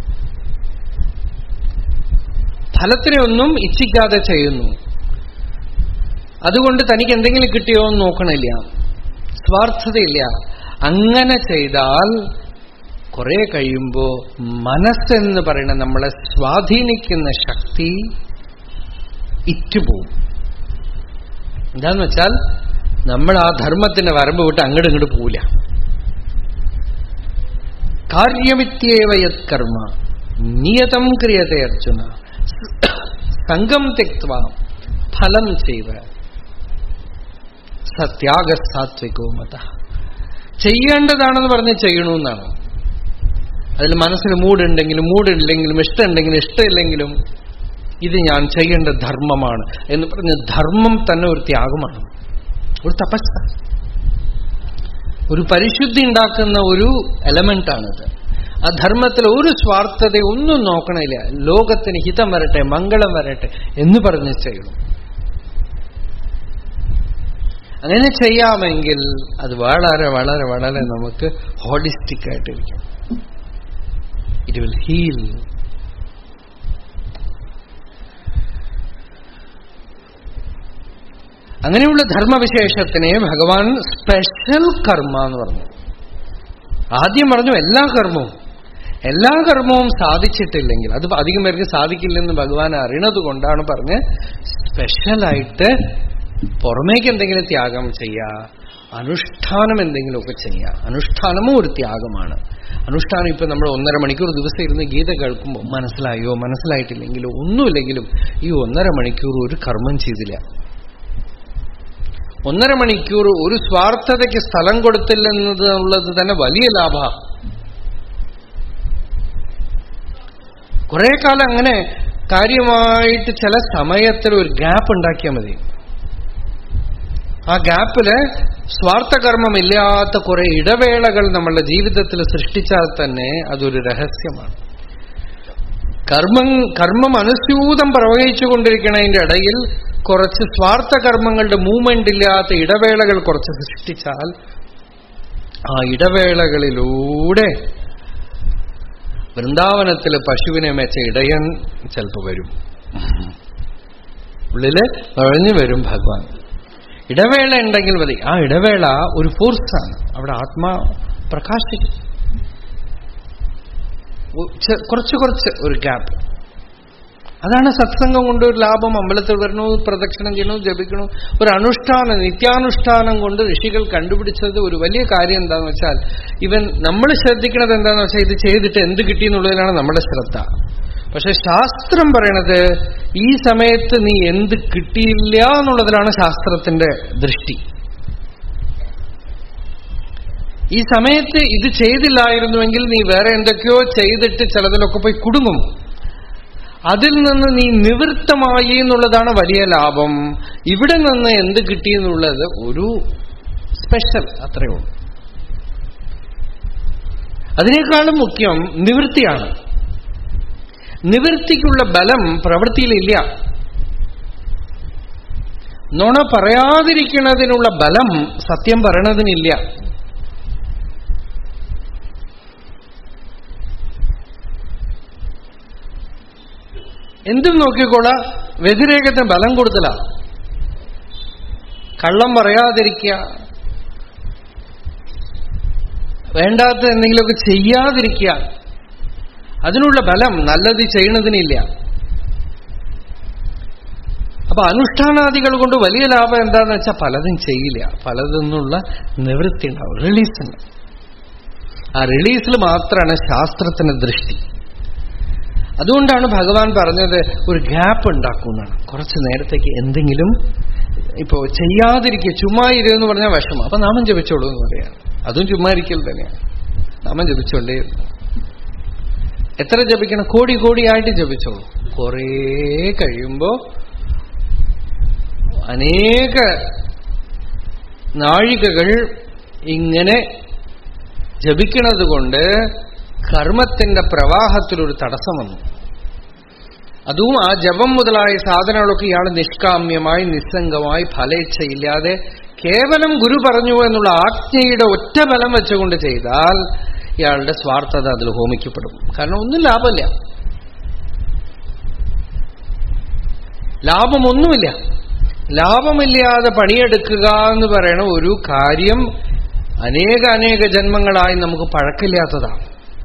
ഫലത്തിനെ ഒന്നും ഇച്ഛിക്കാതെ ചെയ്യുന്നു അതുകൊണ്ട് തനിക്ക് എന്തെങ്കിലും കിട്ടിയോ എന്ന് നോക്കണില്ല സ്വാർത്ഥതയില്ല അങ്ങനെ ചെയ്താൽ കുറെ കഴിയുമ്പോ മനസ്സെന്ന് പറയുന്ന നമ്മളെ സ്വാധീനിക്കുന്ന ശക്തി ഇറ്റുപോകും എന്താന്ന് വെച്ചാൽ നമ്മൾ ആ ധർമ്മത്തിന്റെ വരമ്പ് വിട്ട് അങ്ങോട്ട് ഇങ്ങോട്ട് പോവില്ല കാര്യമിത്യേവ യത് കർമ്മ നിയതം ക്രിയത്തെ അർജുന സംഘം തെക്വ ഫലം ചെയ്വ സത്യാഗ സാത്വികോ മത ചെയ്യേണ്ടതാണെന്ന് പറഞ്ഞ് ചെയ്യണമെന്നാണ് അതിൽ മനസ്സിൽ മൂടുണ്ടെങ്കിലും മൂടില്ലെങ്കിലും ഇഷ്ടമുണ്ടെങ്കിലും ഇഷ്ടമില്ലെങ്കിലും ഇത് ഞാൻ ചെയ്യേണ്ട ധർമ്മമാണ് എന്ന് പറഞ്ഞ് ധർമ്മം തന്നെ ഒരു ത്യാഗമാണ് ഒരു തപസ് ഒരു പരിശുദ്ധി ഉണ്ടാക്കുന്ന ഒരു എലമെന്റാണിത് ആ ധർമ്മത്തിൽ ഒരു സ്വാർത്ഥത ഒന്നും നോക്കണില്ല ലോകത്തിന് ഹിതം വരട്ടെ മംഗളം വരട്ടെ എന്ന് പറഞ്ഞ് ചെയ്യണം അങ്ങനെ ചെയ്യാമെങ്കിൽ അത് വളരെ വളരെ വളരെ നമുക്ക് ഹോളിസ്റ്റിക് ആയിട്ടിരിക്കും ഇറ്റ് വിൽ ഹീൽ അങ്ങനെയുള്ള ധർമ്മവിശേഷത്തിനെ ഭഗവാൻ സ്പെഷ്യൽ കർമ്മ എന്ന് പറഞ്ഞു ആദ്യം പറഞ്ഞു എല്ലാ കർമ്മവും എല്ലാ കർമ്മവും സാധിച്ചിട്ടില്ലെങ്കിൽ അത് അധികം പേർക്ക് സാധിക്കില്ലെന്ന് ഭഗവാൻ അറിയണത് കൊണ്ടാണ് പറഞ്ഞ് സ്പെഷ്യലായിട്ട് പുറമേക്ക് എന്തെങ്കിലും ത്യാഗം ചെയ്യുക അനുഷ്ഠാനം എന്തെങ്കിലുമൊക്കെ ചെയ്യുക അനുഷ്ഠാനവും ഒരു ത്യാഗമാണ് അനുഷ്ഠാനം ഇപ്പൊ നമ്മൾ ഒന്നര മണിക്കൂർ ദിവസം ഇരുന്ന് ഗീത കേൾക്കുമ്പോൾ മനസ്സിലായോ മനസ്സിലായിട്ടില്ലെങ്കിലോ ഒന്നുമില്ലെങ്കിലും ഈ ഒന്നര മണിക്കൂർ ഒരു കർമ്മം ചെയ്തില്ല ഒന്നര മണിക്കൂർ ഒരു സ്വാർത്ഥതയ്ക്ക് സ്ഥലം കൊടുത്തില്ലെന്നത് ഉള്ളത് തന്നെ വലിയ ലാഭ കുറെ കാലം അങ്ങനെ കാര്യമായിട്ട് ചില സമയത്തിൽ ഒരു ഗ്യാപ്പ് ഉണ്ടാക്കിയാൽ മതി ആ ഗ്യാപ്പില് സ്വാർത്ഥകർമ്മമില്ലാത്ത കുറെ ഇടവേളകൾ നമ്മളുടെ ജീവിതത്തിൽ സൃഷ്ടിച്ചാൽ തന്നെ അതൊരു രഹസ്യമാണ് കർമ്മം കർമ്മം അനുസ്യൂതം പ്രവഹിച്ചുകൊണ്ടിരിക്കുന്നതിന്റെ ഇടയിൽ കുറച്ച് സ്വാർത്ഥ കർമ്മങ്ങളുടെ മൂവ്മെന്റ് ഇല്ലാത്ത ഇടവേളകൾ കുറച്ച് സൃഷ്ടിച്ചാൽ ആ ഇടവേളകളിലൂടെ വൃന്ദാവനത്തിൽ പശുവിനെ മെച്ച ഇടയൻ ചിലപ്പോൾ വരും ഉള്ളില് നുഴഞ്ഞു വരും ഭഗവാൻ ഇടവേള ഉണ്ടെങ്കിൽ മതി ആ ഇടവേള ഒരു ഫോഴ്സാണ് അവിടെ ആത്മാ പ്രകാശിക്കും കുറച്ച് കുറച്ച് ഒരു ഗ്യാപ്പ് അതാണ് സത്സംഗം കൊണ്ട് ഒരു ലാഭം അമ്പലത്തിൽ വരണു പ്രദക്ഷിണം ചെയ്യണു ജപിക്കണു ഒരു അനുഷ്ഠാനം നിത്യാനുഷ്ഠാനം കൊണ്ട് ഋഷികൾ കണ്ടുപിടിച്ചത് ഒരു വലിയ കാര്യം എന്താന്ന് വെച്ചാൽ ഇവൻ നമ്മൾ ശ്രദ്ധിക്കുന്നത് എന്താന്ന് വെച്ചാൽ ഇത് ചെയ്തിട്ട് എന്ത് കിട്ടി എന്നുള്ളതിലാണ് നമ്മുടെ ശ്രദ്ധ പക്ഷെ ശാസ്ത്രം പറയണത് ഈ സമയത്ത് നീ എന്ത് കിട്ടിയില്ല എന്നുള്ളതിലാണ് ശാസ്ത്രത്തിന്റെ ദൃഷ്ടി ഈ സമയത്ത് ഇത് ചെയ്തില്ലായിരുന്നുവെങ്കിൽ നീ വേറെ എന്തൊക്കെയോ ചെയ്തിട്ട് ചിലതിലൊക്കെ പോയി കുടുങ്ങും അതിൽ നിന്ന് നീ നിവൃത്തമായി എന്നുള്ളതാണ് വലിയ ലാഭം ഇവിടെ നിന്ന് എന്ത് കിട്ടിയെന്നുള്ളത് ഒരു സ്പെഷ്യൽ അത്രയേ ഉള്ളൂ അതിനേക്കാളും മുഖ്യം നിവൃത്തിയാണ് നിവൃത്തിക്കുള്ള ബലം പ്രവൃത്തിയിലില്ല നുണ പറയാതിരിക്കുന്നതിനുള്ള ബലം സത്യം പറയണതിനില്ല എന്തും നോക്കിക്കോള വ്യതിരേകത്തിന് ബലം കൊടുത്തല കള്ളം പറയാതിരിക്കുക വേണ്ടാത്ത എന്തെങ്കിലുമൊക്കെ ചെയ്യാതിരിക്കുക അതിനുള്ള ബലം നല്ലത് ചെയ്യണതിനില്ല അപ്പൊ അനുഷ്ഠാനാദികൾ കൊണ്ട് വലിയ ലാഭം എന്താന്ന് വെച്ചാൽ പലതും ചെയ്യില്ല പലതൊന്നുള്ള നിവൃത്തി ഉണ്ടാവും റിലീസ് ഉണ്ട് ആ റിലീസിൽ മാത്രമാണ് ശാസ്ത്രത്തിന്റെ ദൃഷ്ടി അതുകൊണ്ടാണ് ഭഗവാൻ പറഞ്ഞത് ഒരു ഗ്യാപ്പ് ഉണ്ടാക്കുന്നതാണ് കുറച്ച് നേരത്തേക്ക് എന്തെങ്കിലും ഇപ്പോ ചെയ്യാതിരിക്കുക ചുമ്മാ ഇരുന്ന് പറഞ്ഞാൽ വിഷമം അപ്പൊ നാമം ജപിച്ചോളൂ എന്ന് പറയാണ് അതും ചുമ്മാ ഇരിക്കൽ തന്നെയാണ് നാമം ജപിച്ചോണ്ടേ എത്ര ജപിക്കണം കോടി കോടിയായിട്ട് ജപിച്ചോളൂ കുറേ കഴിയുമ്പോ അനേക നാഴികകൾ ഇങ്ങനെ ജപിക്കുന്നത് കൊണ്ട് കർമ്മത്തിന്റെ പ്രവാഹത്തിലൊരു തടസ്സം വന്നു അതും ആ ജപം മുതലായ സാധനങ്ങളൊക്കെ ഇയാൾ നിഷ്കാമ്യമായി നിസ്സംഗമായി ഫലേച്ഛയില്ലാതെ കേവലം ഗുരു പറഞ്ഞു എന്നുള്ള ആജ്ഞയുടെ ഒറ്റ ബലം വെച്ചുകൊണ്ട് ചെയ്താൽ ഇയാളുടെ സ്വാർത്ഥത അതിൽ ഹോമിക്കപ്പെടും കാരണം ഒന്നും ലാഭമില്ല ലാഭമൊന്നുമില്ല ലാഭമില്ലാതെ പണിയെടുക്കുക എന്ന് പറയണ ഒരു കാര്യം അനേക അനേക ജന്മങ്ങളായി നമുക്ക് പഴക്കില്ലാത്തതാണ്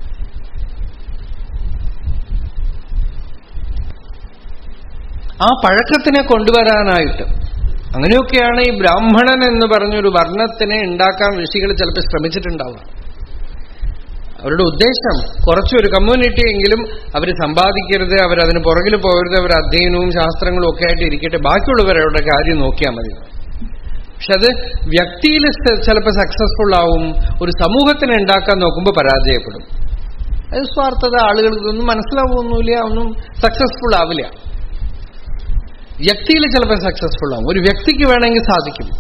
ആ പഴക്കത്തിനെ കൊണ്ടുവരാനായിട്ട് അങ്ങനെയൊക്കെയാണ് ഈ ബ്രാഹ്മണൻ എന്ന് പറഞ്ഞൊരു വർണ്ണത്തിനെ ഉണ്ടാക്കാൻ ഋഷികൾ ചിലപ്പോൾ ശ്രമിച്ചിട്ടുണ്ടാവുക അവരുടെ ഉദ്ദേശം കുറച്ചൊരു കമ്മ്യൂണിറ്റി എങ്കിലും അവർ സമ്പാദിക്കരുത് അവരതിന് പുറകിൽ പോകരുത് അവർ അധ്യയനവും ശാസ്ത്രങ്ങളും ഒക്കെ ആയിട്ട് ഇരിക്കട്ടെ ബാക്കിയുള്ളവരുടെ കാര്യം നോക്കിയാൽ മതി പക്ഷെ അത് വ്യക്തിയിൽ ചിലപ്പോൾ സക്സസ്ഫുൾ ആവും ഒരു സമൂഹത്തിനെ ഉണ്ടാക്കാൻ നോക്കുമ്പോൾ പരാജയപ്പെടും അത് സ്വാർത്ഥത ആളുകൾക്ക് ഒന്നും മനസ്സിലാവുമൊന്നുമില്ല ഒന്നും സക്സസ്ഫുൾ ആവില്ല വ്യക്തിയിൽ ചിലപ്പോൾ സക്സസ്ഫുൾ ആവും ഒരു വ്യക്തിക്ക് വേണമെങ്കിൽ സാധിക്കും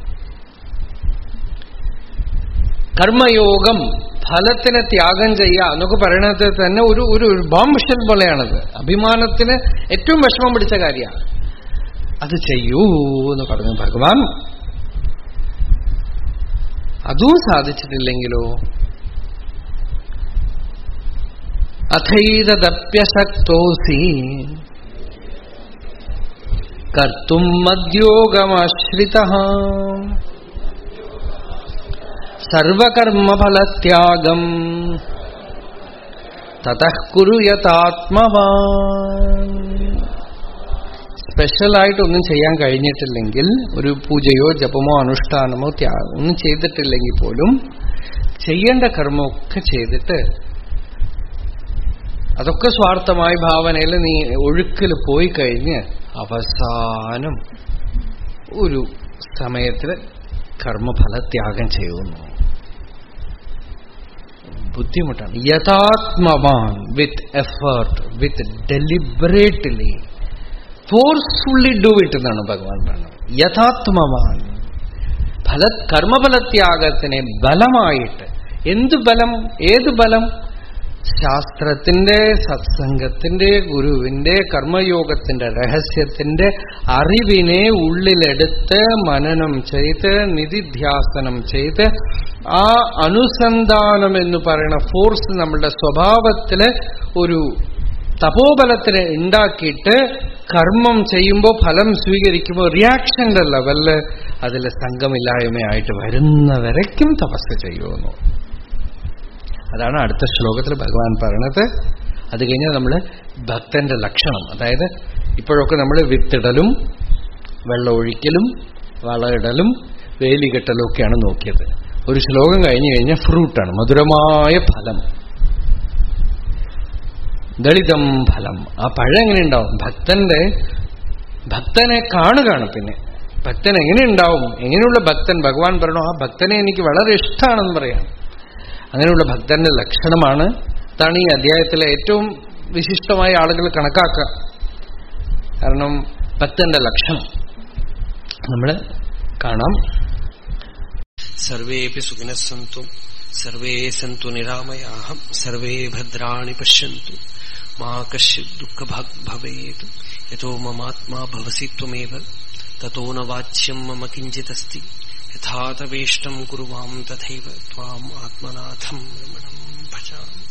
കർമ്മയോഗം ഫലത്തിനെ ത്യാഗം ചെയ്യുക എന്നൊക്കെ പറയണത് തന്നെ ഒരു ഒരു ബോംബ് പോലെയാണത് അഭിമാനത്തിന് ഏറ്റവും വിഷമം പിടിച്ച കാര്യമാണ് അത് ചെയ്യൂ എന്ന് പറഞ്ഞു ഭഗവാൻ അതും സാധിച്ചിട്ടില്ലെങ്കിലോ അഥൈതദപ്യശക്തോസി കർത്തും മദ്യോഗമാശ്രിത സർവകർമ്മഫലത്യാഗം തതഃ കുരുയതാത്മവാൻ സ്പെഷ്യലായിട്ടൊന്നും ചെയ്യാൻ കഴിഞ്ഞിട്ടില്ലെങ്കിൽ ഒരു പൂജയോ ജപമോ അനുഷ്ഠാനമോ ത്യാഗം ഒന്നും ചെയ്തിട്ടില്ലെങ്കിൽ പോലും ചെയ്യേണ്ട കർമ്മമൊക്കെ ചെയ്തിട്ട് അതൊക്കെ സ്വാർത്ഥമായ ഭാവനയിൽ നീ ഒഴുക്കിൽ പോയി കഴിഞ്ഞ് അവസാനം ഒരു സമയത്തിൽ കർമ്മഫലത്യാഗം ചെയ്യുന്നു ബുദ്ധിമുട്ടാണ് യഥാത്മവാൻ with effort with deliberately forcefully do it എന്നാണ് ഭഗവാൻ പറഞ്ഞത് യഥാത്മവാൻ ഫല കർമ്മഫലത്യാഗത്തിനെ ബലമായിട്ട് എന്ത് ബലം ഏത് ബലം ശാസ്ത്രത്തിന്റെ സത്സംഗത്തിന്റെ ഗുരുവിന്റെ കർമ്മയോഗത്തിന്റെ രഹസ്യത്തിന്റെ അറിവിനെ ഉള്ളിലെടുത്ത് മനനം ചെയ്ത് നിധിധ്യാസനം ചെയ്ത് ആ അനുസന്ധാനം എന്ന് പറയുന്ന ഫോഴ്സ് നമ്മളുടെ സ്വഭാവത്തില് ഒരു തപോബലത്തിന് ഉണ്ടാക്കിയിട്ട് കർമ്മം ചെയ്യുമ്പോൾ ഫലം സ്വീകരിക്കുമ്പോൾ റിയാക്ഷന്റെ ലെവലില് അതിൽ സംഘമില്ലായ്മയായിട്ട് വരുന്നവരയ്ക്കും തപസ് ചെയ്യുമെന്നു അതാണ് അടുത്ത ശ്ലോകത്തിൽ ഭഗവാൻ പറയണത് അത് കഴിഞ്ഞാൽ നമ്മൾ ഭക്തന്റെ ലക്ഷണം അതായത് ഇപ്പോഴൊക്കെ നമ്മൾ വിത്തിടലും വെള്ളമൊഴിക്കലും വളയിടലും വേലികെട്ടലും ഒക്കെയാണ് നോക്കിയത് ഒരു ശ്ലോകം കഴിഞ്ഞു കഴിഞ്ഞാൽ ഫ്രൂട്ടാണ് മധുരമായ ഫലം ദളിതം ഫലം ആ പഴം എങ്ങനെ ഉണ്ടാവും ഭക്തന്റെ ഭക്തനെ കാണുകയാണ് പിന്നെ ഭക്തൻ എങ്ങനെ ഉണ്ടാവും എങ്ങനെയുള്ള ഭക്തൻ ഭഗവാൻ പറയണോ ആ ഭക്തനെ എനിക്ക് വളരെ ഇഷ്ടമാണെന്ന് പറയാം അങ്ങനെയുള്ള ഭക്തന്റെ ലക്ഷണമാണ് അതാണ് ഈ അധ്യായത്തിലെ ഏറ്റവും വിശിഷ്ടമായ ആളുകൾ കണക്കാക്കുക കാരണം ഭക്തന്റെ ലക്ഷണം നമ്മൾ കാണാം സർവേപി സുഖിനഃ സന്തു സർവേ സന്തു നിരാമയാഹം സർവേ ഭദ്രാണി പശ്യന്തു മാ കശ്ചിത് ദുഃഖഭാഗ് ഭവേത് യഥോ മമാത്മാ ഭവസി ത്വമേവ തതോ ന വാച്യം മമ കിഞ്ചിതസ്തി യഥാതവേഷ്ടം കുറുവാം തഥൈവ ത്വാം ആത്മനാഥം രമണം ഭജാമി